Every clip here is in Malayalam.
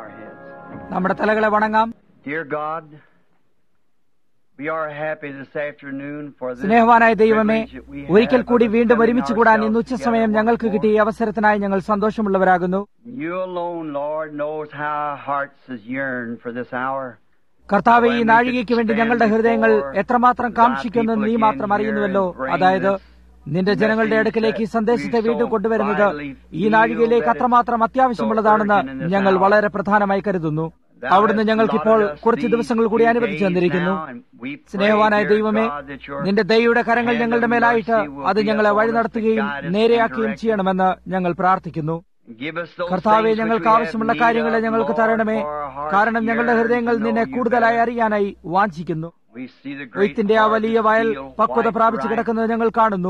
our heads. നമ്മുടെ തലകളെ വണങ്ങാം Dear God, we are happy this afternoon for this സ്നേഹവാനായ ദൈവമേ privilege that we have ഒരിക്കൽ കൂടി of വീണ്ടും assembling ഒരുമിച്ച് കൂടാൻ ഇന്ന് ourselves ഉച്ചസമയം together ഞങ്ങൾക്ക് once കിട്ടിയ ഈ more. അവസരത്തിനായി ഞങ്ങൾ സന്തോഷമുള്ളവരാകുന്നു You alone, Lord, knows how our hearts has yearned for this hour. കർത്താവ് ഈ നാഴികയ്ക്ക് വേണ്ടി ഞങ്ങളുടെ ഹൃദയങ്ങൾ എത്രമാത്രം കാക്ഷിക്കുന്നു നീ മാത്രം അറിയുന്നുവല്ലോ അതായത് നിന്റെ ജനങ്ങളുടെ അടുക്കലേക്ക് ഈ സന്ദേശത്തെ വീണ്ടും കൊണ്ടുവരുന്നത് ഈ നാഴികയിലേക്ക് അത്രമാത്രം അത്യാവശ്യമുള്ളതാണെന്ന് ഞങ്ങൾ വളരെ പ്രധാനമായി കരുതുന്നു അവിടുന്ന് ഞങ്ങൾക്കിപ്പോൾ കുറച്ച് ദിവസങ്ങൾ കൂടി അനുവദിച്ചു തന്നിരിക്കുന്നു സ്നേഹവാനായ ദൈവമേ നിന്റെ ദൈവയുടെ കരങ്ങൾ ഞങ്ങളുടെ മേലായിട്ട് അത് ഞങ്ങളെ വഴി നടത്തുകയും നേരെയാക്കുകയും ചെയ്യണമെന്ന് ഞങ്ങൾ പ്രാർത്ഥിക്കുന്നു കർത്താവെ ഞങ്ങൾക്ക് ആവശ്യമുള്ള കാര്യങ്ങളെ ഞങ്ങൾക്ക് തരണമേ കാരണം ഞങ്ങളുടെ ഹൃദയങ്ങൾ നിന്നെ കൂടുതലായി അറിയാനായി വാഞ്ചിക്കുന്നു കൊയ്ത്തിന്റെ ആ വലിയ വയൽ പക്വത പ്രാപിച്ചു കിടക്കുന്നത് ഞങ്ങൾ കാണുന്നു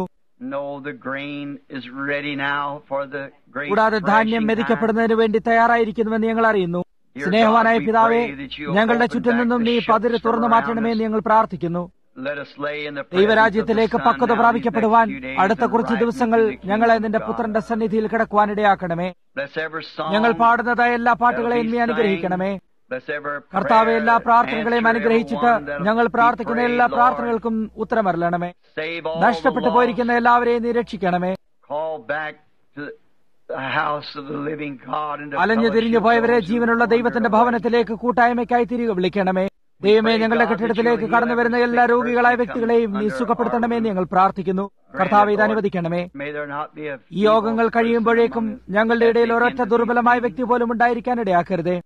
കൂടാതെ ധാന്യം മെതിക്കപ്പെടുന്നതിന് വേണ്ടി തയ്യാറായിരിക്കുന്നുവെന്ന് ഞങ്ങൾ അറിയുന്നു സ്നേഹവാനായ പിതാവേ ഞങ്ങളുടെ ചുറ്റും നിന്നും നീ പതിര് തുറന്നു മാറ്റണമേ എന്ന് ഞങ്ങൾ പ്രാർത്ഥിക്കുന്നു ദൈവരാജ്യത്തിലേക്ക് പക്വത പ്രാപിക്കപ്പെടുവാൻ അടുത്ത കുറച്ച് ദിവസങ്ങൾ ഞങ്ങളെ നിന്റെ പുത്രന്റെ സന്നിധിയിൽ കിടക്കുവാൻ ഇടയാക്കണമേ ഞങ്ങൾ പാടുന്നതായ എല്ലാ പാട്ടുകളെയും നീ അനുഗ്രഹിക്കണമേ കർത്താവ് എല്ലാ പ്രാർത്ഥനകളെയും അനുഗ്രഹിച്ചിട്ട് ഞങ്ങൾ പ്രാർത്ഥിക്കുന്ന എല്ലാ പ്രാർത്ഥനകൾക്കും ഉത്തരമരളണമേ നഷ്ടപ്പെട്ടു പോയിരിക്കുന്ന എല്ലാവരെയും നീ രക്ഷിക്കണമേ അലഞ്ഞു തിരിഞ്ഞു പോയവരെ ജീവനുള്ള ദൈവത്തിന്റെ ഭവനത്തിലേക്ക് കൂട്ടായ്മയ്ക്കായി തിരികെ വിളിക്കണമേ ദൈവമേ ഞങ്ങളുടെ കെട്ടിടത്തിലേക്ക് കടന്നു വരുന്ന എല്ലാ രോഗികളായ വ്യക്തികളെയും നീ സുഖപ്പെടുത്തണമേ എന്ന് ഞങ്ങൾ പ്രാർത്ഥിക്കുന്നു കർത്താവ് ഇത് അനുവദിക്കണമേ ഈ യോഗങ്ങൾ കഴിയുമ്പോഴേക്കും ഞങ്ങളുടെ ഇടയിൽ ഒരൊറ്റ ദുർബലമായ വ്യക്തി പോലും ഉണ്ടായിരിക്കാൻ ഇടയാക്കരുതേ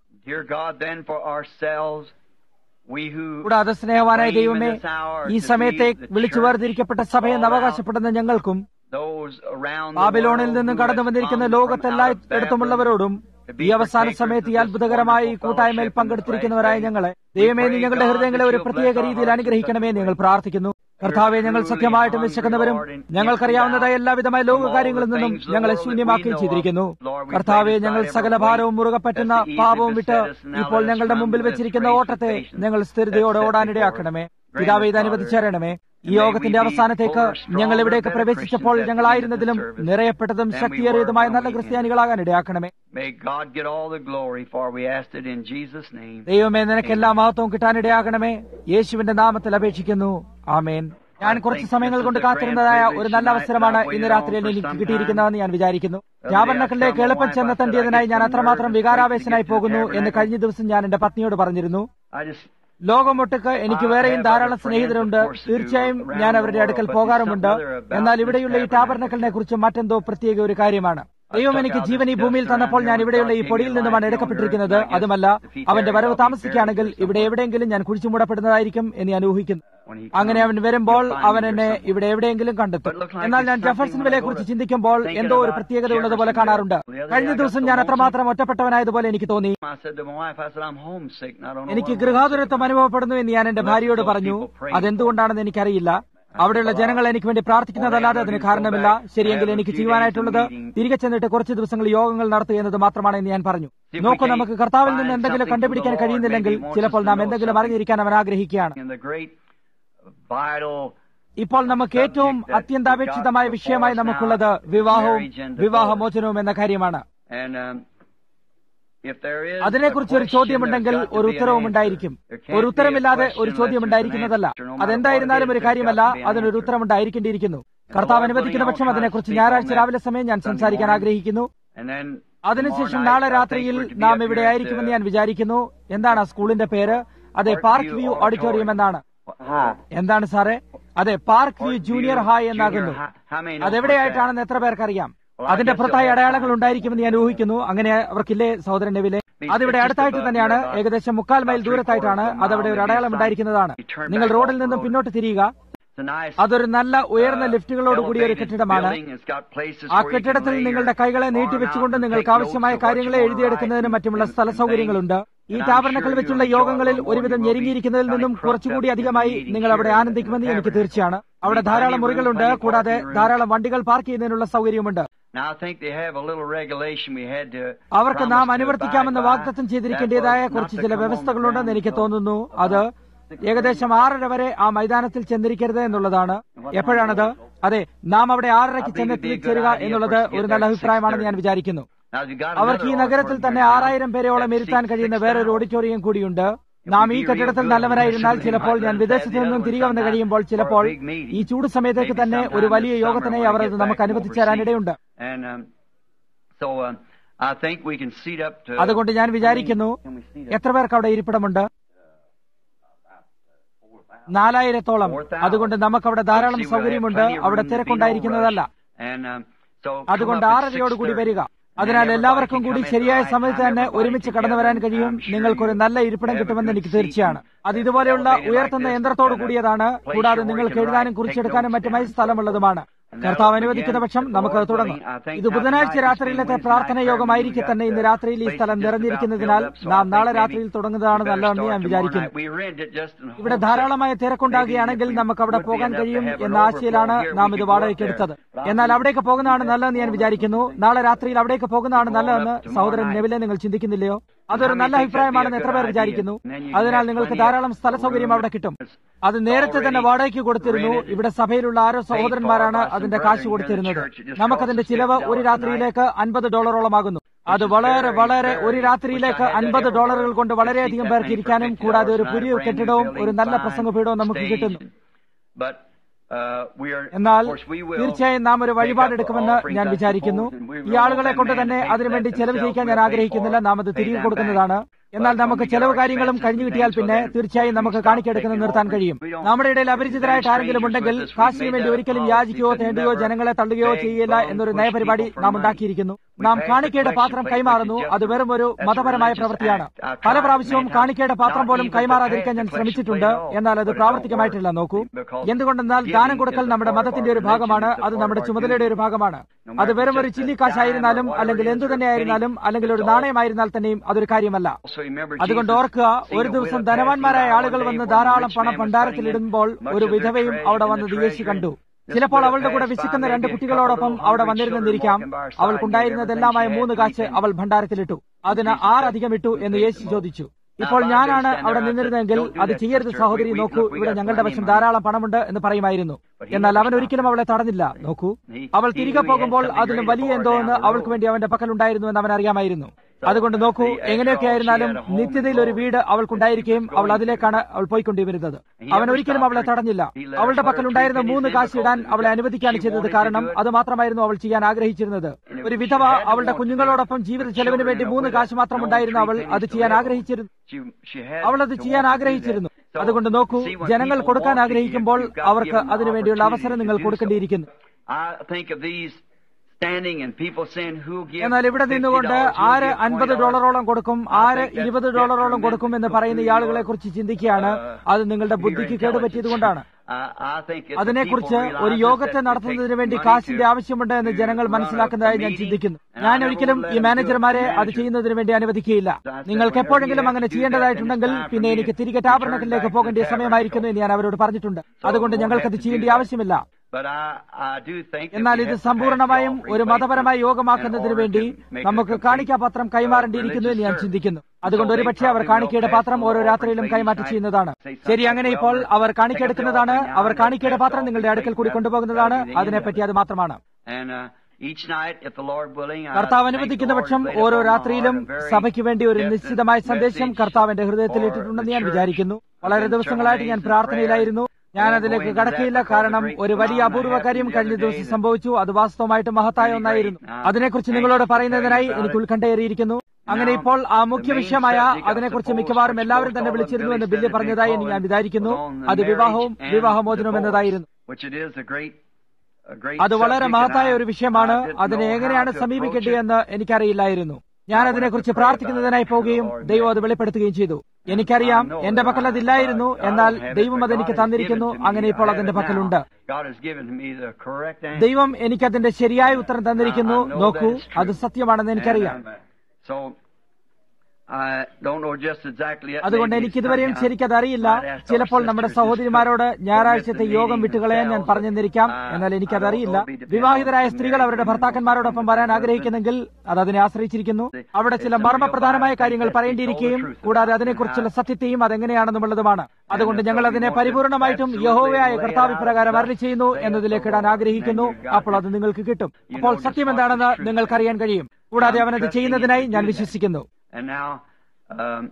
കൂടാതെ സ്നേഹവാനായ ദൈവമേ ഈ സമയത്തെ വിളിച്ചു വേർതിരിക്കപ്പെട്ട സഭയെന്ന് അവകാശപ്പെടുന്ന ഞങ്ങൾക്കും ബാബിലോണിൽ നിന്നും കടന്നു വന്നിരിക്കുന്ന ലോകത്തെല്ലായിടത്തുമുള്ളവരോടും ഈ അവസാന സമയത്ത് ഈ അത്ഭുതകരമായ ഈ കൂട്ടായ്മയിൽ പങ്കെടുത്തിരിക്കുന്നവരായ ഞങ്ങളെ ദൈവമേ നീ ഞങ്ങളുടെ ഹൃദയങ്ങളെ ഒരു പ്രത്യേക രീതിയിൽ അനുഗ്രഹിക്കണമേ എന്ന് ഞങ്ങൾ പ്രാർത്ഥിക്കുന്നു കർത്താവെ ഞങ്ങൾ സത്യമായിട്ടും വിശക്കുന്നവരും ഞങ്ങൾക്കറിയാവുന്നതായ എല്ലാവിധമായ ലോകകാര്യങ്ങളിൽ നിന്നും ഞങ്ങളെ ശൂന്യമാക്കുകയും ചെയ്തിരിക്കുന്നു കർത്താവെ ഞങ്ങൾ സകല ഭാരവും മുറുകെ പറ്റുന്ന പാപവും വിട്ട് ഇപ്പോൾ ഞങ്ങളുടെ മുമ്പിൽ വെച്ചിരിക്കുന്ന ഓട്ടത്തെ ഞങ്ങൾ സ്ഥിരതയോടെ ഓടാനിടയാക്കണമേ പിതാവെ ഇത് അനുവദിച്ചേരണമേ ഈ യോഗത്തിന്റെ അവസാനത്തേക്ക് ഞങ്ങൾ ഇവിടേക്ക് പ്രവേശിച്ചപ്പോൾ ഞങ്ങളായിരുന്നതിലും നിറയപ്പെട്ടതും ശക്തിയേറിയതുമായ നല്ല ക്രിസ്ത്യാനികളാകാൻ ഇടയാക്കണമേ ദൈവമേ നിനക്ക് എല്ലാ മഹത്വവും കിട്ടാനിടയാകണമേ യേശുവിന്റെ നാമത്തിൽ അപേക്ഷിക്കുന്നു ആമേൻ ഞാൻ കുറച്ച് സമയങ്ങൾ കൊണ്ട് കാത്തിരുന്നതായ ഒരു നല്ല അവസരമാണ് ഇന്ന് രാത്രിയിൽ എനിക്ക് കിട്ടിയിരിക്കുന്നതെന്ന് ഞാൻ വിചാരിക്കുന്നു വ്യാപരണങ്ങളിലേക്ക് എളുപ്പം ചെന്നെത്തേണ്ടതിനായി ഞാൻ അത്രമാത്രം വികാരാവേശനായി പോകുന്നു എന്ന് കഴിഞ്ഞ ദിവസം ഞാൻ എന്റെ പത്നിയോട് പറഞ്ഞിരുന്നു ലോകമൊട്ടുക്ക് എനിക്ക് വേറെയും ധാരാളം സ്നേഹിതരുണ്ട് തീർച്ചയായും ഞാൻ അവരുടെ അടുക്കൽ പോകാറുമുണ്ട് എന്നാൽ ഇവിടെയുള്ള ഈ ടാബർനക്കലിനെ കുറിച്ച് മറ്റെന്തോ പ്രത്യേക ഒരു കാര്യമാണ് ദൈവം എനിക്ക് ജീവൻ ഈ ഭൂമിയിൽ തന്നപ്പോൾ ഞാൻ ഇവിടെയുള്ള ഈ പൊടിയിൽ നിന്നുമാണ് എടുക്കപ്പെട്ടിരിക്കുന്നത് അതുമല്ല അവന്റെ വരവ് താമസിക്കുകയാണെങ്കിൽ ഇവിടെ എവിടെയെങ്കിലും ഞാൻ കുഴിച്ചു മൂടപ്പെടുന്നതായിരിക്കും എന്ന് ഞാൻ ഊഹിക്കുന്നു അങ്ങനെ അവൻ വരുമ്പോൾ അവൻ എന്നെ ഇവിടെ എവിടെയെങ്കിലും കണ്ടെത്തും എന്നാൽ ഞാൻ ജഫർസൺ വിലയെ കുറിച്ച് ചിന്തിക്കുമ്പോൾ എന്തോ ഒരു പ്രത്യേകത ഉള്ളതുപോലെ കാണാറുണ്ട് കഴിഞ്ഞ ദിവസം ഞാൻ അത്രമാത്രം ഒറ്റപ്പെട്ടവനായതുപോലെ എനിക്ക് തോന്നി എനിക്ക് ഗൃഹാതുരത്വം അനുഭവപ്പെടുന്നു എന്ന് ഞാൻ എന്റെ ഭാര്യയോട് പറഞ്ഞു അതെന്തുകൊണ്ടാണെന്ന് എനിക്കറിയില്ല അവിടെയുള്ള ജനങ്ങൾ എനിക്ക് വേണ്ടി പ്രാർത്ഥിക്കുന്നതല്ലാതെ അതിന് കാരണമില്ല ശരിയെങ്കിൽ എനിക്ക് ചെയ്യുവാനായിട്ടുള്ളത് തിരികെ ചെന്നിട്ട് കുറച്ച് ദിവസങ്ങൾ യോഗങ്ങൾ നടത്തുക എന്നത് മാത്രമാണ് എന്ന് ഞാൻ പറഞ്ഞു നോക്കൂ നമുക്ക് കർത്താവിൽ നിന്ന് എന്തെങ്കിലും കണ്ടുപിടിക്കാൻ കഴിയുന്നില്ലെങ്കിൽ ചിലപ്പോൾ നാം എന്തെങ്കിലും അറിഞ്ഞിരിക്കാൻ അവൻ ആഗ്രഹിക്കുകയാണ് ഇപ്പോൾ നമുക്ക് ഏറ്റവും അത്യന്താപേക്ഷിതമായ വിഷയമായി നമുക്കുള്ളത് വിവാഹവും വിവാഹമോചനവും എന്ന കാര്യമാണ് അതിനെക്കുറിച്ച് ഒരു ചോദ്യമുണ്ടെങ്കിൽ ഒരു ഉത്തരവും ഉണ്ടായിരിക്കും ഒരു ഉത്തരമില്ലാതെ ഒരു ചോദ്യം ഉണ്ടായിരിക്കുന്നതല്ല അതെന്തായിരുന്നാലും ഒരു കാര്യമല്ല അതിനൊരു ഉത്തരം ഉണ്ടായിരിക്കേണ്ടിയിരിക്കുന്നു കർത്താവ് അനുവദിക്കുന്ന പക്ഷം അതിനെക്കുറിച്ച് ഞായറാഴ്ച രാവിലെ സമയം ഞാൻ സംസാരിക്കാൻ ആഗ്രഹിക്കുന്നു അതിനുശേഷം നാളെ രാത്രിയിൽ നാം ഇവിടെ ആയിരിക്കുമെന്ന് ഞാൻ വിചാരിക്കുന്നു എന്താണ് ആ സ്കൂളിന്റെ പേര് അതെ പാർക്ക് വ്യൂ ഓഡിറ്റോറിയം എന്നാണ് എന്താണ് സാറേ അതെ പാർക്ക് വ്യൂ ജൂനിയർ ഹായ് എന്നാകുന്നു അതെവിടെയായിട്ടാണെന്ന് എത്ര പേർക്കറിയാം അതിന്റെ പുറത്തായി അടയാളങ്ങൾ ഉണ്ടായിരിക്കുമെന്ന് ഞാൻ ഊഹിക്കുന്നു അങ്ങനെ അവർക്കില്ലേ സഹോദരൻ നെവിലെ അതിവിടെ അടുത്തായിട്ട് തന്നെയാണ് ഏകദേശം മുക്കാൽ മൈൽ ദൂരത്തായിട്ടാണ് അതവിടെ ഒരു അടയാളം ഉണ്ടായിരിക്കുന്നതാണ് നിങ്ങൾ റോഡിൽ നിന്നും പിന്നോട്ട് തിരിയുക അതൊരു നല്ല ഉയർന്ന ലിഫ്റ്റുകളോട് കൂടിയ ഒരു കെട്ടിടമാണ് ആ കെട്ടിടത്തിൽ നിങ്ങളുടെ കൈകളെ നീട്ടിവെച്ചുകൊണ്ട് നിങ്ങൾക്ക് ആവശ്യമായ കാര്യങ്ങളെ എഴുതിയെടുക്കുന്നതിനും മറ്റുമുള്ള സ്ഥല സൗകര്യങ്ങളുണ്ട് ഈ ടാബർണക്കൾ വെച്ചുള്ള യോഗങ്ങളിൽ ഒരുവിധം ഞെരുങ്ങിയിരിക്കുന്നതിൽ നിന്നും കുറച്ചുകൂടി അധികമായി നിങ്ങൾ അവിടെ ആനന്ദിക്കുമെന്ന് എനിക്ക് തീർച്ചയാണ് അവിടെ ധാരാളം മുറികളുണ്ട് കൂടാതെ ധാരാളം വണ്ടികൾ പാർക്ക് ചെയ്യുന്നതിനുള്ള സൗകര്യമുണ്ട് അവർക്ക് നാം അനുവർത്തിക്കാമെന്ന് വാഗ്ദത്തം ചെയ്തിരിക്കേണ്ടതായ കുറച്ച് ചില വ്യവസ്ഥകളുണ്ടെന്ന് എനിക്ക് തോന്നുന്നു അത് ഏകദേശം ആറര വരെ ആ മൈതാനത്തിൽ ചെന്നിരിക്കരുത് എന്നുള്ളതാണ് എപ്പോഴാണത് അതെ നാം അവിടെ ആറരയ്ക്ക് ചെന്നെത്തിച്ചേരുക എന്നുള്ളത് ഒരു നല്ല അഭിപ്രായമാണെന്ന് ഞാൻ വിചാരിക്കുന്നു Now, you got അവർക്ക് ഈ another നഗരത്തിൽ auditorium തന്നെ here now ആറായിരം പേരോളം that ഇരുത്താൻ seats കഴിയുന്ന 6,000. വേറൊരു ഓഡിറ്റോറിയം കൂടിയുണ്ട് നാം ഈ കെട്ടിടത്തിൽ നല്ലവരായിരുന്നാൽ ചിലപ്പോൾ ഞാൻ വിദേശത്ത് നിന്നും തിരികെ വന്ന് കഴിയുമ്പോൾ ചിലപ്പോൾ ഈ ചൂട് സമയത്തേക്ക് തന്നെ ഒരു വലിയ യോഗത്തിനായി അവർ അത് നമുക്ക് അനുവദിച്ചു തരാനിടയുണ്ട് And um, so um, I think we can seat up to. അതുകൊണ്ട് ഞാൻ വിചാരിക്കുന്നു Can we seat up? എത്ര പേർക്ക് അവിടെ ഇരിപ്പിടമുണ്ട് നാലായിരത്തോളം അതുകൊണ്ട് നമുക്ക് അവിടെ ധാരാളം സൗകര്യമുണ്ട് അവിടെ തിരക്കുണ്ടായിരിക്കുന്നതല്ല And, um, so come അതുകൊണ്ട് up at ആറരയോടുകൂടി 6:30. വരിക അതിനാൽ എല്ലാവർക്കും കൂടി ശരിയായ സമയത്ത് തന്നെ ഒരുമിച്ച് കടന്നു വരാൻ കഴിയും നിങ്ങൾക്കൊരു നല്ല ഇരിപ്പിടം കിട്ടുമെന്ന് എനിക്ക് തീർച്ചയാണ് അത് ഇതുപോലെയുള്ള ഉയർത്തുന്ന യന്ത്രത്തോടു കൂടിയതാണ് കൂടാതെ നിങ്ങൾക്ക് എഴുതാനും കുറിച്ചെടുക്കാനും മറ്റുമായി സ്ഥലമുള്ളതുമാണ് കർത്താവ് അനുവദിക്കുന്ന പക്ഷം നമുക്ക് തുടങ്ങാം ഇത് ബുധനാഴ്ച രാത്രിയിലത്തെ പ്രാർത്ഥന യോഗമായിരിക്കെ തന്നെ ഇന്ന് രാത്രിയിൽ ഈ സ്ഥലം നിറഞ്ഞിരിക്കുന്നതിനാൽ നാം നാളെ രാത്രിയിൽ തുടങ്ങുന്നതാണ് നല്ലതെന്ന് ഞാൻ വിചാരിക്കുന്നു We rent it just in ഇവിടെ ധാരാളമായ തിരക്കുണ്ടാകുകയാണെങ്കിൽ നമുക്ക് അവിടെ പോകാൻ കഴിയും എന്ന ആശയിലാണ് നാം ഇത് വാടകയ്ക്ക് എടുത്തത് എന്നാൽ അവിടേക്ക് പോകുന്നതാണ് നല്ലതെന്ന് ഞാൻ വിചാരിക്കുന്നു നാളെ രാത്രിയിൽ അവിടേക്ക് പോകുന്നതാണ് നല്ലതെന്ന് സഹോദരൻ നെവിലെ നിങ്ങൾ ചിന്തിക്കുന്നില്ലയോ അതൊരു നല്ല അഭിപ്രായമാണെന്ന് എത്ര പേർ വിചാരിക്കുന്നു അതിനാൽ നിങ്ങൾക്ക് ധാരാളം സ്ഥല സൗകര്യം അവിടെ കിട്ടും അത് നേരത്തെ തന്നെ വാടകയ്ക്ക് കൊടുത്തിരുന്നു ഇവിടെ സഭയിലുള്ള ആരോ സഹോദരന്മാരാണ് അതിന്റെ കാശ് കൊടുത്തിരുന്നത് നമുക്കതിന്റെ ചിലവ് ഒരു രാത്രിയിലേക്ക് അൻപത് ഡോളറോളമാകുന്നു അത് വളരെ വളരെ ഒരു രാത്രിയിലേക്ക് അൻപത് ഡോളറുകൾ കൊണ്ട് വളരെയധികം പേർക്ക് ഇരിക്കാനും കൂടാതെ ഒരു പുതിയ കെട്ടിടവും ഒരു നല്ല പ്രസംഗപീഠവും നമുക്ക് കിട്ടുന്നു But, uh, we are, എന്നാൽ of course, we will തീർച്ചയായും നാം ഒരു വഴിപാടെടുക്കുമെന്ന് ഞാൻ വിചാരിക്കുന്നു ഈ ആളുകളെ കൊണ്ട് തന്നെ അതിനുവേണ്ടി ചെലവ് ചെയ്യിക്കാൻ ഞാൻ ആഗ്രഹിക്കുന്നില്ല നാം അത് തിരികെ കൊടുക്കുന്നതാണ് എന്നാൽ നമുക്ക് ചെലവ് കാര്യങ്ങളും കഴിഞ്ഞു കിട്ടിയാൽ പിന്നെ തീർച്ചയായും നമുക്ക് കാണിക്കെടുക്കുന്നത് നിർത്താൻ കഴിയും നമ്മുടെ ഇടയിൽ അപരിചിതരായിട്ട് ആരെങ്കിലും ഉണ്ടെങ്കിൽ കാശിന് വേണ്ടി ഒരിക്കലും യാചിക്കുകയോ തേണ്ടുകയോ ജനങ്ങളെ തള്ളുകയോ ചെയ്യില്ല എന്നൊരു നയപരിപാടി നാം ഉണ്ടാക്കിയിരിക്കുന്നു നാം കാണിക്കയുടെ പാത്രം കൈമാറുന്നു അത് വെറും ഒരു മതപരമായ പ്രവൃത്തിയാണ് പല പ്രാവശ്യവും കാണിക്കയുടെ പാത്രം പോലും കൈമാറാതിരിക്കാൻ ഞാൻ ശ്രമിച്ചിട്ടുണ്ട് എന്നാൽ അത് പ്രാവർത്തികമായിട്ടില്ല നോക്കൂ എന്തുകൊണ്ടെന്നാൽ ദാനം കൊടുക്കൽ നമ്മുടെ മതത്തിന്റെ ഒരു ഭാഗമാണ് അത് നമ്മുടെ ചുമതലയുടെ ഒരു ഭാഗമാണ് അത് വെറും ഒരു ചില്ലിക്കാശായിരുന്നാലും അല്ലെങ്കിൽ എന്തു തന്നെയായിരുന്നാലും അല്ലെങ്കിൽ ഒരു നാണയമായിരുന്നാൽ തന്നെയും അതൊരു കാര്യമല്ല also remember അതുകൊണ്ട് Jesus ഓർക്കുക seen ഒരു a ദിവസം widow ധനവാന്മാരായ passing by ആളുകൾ one വന്ന് day where ധാരാളം the പണം rich man was ഭണ്ഡാരത്തിലിടുമ്പോൾ putting in ഒരു much of the വിധവയും treasure അവിടെ in വന്ന് the യേശു treasury. കണ്ടു This ചിലപ്പോൾ widow അവളുടെ കൂടെ passed by വിശക്കുന്ന maybe രണ്ട് a couple കുട്ടികളോടൊപ്പം of അവിടെ hungry വന്നിരുന്നിരിക്കാം children walking by her side, അവൾക്കുണ്ടായിരുന്നതെല്ലാമായ gave മൂന്ന് everything കാശ് she had. അവൾ ഭണ്ഡാരത്തിലിട്ടു അതിന് ആറധികം ഇട്ടു എന്ന് യേശു ചോദിച്ചു ഇപ്പോൾ ഞാനാണ് അവിടെ നിന്നിരുന്നെങ്കിൽ അത് ചെയ്യരുത് സഹോദരി നോക്കൂ ഇവിടെ ഞങ്ങളുടെ വശം ധാരാളം പണമുണ്ട് എന്ന് പറയുമായിരുന്നു എന്നാൽ അവൻ ഒരിക്കലും അവളെ തടഞ്ഞില്ല നോക്കൂ അവൾ തിരികെ പോകുമ്പോൾ അതിലും വലിയ എന്തോ എന്ന് അവൾക്ക് വേണ്ടി അവന്റെ പക്കലുണ്ടായിരുന്നു എന്ന് അവൻ അറിയാമായിരുന്നു അതുകൊണ്ട് നോക്കൂ എങ്ങനെയൊക്കെ ആയിരുന്നാലും നിത്യതയിൽ ഒരു വീട് അവൾക്കുണ്ടായിരിക്കുകയും അവൾ അതിലേക്കാണ് അവൾ പോയിക്കൊണ്ടിരുന്നത് അവൻ ഒരിക്കലും അവളെ തടഞ്ഞില്ല അവളുടെ പക്കലുണ്ടായിരുന്ന മൂന്ന് കാശ് ഇടാൻ അവളെ അനുവദിക്കുകയാണ് ചെയ്തത് കാരണം അത് മാത്രമായിരുന്നു അവൾ ചെയ്യാൻ ആഗ്രഹിച്ചിരുന്നത് ഒരു വിധവ അവളുടെ കുഞ്ഞുങ്ങളോടൊപ്പം ജീവിത ചെലവിന് വേണ്ടി മൂന്ന് കാശ് മാത്രം ഉണ്ടായിരുന്ന അവൾ അത് ചെയ്യാൻ ആഗ്രഹിച്ചിരുന്നു She, she had അവൾ അത് to ചെയ്യാൻ want to do ആഗ്രഹിച്ചിരുന്നു that. So, അതുകൊണ്ട് നോക്കൂ see what ജനങ്ങൾ people കൊടുക്കാൻ want to give, ആഗ്രഹിക്കുമ്പോൾ you've got to അവർക്ക് give them അതിനുവേണ്ടിയുള്ള അവസരം opportunity നിങ്ങൾ to do so. കൊടുക്കേണ്ടിയിരിക്കുന്നു I think of these standing and people saying who'll give എന്നാൽ ഇവിടെ നിന്നുകൊണ്ട് $50, who'll ആര് give അൻപത് $20. ഡോളറോളം കൊടുക്കും ആര് ഇരുപത് ഡോളറോളം കൊടുക്കും എന്ന് പറയുന്ന ഈ ആളുകളെ കുറിച്ച് ചിന്തിക്കുകയാണ് അത് നിങ്ങളുടെ ബുദ്ധിക്ക് കേടുപറ്റിയതുകൊണ്ടാണ് I, I think if the അതിനെക്കുറിച്ച് people realize ഒരു that യോഗത്തെ it നടത്തുന്നതിന് takes വേണ്ടി money കാശിന്റെ to- ആവശ്യമുണ്ട് എന്ന് to ജനങ്ങൾ run a മനസ്സിലാക്കുന്നതായി ഞാൻ meeting, ചിന്തിക്കുന്നു and I ഞാൻ never ഒരിക്കലും will let ഈ them do it മാനേജർമാരെ to അത് manager. ചെയ്യുന്നതിന് വേണ്ടി അനുവദിക്കുകയില്ല I said, നിങ്ങൾക്ക് whenever എപ്പോഴെങ്കിലും you അങ്ങനെ have to do ചെയ്യേണ്ടതായിട്ടുണ്ടെങ്കിൽ that, then it's പിന്നെ time for എനിക്ക് me തിരികെ to turn ടാബർണക്കിലേക്ക് back to പോകേണ്ട the സമയമായിരിക്കുന്നു എന്ന് ഞാൻ അവരോട് പറഞ്ഞിട്ടുണ്ട് അതുകൊണ്ട് ഞങ്ങൾക്കത് ചെയ്യേണ്ട ആവശ്യമില്ല But I, I do think that എന്നാൽ we ഇത് have to സമ്പൂർണ്ണമായും pass the ഒരു offering മതപരമായ plate യോഗമാക്കുന്നതിന് in order വേണ്ടി to make it a നമുക്ക് complete, കാണിക്കാപാത്രം uh, കൈമാറേണ്ടിയിരിക്കുന്നു എന്ന് ഞാൻ religious ചിന്തിക്കുന്നു service. അതുകൊണ്ട് So ഒരു they പക്ഷേ അവർ probably will കാണിക്കയുടെ pass പാത്രം the ഓരോ offering രാത്രിയിലും plate കൈമാറ്റം each night. ചെയ്യുന്നതാണ് Say something ശരി like, അങ്ങനെ well, ഇപ്പോൾ we'll our take up the കാണിക്കെടുക്കുന്നതാണ് offering now our and they'll കാണിക്കയുടെ pass the പാത്രം നിങ്ങളുടെ offering അടുക്കൽ plate കൂടി and കൊണ്ടുപോകുന്നതാണ് that'll be the end of അതിനെപ്പറ്റി it. അത് മാത്രമാണ് And uh, each night, if the Lord willing, I കർത്താവ് thank the അനുവദിക്കുന്ന Lord പക്ഷം has laid ഓരോ upon my രാത്രിയിലും heart a very സഭയ്ക്ക് വേണ്ടി ഒരു definite നിശ്ചിതമായ സന്ദേശം message കർത്താവിന്റെ ഹൃദയത്തിൽ for ഇട്ടിട്ടുണ്ടെന്ന് the ഞാൻ church. വിചാരിക്കുന്നു വളരെ I've been ദിവസങ്ങളായിട്ട് ഞാൻ several days in പ്രാർത്ഥനയിലായിരുന്നു ഞാൻ prayer. അതിലേക്ക് I won't go into കടക്കയില്ല that because കാരണം the great ഒരു വലിയ phenomenon അപൂർവ കാര്യം happened the കഴിഞ്ഞ other ദിവസം day that സംഭവിച്ചു അത് വാസ്തവമായിട്ട് മഹത്തായ really ഒന്നായിരുന്നു great. Now, അതിനെക്കുറിച്ച് I'm നിങ്ങളോട് anxious to പറയുന്നതിനായി tell you എനിക്ക് about it. ഉത്കണ്ഠയേറിയിരിക്കുന്നു അങ്ങനെ Now, ഇപ്പോൾ ആ മുഖ്യ the main വിഷയമായ subject, I അതിനെക്കുറിച്ച് suppose, മിക്കവാറും which എല്ലാവരും most തന്നെ all of വിളിച്ചിരുന്നു എന്ന് Billy ബില്ല് said had പറഞ്ഞതായി been ഞാൻ വിചാരിക്കുന്നു was on the അത് വിവാഹവും marriage and വിവാഹമോചനവും divorce, എന്നതായിരുന്നു which it is a great, a great അത് വളരെ subject, മഹത്തായ and I- ഒരു വിഷയമാണ് I didn't അതിനെ know how എങ്ങനെയാണ് to approach സമീപിക്കേണ്ടതെന്ന് it. എനിക്കറിയില്ലായിരുന്നു ഞാൻ അതിനെക്കുറിച്ച് പ്രാർത്ഥിക്കുന്നതിനായി പോവുകയും ദൈവം അത് വെളിപ്പെടുത്തുകയും ചെയ്തു എനിക്കറിയാം എന്റെ പക്കൽ അതില്ലായിരുന്നു എന്നാൽ ദൈവം അതെനിക്ക് തന്നിരിക്കുന്നു അങ്ങനെ ഇപ്പോൾ അതിന്റെ പക്കലുണ്ട് God has given me the correct answer. ദൈവം എനിക്കതിന്റെ ശരിയായ ഉത്തരം തന്നിരിക്കുന്നു നോക്കൂ അത് സത്യമാണെന്ന് എനിക്കറിയാം And, um, so, I don't know just exactly yet. അതുകൊണ്ട് Maybe എനിക്ക് ഇതുവരെയും sometime ശരിക്കത് അറിയില്ല I might ask our ചിലപ്പോൾ നമ്മുടെ sisters just സഹോദരിമാരോട് to ഞായറാഴ്ചത്തെ omit the യോഗം meeting വിട്ടുകളയാൻ ഞാൻ themselves. പറഞ്ഞെന്നിരിക്കാം Uh, എന്നാൽ I എനിക്കത് don't അറിയില്ല know. It'll be dependent വിവാഹിതരായ on സ്ത്രീകൾ അവരുടെ married ഭർത്താക്കന്മാരോടൊപ്പം women വരാൻ and ആഗ്രഹിക്കുന്നെങ്കിൽ അത് അതിനെ ആശ്രയിച്ചിരിക്കുന്നു അവിടെ ചില It's a മർമ്മപ്രധാനമായ real കാര്യങ്ങൾ Bible പറയേണ്ടിയിരിക്കുകയും thing. കൂടാതെ അതിനെക്കുറിച്ചുള്ള സത്യത്തെയും അതെങ്ങനെയാണെന്നുള്ളതുമാണ് അതുകൊണ്ട് ഞങ്ങൾ അതിനെ പരിപൂർണമായിട്ടും യഹോവയായ കർത്താവ് പ്രകാരം അരളി ചെയ്യുന്നു എന്നതിലേക്ക് ഇടാൻ ആഗ്രഹിക്കുന്നു അപ്പോൾ അത് നിങ്ങൾക്ക് കിട്ടും അപ്പോൾ സത്യം എന്താണെന്ന് നിങ്ങൾക്കറിയാൻ കഴിയും കൂടാതെ അവനത് ചെയ്യുന്നതിനായി ഞാൻ വിശ്വസിക്കുന്നു And now, um,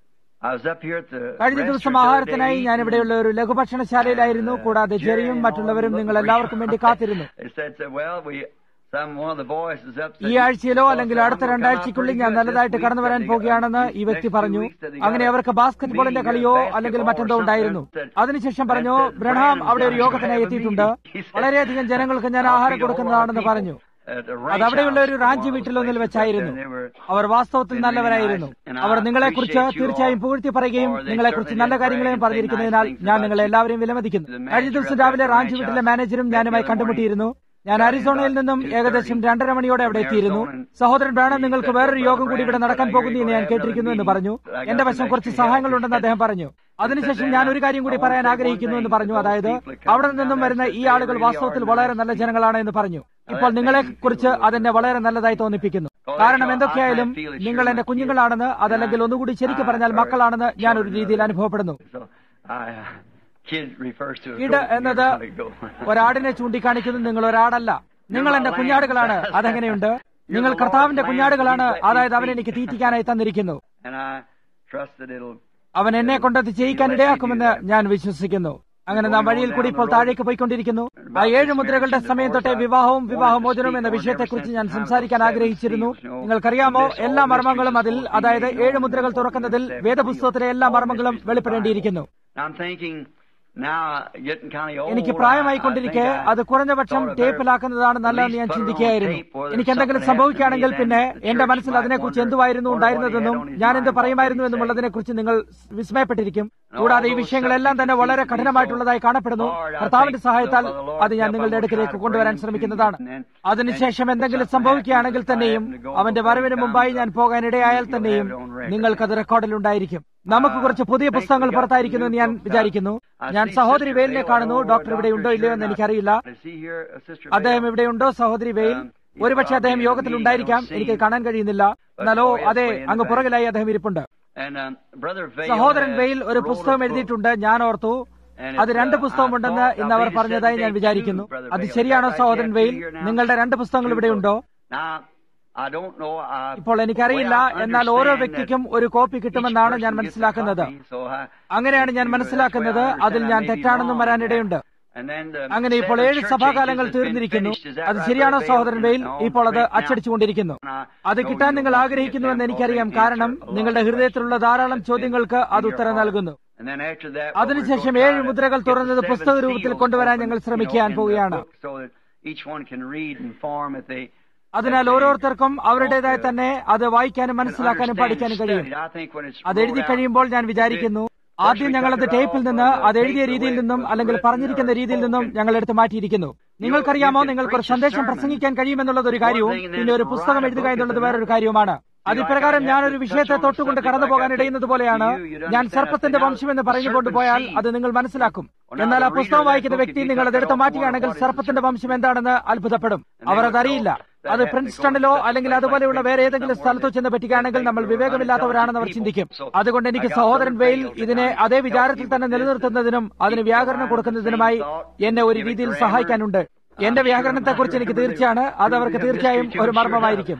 I was up here at the കഴിഞ്ഞ ദിവസം restaurant the other ആഹാരത്തിനായി day. ഞാൻ ഇവിടെയുള്ള ഒരു ലഘുഭക്ഷണശാലയിലായിരുന്നു കൂടാതെ ജെറിയും മറ്റുള്ളവരും നിങ്ങൾ എല്ലാവർക്കും വേണ്ടി കാത്തിരുന്നു They said, said, well, we, some, one of the boys is up. ഈ ആഴ്ചയിലോ അല്ലെങ്കിൽ അടുത്ത രണ്ടാഴ്ചയ്ക്കുള്ളിൽ ഞാൻ നല്ലതായിട്ട് കടന്നു വരാൻ പോകുകയാണെന്ന് ഈ വ്യക്തി പറഞ്ഞു അങ്ങനെ അവർക്ക് ബാസ്കറ്റ് ബോളിന്റെ കളിയോ അല്ലെങ്കിൽ മറ്റെന്തോ ഉണ്ടായിരുന്നു അതിനുശേഷം പറഞ്ഞു ബ്രഹാം അവിടെ ഒരു യോഗത്തിനായി എത്തിയിട്ടുണ്ട് വളരെയധികം ജനങ്ങൾക്ക് ഞാൻ ആഹാരം കൊടുക്കുന്നതാണെന്ന് പറഞ്ഞു അത് അവിടെയുള്ള ഒരു റാഞ്ച് വീട്ടിലൊന്നിൽ വെച്ചായിരുന്നു അവർ വാസ്തവത്തിൽ നല്ലവരായിരുന്നു അവർ നിങ്ങളെക്കുറിച്ച് തീർച്ചയായും പുകഴ്ത്തി പറയുകയും നിങ്ങളെക്കുറിച്ച് നല്ല കാര്യങ്ങളെയും പറഞ്ഞിരിക്കുന്നതിനാൽ ഞാൻ നിങ്ങളെ എല്ലാവരെയും വിലമതിക്കുന്നു കഴിഞ്ഞ ദിവസം രാവിലെ റാഞ്ച് വീട്ടിലെ മാനേജരും ഞാനുമായി കണ്ടുമുട്ടിയിരുന്നു ഞാൻ അരിസോണയിൽ നിന്നും ഏകദേശം രണ്ടര മണിയോടെ അവിടെ എത്തിയിരുന്നു സഹോദരൻ ബ്രാണം നിങ്ങൾക്ക് വേറൊരു യോഗം കൂടി ഇവിടെ നടക്കാൻ പോകുന്നു എന്ന് ഞാൻ കേട്ടിരിക്കുന്നു എന്ന് പറഞ്ഞു എന്റെ വശം കുറച്ച് സഹായങ്ങളുണ്ടെന്ന് അദ്ദേഹം പറഞ്ഞു അതിനുശേഷം ഞാൻ ഒരു കാര്യം കൂടി പറയാൻ ആഗ്രഹിക്കുന്നു എന്ന് പറഞ്ഞു അതായത് അവിടെ നിന്നും വരുന്ന ഈ ആളുകൾ വാസ്തവത്തിൽ വളരെ നല്ല ജനങ്ങളാണ് എന്ന് പറഞ്ഞു ഇപ്പോൾ നിങ്ങളെ കുറിച്ച് അതെന്നെ വളരെ നല്ലതായി തോന്നിപ്പിക്കുന്നു കാരണം എന്തൊക്കെയായാലും നിങ്ങൾ എന്റെ കുഞ്ഞുങ്ങളാണെന്ന് അതല്ലെങ്കിൽ ഒന്നുകൂടി ശരിക്കും പറഞ്ഞാൽ മക്കളാണെന്ന് ഞാൻ ഒരു രീതിയിൽ അനുഭവപ്പെടുന്നു So, I, uh, kid refers to a it goat. എന്നത് You're a goat. ഒരാടിനെ ചൂണ്ടിക്കാണിക്കുന്നു നിങ്ങൾ ഒരാടല്ല നിങ്ങൾ എന്റെ കുഞ്ഞാടുകളാണ് അതെങ്ങനെയുണ്ട് നിങ്ങൾ കർത്താവിന്റെ കുഞ്ഞാടുകളാണ് അതായത് അവൻ എനിക്ക് തീറ്റിക്കാനായി തന്നിരിക്കുന്നു And I trust that it'll അവൻ എന്നെ കൊണ്ടത് ചെയ്യിക്കാൻ ഇടയാക്കുമെന്ന് ഞാൻ വിശ്വസിക്കുന്നു അങ്ങനെ നാം വഴിയിൽ കൂടി ഇപ്പോൾ താഴേക്ക് പോയിക്കൊണ്ടിരിക്കുന്നു ആ ഏഴ് മുദ്രകളുടെ സമയം തൊട്ടേ വിവാഹവും വിവാഹമോചനവും എന്ന വിഷയത്തെക്കുറിച്ച് ഞാൻ സംസാരിക്കാൻ ആഗ്രഹിച്ചിരുന്നു നിങ്ങൾക്കറിയാമോ എല്ലാ മർമ്മങ്ങളും അതിൽ അതായത് ഏഴ് മുദ്രകൾ തുറക്കുന്നതിൽ വേദപുസ്തകത്തിലെ എല്ലാ മർമ്മങ്ങളും വെളിപ്പെടേണ്ടിയിരിക്കുന്നു Now I'm thinking now getting kind of old. എനിക്ക് I- പ്രായമായിക്കൊണ്ടിരിക്കെ I think I അത് കുറഞ്ഞപക്ഷം thought of ടേപ്പിലാക്കുന്നതാണ് നല്ലതെന്ന് ഞാൻ ചിന്തിക്കുകയായിരുന്നു എനിക്ക് എന്തെങ്കിലും സംഭവിക്കുകയാണെങ്കിൽ പിന്നെ എന്റെ മനസ്സിൽ അതിനെക്കുറിച്ച് എന്തുവായിരുന്നു ഉണ്ടായിരുന്നതെന്നും ഞാൻ എന്ത് പറയുമായിരുന്നു എന്നുമുള്ളതിനെക്കുറിച്ച് നിങ്ങൾ വിസ്മയപ്പെട്ടിരിക്കും കൂടാതെ ഈ വിഷയങ്ങളെല്ലാം തന്നെ വളരെ കഠിനമായിട്ടുള്ളതായി കാണപ്പെടുന്നു കർത്താവിന്റെ സഹായത്താൽ അത് ഞാൻ നിങ്ങളുടെ അടുക്കിലേക്ക് കൊണ്ടുവരാൻ ശ്രമിക്കുന്നതാണ് അതിനുശേഷം എന്തെങ്കിലും സംഭവിക്കുകയാണെങ്കിൽ തന്നെയും അവന്റെ വരവിന് മുമ്പായി ഞാൻ പോകാനിടയായാൽ തന്നെയും നിങ്ങൾക്കത് റെക്കോർഡിലുണ്ടായിരിക്കും നമുക്ക് കുറച്ച് പുതിയ പുസ്തകങ്ങൾ പുറത്തായിരിക്കുന്നു എന്ന് ഞാൻ വിചാരിക്കുന്നു ഞാൻ സഹോദരി വെയിലിനെ കാണുന്നു ഡോക്ടർ ഇവിടെ ഉണ്ടോ ഇല്ലയോ എന്ന് എനിക്കറിയില്ല Is he here, uh, Sister അദ്ദേഹം Vale? ഇവിടെയുണ്ടോ സഹോദരി വെയിൽ ഒരുപക്ഷെ അദ്ദേഹം യോഗത്തിൽ ഉണ്ടായിരിക്കാം എനിക്ക് കാണാൻ കഴിയുന്നില്ല എന്നാലോ അതെ അങ്ങ് പുറകിലായി അദ്ദേഹം ഇരിപ്പുണ്ട് And um, Brother Vale സഹോദരൻ has വെയിൽ ഒരു wrote a പുസ്തകം book. എഴുതിയിട്ടുണ്ട് ഞാൻ ഓർത്തു അത് രണ്ട് പുസ്തകമുണ്ടെന്ന് ഇന്ന് അവർ പറഞ്ഞതായി ഞാൻ വിചാരിക്കുന്നു അത് ശരിയാണോ സഹോദരൻ വെയിൽ നിങ്ങളുടെ രണ്ട് പുസ്തകങ്ങൾ ഇവിടെയുണ്ടോ Now, I don't know. I- ഇപ്പോൾ എനിക്കറിയില്ല the way I എന്നാൽ ഓരോ understand വ്യക്തിക്കും that ഒരു കോപ്പി each കിട്ടുമെന്നാണ് person ഞാൻ gets a മനസ്സിലാക്കുന്നത് copy, so I- അങ്ങനെയാണ് ഞാൻ മനസ്സിലാക്കുന്നത് അതിൽ ഞാൻ തെറ്റാണെന്നും വരാനിടയുണ്ട് And then the അങ്ങനെ ഇപ്പോൾ seven ഏഴ് church സഭാകാലങ്ങൾ ages has been തീർന്നിരിക്കുന്നു finished. Is that അത് right, ശരിയാണോ Brother സഹോദരൻ Vale? വെയിൽ No, ഇപ്പോൾ അത് right now. അച്ചടിച്ചുകൊണ്ടിരിക്കുന്നു അത് I കിട്ടാൻ know നിങ്ങൾ you want to ആഗ്രഹിക്കുന്നുവെന്ന് get that എനിക്കറിയാം because കാരണം they answer a lot നിങ്ങളുടെ of ഹൃദയത്തിലുള്ള questions ധാരാളം in ചോദ്യങ്ങൾക്ക് your അത് ഉത്തരം heart. നൽകുന്നു And then after that, what we're അതിനുശേഷം gonna ഏഴ് try to മുദ്രകൾ get the തുറന്നത് seven പുസ്തക രൂപത്തിൽ seals കൊണ്ടുവരാൻ open, ഞങ്ങൾ you know, ശ്രമിക്കാൻ in the പോവുകയാണ് book so that each one can read and form if they അതിനാൽ ഓരോരുത്തർക്കും അവരുടേതായി തന്നെ അത് വായിക്കാനും മനസ്സിലാക്കാനും പഠിക്കാനും കഴിയും അത് എഴുതി കഴിയുമ്പോൾ ഞാൻ വിചാരിക്കുന്നു ആദ്യം ഞങ്ങളത് ടേപ്പിൽ നിന്ന് അത് എഴുതിയ രീതിയിൽ നിന്നും അല്ലെങ്കിൽ പറഞ്ഞിരിക്കുന്ന രീതിയിൽ നിന്നും ഞങ്ങൾ എടുത്ത് മാറ്റിയിരിക്കുന്നു നിങ്ങൾക്കറിയാമോ നിങ്ങൾക്ക് ഒരു സന്ദേശം പ്രസംഗിക്കാൻ കഴിയുമെന്നുള്ളത് ഒരു കാര്യവും പിന്നെ ഒരു പുസ്തകം എഴുതുക എന്നുള്ളത് വേറൊരു കാര്യവുമാണ് അതിപ്രകാരം ഞാനൊരു വിഷയത്തെ തൊട്ടുകൊണ്ട് കടന്നു പോകാൻ ഇടയുന്നത് പോലെയാണ് ഞാൻ സർപ്പത്തിന്റെ വംശം എന്ന് പറഞ്ഞുകൊണ്ട് പോയാൽ അത് നിങ്ങൾ മനസ്സിലാക്കും എന്നാൽ ആ പുസ്തകം വായിക്കുന്ന വ്യക്തി നിങ്ങൾ അത് എടുത്ത് മാറ്റുകയാണെങ്കിൽ സർപ്പത്തിന്റെ വംശം എന്താണെന്ന് അത്ഭുതപ്പെടും അവർ അതറിയില്ല അത് പ്രിൻസ്റ്റണിലോ അല്ലെങ്കിൽ അതുപോലെയുള്ള വേറെ ഏതെങ്കിലും സ്ഥലത്തോ ചെന്ന് പറ്റുകയാണെങ്കിൽ നമ്മൾ വിവേകമില്ലാത്തവരാണെന്ന് അവർ ചിന്തിക്കും അതുകൊണ്ട് എനിക്ക് സഹോദരൻ വെയിൽ ഇതിനെ അതേ വിചാരത്തിൽ തന്നെ നിലനിർത്തുന്നതിനും അതിന് വ്യാകരണം കൊടുക്കുന്നതിനുമായി എന്നെ ഒരു രീതിയിൽ സഹായിക്കാനുണ്ട് എന്റെ വ്യാകരണത്തെക്കുറിച്ച് എനിക്ക് തീർച്ചയാണ് അത് അവർക്ക് തീർച്ചയായും ഒരു മർമ്മമായിരിക്കും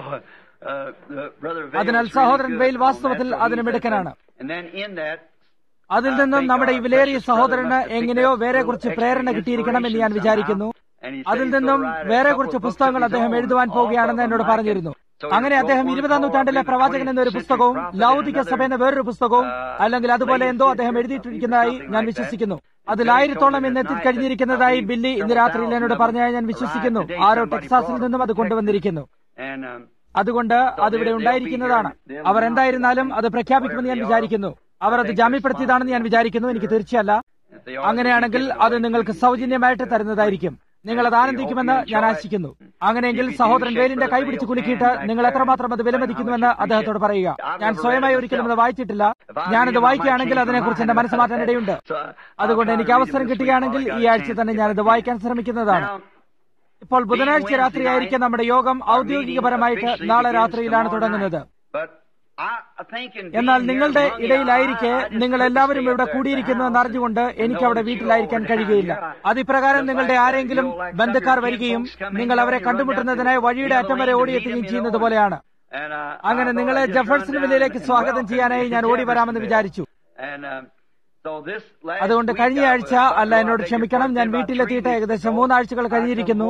അതിനാൽ സഹോദരൻ വെയിൽ വാസ്തവത്തിൽ അതിന് മിടുക്കനാണ് അതിൽ നിന്നും നമ്മുടെ ഈ വിലയേറിയ സഹോദരന് എങ്ങനെയോ വേറെ കുറച്ച് പ്രേരണ കിട്ടിയിരിക്കണം എന്ന് ഞാൻ വിചാരിക്കുന്നു അതിൽ നിന്നും വേറെ കുറച്ച് പുസ്തകങ്ങൾ അദ്ദേഹം എഴുതുവാൻ പോവുകയാണെന്ന് എന്നോട് പറഞ്ഞിരുന്നു അങ്ങനെ അദ്ദേഹം ഇരുപതാം നൂറ്റാണ്ടിലെ പ്രവാചകൻ എന്നൊരു പുസ്തകവും ലൗകിക സഭ എന്ന വേറൊരു പുസ്തകവും അല്ലെങ്കിൽ അതുപോലെ എന്തോ അദ്ദേഹം എഴുതിയിട്ടിരിക്കുന്നതായി ഞാൻ വിശ്വസിക്കുന്നു അതിൽ ആയിരത്തോളം ഇന്ന് എത്തിക്കഴിഞ്ഞിരിക്കുന്നതായി ബില്ലി ഇന്ന് രാത്രിയിൽ എന്നോട് പറഞ്ഞായി ഞാൻ വിശ്വസിക്കുന്നു ആരോ ടെക്സാസിൽ നിന്നും അത് കൊണ്ടുവന്നിരിക്കുന്നു അതുകൊണ്ട് അതിവിടെ ഉണ്ടായിരിക്കുന്നതാണ് അവർ എന്തായിരുന്നാലും അത് പ്രഖ്യാപിക്കുമെന്ന് ഞാൻ വിചാരിക്കുന്നു അവർ അത് ജാമ്യപ്പെടുത്തിയതാണെന്ന് ഞാൻ വിചാരിക്കുന്നു എനിക്ക് തീർച്ചയല്ല അങ്ങനെയാണെങ്കിൽ അത് നിങ്ങൾക്ക് സൗജന്യമായിട്ട് തരുന്നതായിരിക്കും നിങ്ങൾ അത് ആനന്ദിക്കുമെന്ന് ഞാൻ ആശിക്കുന്നു അങ്ങനെയെങ്കിൽ സഹോദരൻ വേലിന്റെ കൈപിടിച്ച് കുലുക്കിയിട്ട് നിങ്ങൾ എത്രമാത്രം അത് വിലമതിക്കുന്നുവെന്ന് അദ്ദേഹത്തോട് പറയുക ഞാൻ സ്വയമായി ഒരിക്കലും അത് വായിച്ചിട്ടില്ല ഞാനത് വായിക്കുകയാണെങ്കിൽ അതിനെക്കുറിച്ച് എന്റെ മനസ്സ് മാറ്റാനിടയുണ്ട് അതുകൊണ്ട് എനിക്ക് അവസരം കിട്ടുകയാണെങ്കിൽ ഈ ആഴ്ച തന്നെ ഞാനത് വായിക്കാൻ ശ്രമിക്കുന്നതാണ് ഇപ്പോൾ ബുധനാഴ്ച രാത്രിയായിരിക്കും നമ്മുടെ യോഗം ഔദ്യോഗികപരമായിട്ട് നാളെ രാത്രിയിലാണ് തുടങ്ങുന്നത് എന്നാൽ നിങ്ങളുടെ ഇടയിലായിരിക്കെ നിങ്ങൾ എല്ലാവരും ഇവിടെ കൂടിയിരിക്കുന്നുവെന്ന് അറിഞ്ഞുകൊണ്ട് എനിക്ക് അവിടെ വീട്ടിലായിരിക്കാൻ കഴിയുകയില്ല അതിപ്രകാരം നിങ്ങളുടെ ആരെങ്കിലും ബന്ധുക്കാർ വരികയും നിങ്ങൾ അവരെ കണ്ടുമുട്ടുന്നതിനായി വഴിയുടെ അറ്റം വരെ ഓടിയെത്തുകയും ചെയ്യുന്നത് പോലെയാണ് അങ്ങനെ നിങ്ങളെ ജഫേഴ്സൺ വില്ലയിലേക്ക് സ്വാഗതം ചെയ്യാനായി ഞാൻ ഓടി വരാമെന്ന് വിചാരിച്ചു അതുകൊണ്ട് കഴിഞ്ഞ ആഴ്ച അല്ല എന്നോട് ക്ഷമിക്കണം ഞാൻ വീട്ടിലെത്തിയിട്ട് ഏകദേശം മൂന്നാഴ്ചകൾ കഴിഞ്ഞിരിക്കുന്നു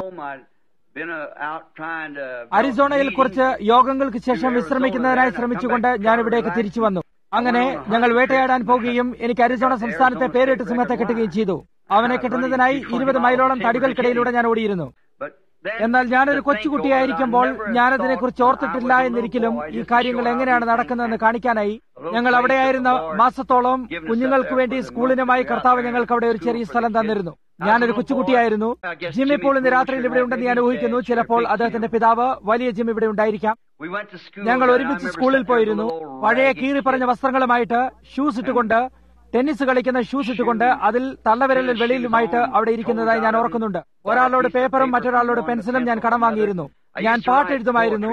അരിസോണയിൽ കുറച്ച് യോഗങ്ങൾക്ക് ശേഷം വിശ്രമിക്കുന്നതിനായി ശ്രമിച്ചുകൊണ്ട് ഞാൻ ഇവിടേക്ക് തിരിച്ചു വന്നു അങ്ങനെ ഞങ്ങൾ വേട്ടയാടാൻ പോകുകയും എനിക്ക് അരിസോണ സംസ്ഥാനത്തെ പേരിട്ട് സിംഹത്തെ കിട്ടുകയും ചെയ്തു അവനെ കിട്ടുന്നതിനായി ഇരുപത് മൈലോളം തടികൾക്കിടയിലൂടെ ഞാൻ ഓടിയിരുന്നു എന്നാൽ ഞാനൊരു കൊച്ചുകുട്ടിയായിരിക്കുമ്പോൾ ഞാനതിനെക്കുറിച്ച് ഓർത്തിട്ടില്ല എന്നിരിക്കലും ഈ കാര്യങ്ങൾ എങ്ങനെയാണ് നടക്കുന്നതെന്ന് കാണിക്കാനായി ഞങ്ങൾ അവിടെയായിരുന്ന മാസത്തോളം കുഞ്ഞുങ്ങൾക്ക് വേണ്ടി സ്കൂളിനുമായി കർത്താവ് ഞങ്ങൾക്ക് അവിടെ ഒരു ചെറിയ സ്ഥലം തന്നിരുന്നു ഞാനൊരു കൊച്ചുകുട്ടിയായിരുന്നു ജിം ഇപ്പോൾ ഇന്ന് രാത്രിയിൽ ഇവിടെ ഉണ്ടെന്ന് ഞാൻ ഊഹിക്കുന്നു ചിലപ്പോൾ അദ്ദേഹത്തിന്റെ പിതാവ് വലിയ ജിം ഇവിടെ ഉണ്ടായിരിക്കാം ഞങ്ങൾ ഒരുമിച്ച് സ്കൂളിൽ പോയിരുന്നു പഴയ കീറി പറഞ്ഞ വസ്ത്രങ്ങളുമായിട്ട് ഷൂസ് ഇട്ടുകൊണ്ട് ടെന്നീസ് കളിക്കുന്ന ഷൂസ് ഇട്ടുകൊണ്ട് അതിൽ തള്ളവിരലിൽ വെളിയിലുമായിട്ട് അവിടെ ഇരിക്കുന്നതായി ഞാൻ ഓർക്കുന്നുണ്ട് ഒരാളോട് പേപ്പറും മറ്റൊരാളോട് പെൻസിലും ഞാൻ കടം വാങ്ങിയിരുന്നു ഞാൻ പാട്ട് എഴുതുമായിരുന്നു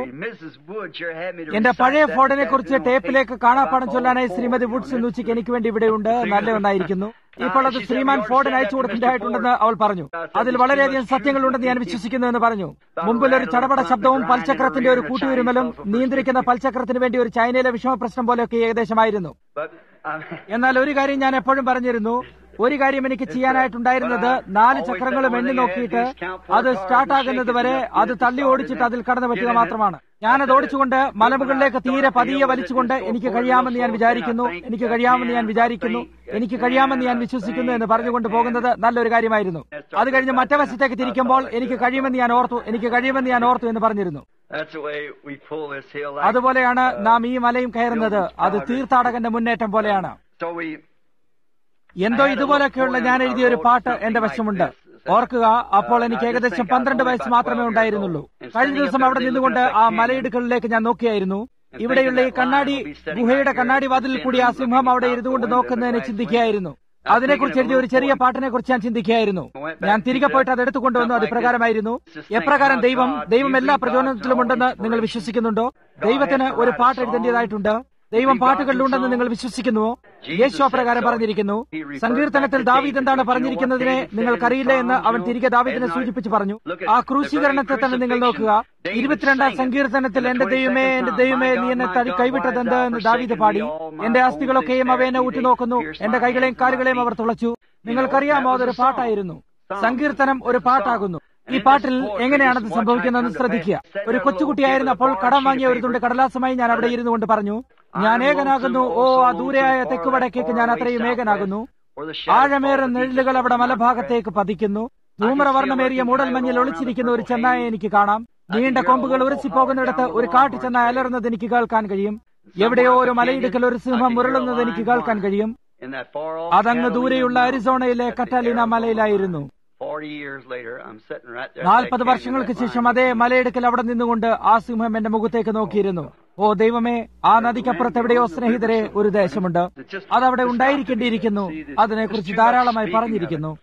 എന്റെ പഴയ ഫോണിനെ കുറിച്ച് ടേപ്പിലേക്ക് കാണാപ്പാടം ചൊല്ലാനായി ശ്രീമതി വുഡ്സ് ഇന്ന് ഉച്ചയ്ക്ക് എനിക്ക് വേണ്ടി ഇവിടെയുണ്ട് നല്ല ഒന്നായിരിക്കുന്നു ഇപ്പോൾ അത് ശ്രീമാൻ ഫോർഡിന് അയച്ചു കൊടുക്കേണ്ടതായിട്ടുണ്ടെന്ന് അവൾ പറഞ്ഞു അതിൽ വളരെയധികം സത്യങ്ങളുണ്ടെന്ന് ഞാൻ വിശ്വസിക്കുന്നു എന്ന് പറഞ്ഞു മുമ്പിൽ ഒരു ചടപട ശബ്ദവും പൽചക്രത്തിന്റെ ഒരു കൂട്ടുവരുമലും നിയന്ത്രിക്കുന്ന പൽചക്രത്തിന് വേണ്ടി ഒരു ചൈനയിലെ വിഷമ പ്രശ്നം പോലെയൊക്കെ ഏകദേശമായിരുന്നു എന്നാൽ ഒരു കാര്യം ഞാൻ എപ്പോഴും പറഞ്ഞിരുന്നു ഒരു കാര്യം എനിക്ക് ചെയ്യാനായിട്ടുണ്ടായിരുന്നത് നാല് ചക്രങ്ങളും എണ്ണി നോക്കിയിട്ട് അത് സ്റ്റാർട്ട് ആകുന്നത് വരെ അത് തള്ളി ഓടിച്ചിട്ട് അതിൽ കടന്നു പറ്റുക മാത്രമാണ് ഞാനത് ഓടിച്ചുകൊണ്ട് മലമുകളിലേക്ക് തീരെ പതിയെ വലിച്ചുകൊണ്ട് എനിക്ക് കഴിയാമെന്ന് ഞാൻ വിചാരിക്കുന്നു എനിക്ക് കഴിയാമെന്ന് ഞാൻ വിചാരിക്കുന്നു എനിക്ക് കഴിയാമെന്ന് ഞാൻ വിശ്വസിക്കുന്നു എന്ന് പറഞ്ഞുകൊണ്ട് പോകുന്നത് നല്ലൊരു കാര്യമായിരുന്നു അത് കഴിഞ്ഞ് മറ്റേ വശത്തേക്ക് തിരിക്കുമ്പോൾ എനിക്ക് കഴിയുമെന്ന് ഞാൻ ഓർത്തു എനിക്ക് കഴിയുമെന്ന് ഞാൻ ഓർത്തു എന്ന് പറഞ്ഞിരുന്നു അതുപോലെയാണ് നാം ഈ മലയും കയറുന്നത് അത് തീർത്ഥാടകന്റെ മുന്നേറ്റം പോലെയാണ് എന്തോ ഇതുപോലൊക്കെയുള്ള ഞാൻ എഴുതിയ ഒരു പാട്ട് എന്റെ വശമുണ്ട് ഓർക്കുക അപ്പോൾ എനിക്ക് ഏകദേശം പന്ത്രണ്ട് വയസ്സ് മാത്രമേ ഉണ്ടായിരുന്നുള്ളൂ കഴിഞ്ഞ ദിവസം അവിടെ നിന്നുകൊണ്ട് ആ മലയിടുക്കളിലേക്ക് ഞാൻ നോക്കിയായിരുന്നു ഇവിടെയുള്ള ഈ കണ്ണാടി ഗുഹയുടെ കണ്ണാടി വാതിലിൽ കൂടി ആ സിംഹം അവിടെ ഇരുന്നുകൊണ്ട് നോക്കുന്നതിനെ ചിന്തിക്കുകയായിരുന്നു അതിനെക്കുറിച്ച് എഴുതിയ ഒരു ചെറിയ പാട്ടിനെ കുറിച്ച് ഞാൻ ചിന്തിക്കുകയായിരുന്നു ഞാൻ തിരികെ പോയിട്ട് അത് എടുത്തുകൊണ്ടുവന്നു അത് ഇപ്രകാരമായിരുന്നു എപ്രകാരം ദൈവം ദൈവം എല്ലാ പ്രചോദനത്തിലുമുണ്ടെന്ന് നിങ്ങൾ വിശ്വസിക്കുന്നുണ്ടോ ദൈവത്തിന് ഒരു പാട്ട് എഴുതേണ്ടതായിട്ടുണ്ട് ദൈവം പാട്ടുകളിലുണ്ടെന്ന് നിങ്ങൾ വിശ്വസിക്കുന്നുവോ യേശു അപ്രകാരം പറഞ്ഞിരിക്കുന്നു സങ്കീർത്തനത്തിൽ ദാവീദ് എന്താണ് പറഞ്ഞിരിക്കുന്നതിനെ നിങ്ങൾക്കറിയില്ല എന്ന് അവൻ തിരികെ ദാവീദിനെ സൂചിപ്പിച്ച് പറഞ്ഞു ആ ക്രൂശീകരണത്തെ തന്നെ നിങ്ങൾ നോക്കുക ഇരുപത്തിരണ്ടാം സങ്കീർത്തനത്തിൽ എന്റെ ദൈവമേ എന്റെ ദൈവമേ നീ എന്നെ തടി കൈവിട്ടതെന്ത് എന്ന് ദാവീദ് പാടി എന്റെ അസ്ഥികളൊക്കെയും അവ എന്നെ ഉറ്റുനോക്കുന്നു എന്റെ കൈകളെയും കാലുകളെയും അവർ തുളച്ചു നിങ്ങൾക്കറിയാമോ അതൊരു പാട്ടായിരുന്നു സങ്കീർത്തനം ഒരു പാട്ടാകുന്നു ഈ പാട്ടിൽ എങ്ങനെയാണത് സംഭവിക്കുന്നതെന്ന് ശ്രദ്ധിക്കുക ഒരു കൊച്ചുകുട്ടിയായിരുന്നപ്പോൾ കടം വാങ്ങിയ ഒരു തുണ്ട് കടലാസമായി ഞാൻ അവിടെ ഇരുന്നു കൊണ്ട് പറഞ്ഞു ഞാൻ ഏകനാകുന്നു ഓ ആ ദൂരെയായ തെക്ക് വടക്കേക്ക് ഞാൻ അത്രയും ഏകനാകുന്നു ആഴമേറെ നിഴലുകൾ അവിടെ മലഭാഗത്തേക്ക് പതിക്കുന്നു ധൂമ്രവർണ്ണമേറിയ മൂടൽമഞ്ഞിൽ ഒളിച്ചിരിക്കുന്ന ഒരു ചെന്നായെ എനിക്ക് കാണാം നീണ്ട കൊമ്പുകൾ ഉരസിപ്പോകുന്നിടത്ത് ഒരു കാട്ടു ചെന്നായ അലറുന്നത് എനിക്ക് കേൾക്കാൻ കഴിയും എവിടെയോ ഒരു മലയിടുക്കൽ ഒരു സിംഹം മുരളുന്നത് എനിക്ക് കേൾക്കാൻ കഴിയും അതങ്ങ് ദൂരെയുള്ള അരിസോണയിലെ കറ്റാലിന മലയിലായിരുന്നു നാൽപ്പത് വർഷങ്ങൾക്ക് ശേഷം അതേ മലയിടുക്കൽ അവിടെ നിന്നുകൊണ്ട് ആ സിംഹം എന്റെ മുഖത്തേക്ക് നോക്കിയിരുന്നു ഓ ദൈവമേ ആ നദിക്കപ്പുറത്ത് എവിടെയോ സ്നേഹിതരെ ഒരു ദേശമുണ്ട് അതവിടെ ഉണ്ടായിരിക്കേണ്ടിയിരിക്കുന്നു അതിനെക്കുറിച്ച് ധാരാളമായി പറഞ്ഞിരിക്കുന്നു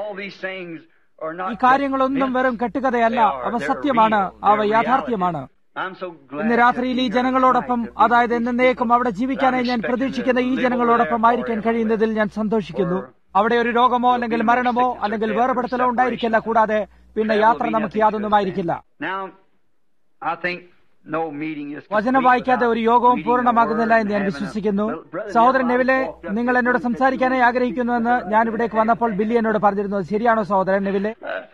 ഈ കാര്യങ്ങളൊന്നും വെറും കെട്ടുകഥയല്ല അവ സത്യമാണ് അവ യാഥാർത്ഥ്യമാണ് ഇന്ന് രാത്രിയിൽ ഈ ജനങ്ങളോടൊപ്പം അതായത് എന്നേക്കും അവിടെ ജീവിക്കാനായി ഞാൻ പ്രതീക്ഷിക്കുന്ന ഈ ജനങ്ങളോടൊപ്പം ആയിരിക്കാൻ കഴിയുന്നതിൽ ഞാൻ സന്തോഷിക്കുന്നു അവിടെ ഒരു രോഗമോ അല്ലെങ്കിൽ മരണമോ അല്ലെങ്കിൽ വേർപെടുത്തലോ ഉണ്ടായിരിക്കില്ല കൂടാതെ പിന്നെ യാത്ര നമുക്ക് യാതൊന്നുമായിരിക്കില്ല വചനം വായിക്കാതെ ഒരു യോഗവും പൂർണ്ണമാകുന്നില്ല എന്ന് ഞാൻ വിശ്വസിക്കുന്നു സഹോദരൻ നെവിലെ നിങ്ങൾ എന്നോട് സംസാരിക്കാനായി ആഗ്രഹിക്കുന്നുവെന്ന് ഞാൻ ഇവിടേക്ക് വന്നപ്പോൾ ബില്ലി എന്നോട് പറഞ്ഞിരുന്നു ശരിയാണോ സഹോദരൻ നെവിലെ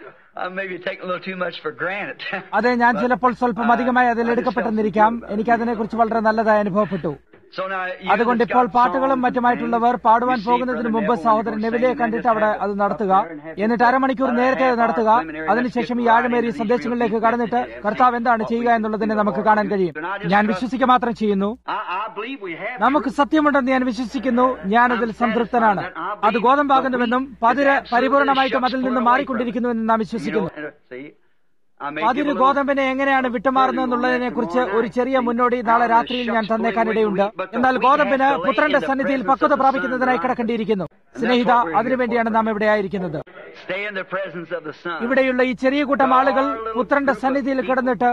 അതെ ഞാൻ ചിലപ്പോൾ സ്വല്പം അധികമായി അതിൽ എടുക്കപ്പെട്ടെന്നിരിക്കാം എനിക്ക് അതിനെക്കുറിച്ച് വളരെ നല്ലതായി അനുഭവപ്പെട്ടു അതുകൊണ്ട് ഇപ്പോൾ പാട്ടുകളും മറ്റുമായിട്ടുള്ളവർ പാടുവാൻ പോകുന്നതിന് മുമ്പ് സഹോദരൻ നെവിലെ കണ്ടിട്ട് അവിടെ അത് നടത്തുക എന്നിട്ട് അരമണിക്കൂർ നേരത്തെ അത് നടത്തുക അതിനുശേഷം ഈ ആഴമേറിയ സന്ദേശങ്ങളിലേക്ക് കടന്നിട്ട് കർത്താവ് എന്താണ് ചെയ്യുക എന്നുള്ളതിനെ നമുക്ക് കാണാൻ കഴിയും ഞാൻ വിശ്വസിക്കുക മാത്രം ചെയ്യുന്നു നമുക്ക് സത്യമുണ്ടെന്ന് ഞാൻ വിശ്വസിക്കുന്നു ഞാനതിൽ സംതൃപ്തനാണ് അത് ഗോതമ്പാകുന്നുവെന്നും പതിര് പരിപൂർണമായിട്ടും അതിൽ നിന്ന് മാറിക്കൊണ്ടിരിക്കുന്നുവെന്നും നാം വിശ്വസിക്കുന്നു അതിന് ഗോതമ്പിനെ എങ്ങനെയാണ് വിട്ടുമാറുന്നതെന്നുള്ളതിനെ കുറിച്ച് ഒരു ചെറിയ മുന്നോടി നാളെ രാത്രിയിൽ ഞാൻ തന്നേക്കാനിടയുണ്ട് എന്നാൽ ഗോതമ്പിന് പുത്രന്റെ സന്നിധിയിൽ പക്വത പ്രാപിക്കുന്നതിനായി കിടക്കേണ്ടിയിരിക്കുന്നു സ്നേഹിത അതിനുവേണ്ടിയാണ് നാം ഇവിടെ ആയിരിക്കുന്നത് ഇവിടെയുള്ള ഈ ചെറിയ കൂട്ടം ആളുകൾ പുത്രന്റെ സന്നിധിയിൽ കിടന്നിട്ട്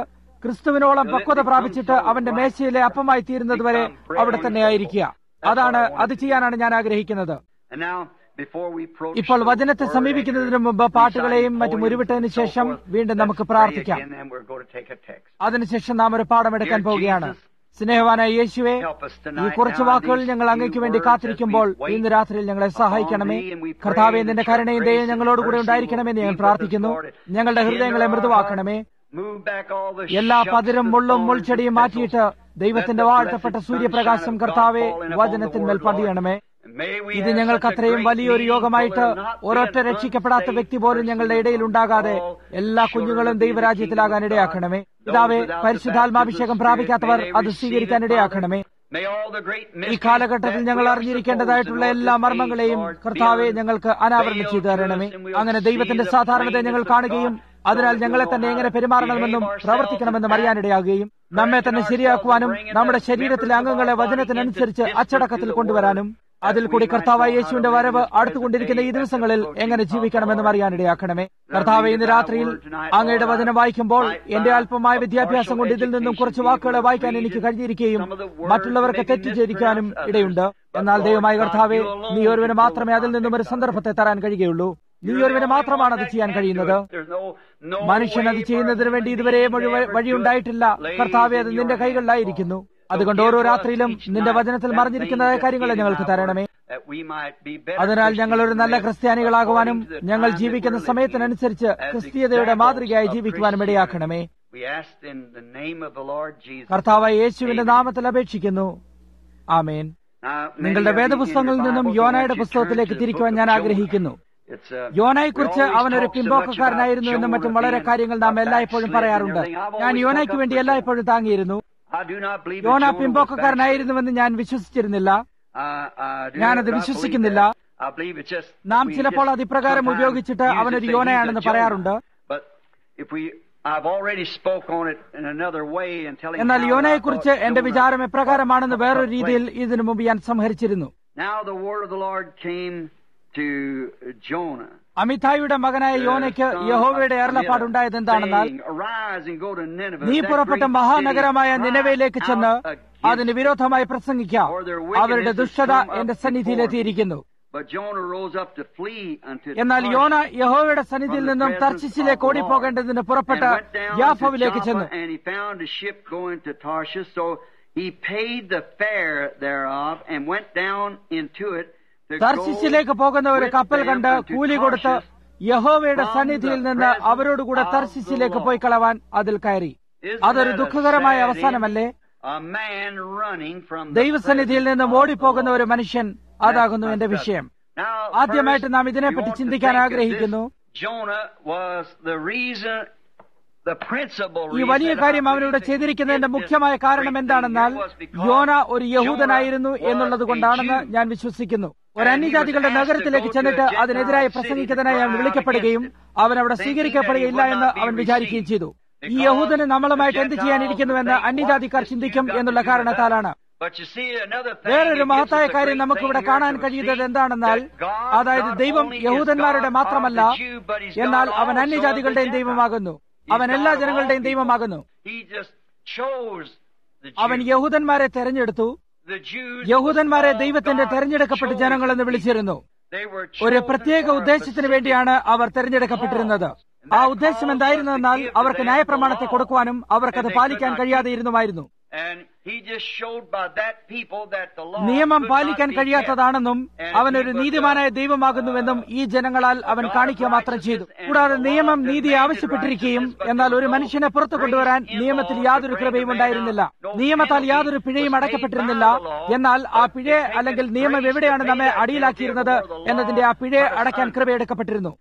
ക്രിസ്തുവിനോളം പക്വത പ്രാപിച്ചിട്ട് അവന്റെ മേശയിലെ അപ്പമായി തീരുന്നതുവരെ അവിടെ തന്നെ ആയിരിക്കുക അതാണ് അത് ചെയ്യാനാണ് ഞാൻ ആഗ്രഹിക്കുന്നത് And now, before we approach ഇപ്പോൾ the വചനത്തെ word സമീപിക്കുന്നതിന് lecture, മുമ്പ് പാട്ടുകളെയും reciting മറ്റും poems ഉരുവിട്ടതിന് and so ശേഷം forth, വീണ്ടും let's നമുക്ക് pray പ്രാർത്ഥിക്കാം again, and we're going to take a text. അതിനുശേഷം നാം ഒരു പാഠം എടുക്കാൻ Dear പോവുകയാണ് Jesus, സ്നേഹവാനായ യേശുവെ help us ഈ tonight കുറച്ച് now in വാക്കുകൾ these ഞങ്ങൾ few അങ്ങയ്ക്ക് വേണ്ടി words as കാത്തിരിക്കുമ്പോൾ we wait ഇന്ന് രാത്രിയിൽ ഞങ്ങളെ സഹായിക്കണമേ upon thee and we pray കർത്താവെ that നിന്റെ your കരുണയും grace ദയയും and ഞങ്ങളോടുകൂടെ mercy ഉണ്ടായിരിക്കണമെന്ന് will ഞങ്ങൾ be with us, പ്രാർത്ഥിക്കുന്നു Lord. ഞങ്ങളുടെ ഹൃദയങ്ങളെ Tender our മൃദുവാക്കണമേ Move back all the എല്ലാ shucks, പതിരും the മുള്ളും thorns, മുൾച്ചെടിയും the മാറ്റിയിട്ട് thistles. ദൈവത്തിന്റെ Let the വാഴ്ത്തപ്പെട്ട blessed സൂര്യപ്രകാശം sunshine of God കർത്താവെ fall in upon the വചനത്തിന്മേൽ word, പതിയണമേ Lord. May we ഇത് have ഞങ്ങൾക്ക് such a അത്രയും great വലിയൊരു meeting യോഗമായിട്ട് full of not ഒരൊറ്റ being രക്ഷിക്കപ്പെടാത്ത unsaved വ്യക്തി പോലും person ഞങ്ങളുടെ ഇടയിൽ ഉണ്ടാകാതെ all എല്ലാ sure കുഞ്ഞുങ്ങളും to be the ദൈവരാജ്യത്തിലാകാൻ kingdom of ഇടയാക്കണമേ God. പിതാവെ Those without the പരിശുദ്ധാത്മാഭിഷേകം baptism of the പ്രാപിക്കാത്തവർ Spirit, may അത് they സ്വീകരിക്കാൻ receive it, ഇടയാക്കണമേ May all the great ഈ mysteries കാലഘട്ടത്തിൽ that ഞങ്ങൾ we are അറിഞ്ഞിരിക്കേണ്ടതായിട്ടുള്ള supposed to എല്ലാ know at this മർമ്മങ്ങളെയും age, Lord, കർത്താവെ be ഞങ്ങൾക്ക് അനാവരണം ചെയ്തു തരണമേ അങ്ങനെ ദൈവത്തിന്റെ സാധാരണത ഞങ്ങൾ കാണുകയും അതിനാൽ ഞങ്ങളെ തന്നെ എങ്ങനെ പെരുമാറണമെന്നും പ്രവർത്തിക്കണമെന്നും അറിയാനിടയാകുകയും നമ്മെ തന്നെ ശരിയാക്കുവാനും നമ്മുടെ ശരീരത്തിലെ അംഗങ്ങളെ വചനത്തിനനുസരിച്ച് അച്ചടക്കത്തിൽ കൊണ്ടുവരാനും അതിൽ കൂടി കർത്താവായ യേശുവിന്റെ വരവ് അടുത്തുകൊണ്ടിരിക്കുന്ന ഈ ദിവസങ്ങളിൽ എങ്ങനെ ജീവിക്കണമെന്നും അറിയാനിടയാക്കണമേ കർത്താവ് ഇന്ന് രാത്രിയിൽ അങ്ങയുടെ വചനം വായിക്കുമ്പോൾ എന്റെ അല്പമായ വിദ്യാഭ്യാസം കൊണ്ട് ഇതിൽ നിന്നും കുറച്ച് വാക്കുകളെ വായിക്കാൻ എനിക്ക് കഴിഞ്ഞിരിക്കുകയും മറ്റുള്ളവർക്ക് തെറ്റിദ്ധരിക്കാനും ഇടയുണ്ട് എന്നാൽ ദൈവമായ കർത്താവെ നീ ഒരുവന് മാത്രമേ അതിൽ നിന്നും ഒരു സന്ദർഭത്തെ തരാൻ കഴിയുകയുള്ളൂ നീ ഒരുവന് മാത്രമാണ് അത് ചെയ്യാൻ കഴിയുന്നത് മനുഷ്യൻ അത് ചെയ്യുന്നതിന് വേണ്ടി ഇതുവരെ മുഴുവൻ വഴിയുണ്ടായിട്ടില്ല കർത്താവെ അത് നിന്റെ കൈകളിലായിരിക്കുന്നു അതുകൊണ്ട് ഓരോ രാത്രിയിലും നിന്റെ വചനത്തിൽ മറിഞ്ഞിരിക്കുന്നതായ കാര്യങ്ങളെ ഞങ്ങൾക്ക് തരണമേ അതിനാൽ ഞങ്ങൾ ഒരു നല്ല ക്രിസ്ത്യാനികളാകുവാനും ഞങ്ങൾ ജീവിക്കുന്ന സമയത്തിനനുസരിച്ച് ക്രിസ്തീയതയുടെ മാതൃകയായി ജീവിക്കുവാനും ഇടയാക്കണമേ കർത്താവായ യേശുവിന്റെ നാമത്തിൽ അപേക്ഷിക്കുന്നു ആമേൻ നിങ്ങളുടെ വേദപുസ്തകങ്ങളിൽ നിന്നും യോനായുടെ പുസ്തകത്തിലേക്ക് തിരിക്കുവാൻ ഞാൻ ആഗ്രഹിക്കുന്നു യോനായെക്കുറിച്ച് അവനൊരു പിമ്പോക്കക്കാരനായിരുന്നു എന്നും മറ്റും വളരെ കാര്യങ്ങൾ നാം എല്ലായ്പ്പോഴും പറയാറുണ്ട് ഞാൻ യോനയ്ക്ക് വേണ്ടി എല്ലായ്പ്പോഴും താങ്ങിയിരുന്നു യോന പിമ്പോക്കക്കാരനായിരുന്നുവെന്ന് ഞാൻ വിശ്വസിച്ചിരുന്നില്ല ഞാനത് വിശ്വസിക്കുന്നില്ല നാം ചിലപ്പോൾ അത് ഇപ്രകാരം ഉപയോഗിച്ചിട്ട് അവനൊരു യോനയാണെന്ന് പറയാറുണ്ട് എന്നാൽ യോനയെക്കുറിച്ച് എന്റെ വിചാരം എപ്രകാരമാണെന്ന് വേറൊരു രീതിയിൽ ഇതിനു മുമ്പ് ഞാൻ സംഹരിച്ചിരുന്നു അമിതായിയുടെ മകനായ യോനയ്ക്ക് യഹോവയുടെ അരുളപ്പാടുണ്ടായത് എന്താണെന്നാൽ നീ പുറപ്പെട്ട മഹാനഗരമായ നിലവയിലേക്ക് ചെന്ന് അതിന് വിരോധമായി പ്രസംഗിക്കാം അവരുടെ ദുഷ്ടത എന്റെ സന്നിധിയിലെത്തിയിരിക്കുന്നു എന്നാൽ യോന യഹോവയുടെ സന്നിധിയിൽ നിന്നും തർച്ചിസിലേക്ക് ഓടിപ്പോകേണ്ടതിന് പുറപ്പെട്ട് യാഫോവിലേക്ക് ചെന്നു He paid the fare thereof and went down into it തർശിസിലേക്ക് പോകുന്ന ഒരു കപ്പൽ കണ്ട് കൂലി കൊടുത്ത് യഹോവയുടെ സന്നിധിയിൽ നിന്ന് അവരോടുകൂടെ തർശിസിലേക്ക് പോയി കളവാൻ അതിൽ കയറി അതൊരു ദുഃഖകരമായ അവസാനമല്ലേ ദൈവസന്നിധിയിൽ നിന്ന് ഓടിപ്പോകുന്ന ഒരു മനുഷ്യൻ അതാകുന്നു എന്റെ വിഷയം ആദ്യമായിട്ട് നാം ഇതിനെപ്പറ്റി ചിന്തിക്കാൻ ആഗ്രഹിക്കുന്നു ഈ വലിയ കാര്യം അവനിവിടെ ചെയ്തിരിക്കുന്നതിന്റെ മുഖ്യമായ കാരണം എന്താണെന്നാൽ യോന ഒരു യഹൂദനായിരുന്നു എന്നുള്ളത് കൊണ്ടാണെന്ന് ഞാൻ വിശ്വസിക്കുന്നു ഒരു അന്യജാതികളുടെ നഗരത്തിലേക്ക് ചെന്നിട്ട് അതിനെതിരായി പ്രസംഗിക്കുന്നതിനായി അവൻ വിളിക്കപ്പെടുകയും അവൻ അവിടെ സ്വീകരിക്കപ്പെടുകയില്ല എന്ന് അവൻ വിചാരിക്കുകയും ചെയ്തു ഈ യഹൂദന് നമ്മളുമായിട്ട് എന്ത് ചെയ്യാനിരിക്കുന്നുവെന്ന് അന്യജാതിക്കാർ ചിന്തിക്കും എന്നുള്ള കാരണത്താലാണ് വേറൊരു മഹത്തായ കാര്യം നമുക്കിവിടെ കാണാൻ കഴിയുന്നത് എന്താണെന്നാൽ അതായത് ദൈവം യഹൂദന്മാരുടെ മാത്രമല്ല എന്നാൽ അവൻ അന്യജാതികളുടെയും ദൈവമാകുന്നു അവൻ എല്ലാ ജനങ്ങളുടെയും ദൈവമാകുന്നു അവൻ യഹൂദന്മാരെ തെരഞ്ഞെടുത്തു യഹൂദന്മാരെ ദൈവത്തിന്റെ തെരഞ്ഞെടുക്കപ്പെട്ട ജനങ്ങളെന്ന് വിളിച്ചിരുന്നു ഒരു പ്രത്യേക ഉദ്ദേശത്തിന് വേണ്ടിയാണ് അവർ തെരഞ്ഞെടുക്കപ്പെട്ടിരുന്നത് ആ ഉദ്ദേശം എന്തായിരുന്നെന്നാൽ അവർക്ക് ന്യായപ്രമാണത്തെ കൊടുക്കുവാനും അവർക്കത് പാലിക്കാൻ കഴിയാതെ ഇരുന്നുമായിരുന്നു നിയമം പാലിക്കാൻ കഴിയാത്തതാണെന്നും അവനൊരു നീതിമാനായ ദൈവമാകുന്നുവെന്നും ഈ ജനങ്ങളാൽ അവൻ കാണിക്കുക മാത്രം ചെയ്തു കൂടാതെ നിയമം നീതി ആവശ്യപ്പെട്ടിരിക്കുകയും എന്നാൽ ഒരു മനുഷ്യനെ പുറത്തു കൊണ്ടുവരാൻ നിയമത്തിൽ യാതൊരു കൃപയും ഉണ്ടായിരുന്നില്ല നിയമത്താൽ യാതൊരു പിഴയും അടയ്ക്കപ്പെട്ടിരുന്നില്ല എന്നാൽ ആ പിഴ അല്ലെങ്കിൽ നിയമം എവിടെയാണ് നമ്മെ അടിയിലാക്കിയിരുന്നത് എന്നതിന്റെ ആ പിഴ അടയ്ക്കാൻ കൃപയെടുക്കപ്പെട്ടിരുന്നു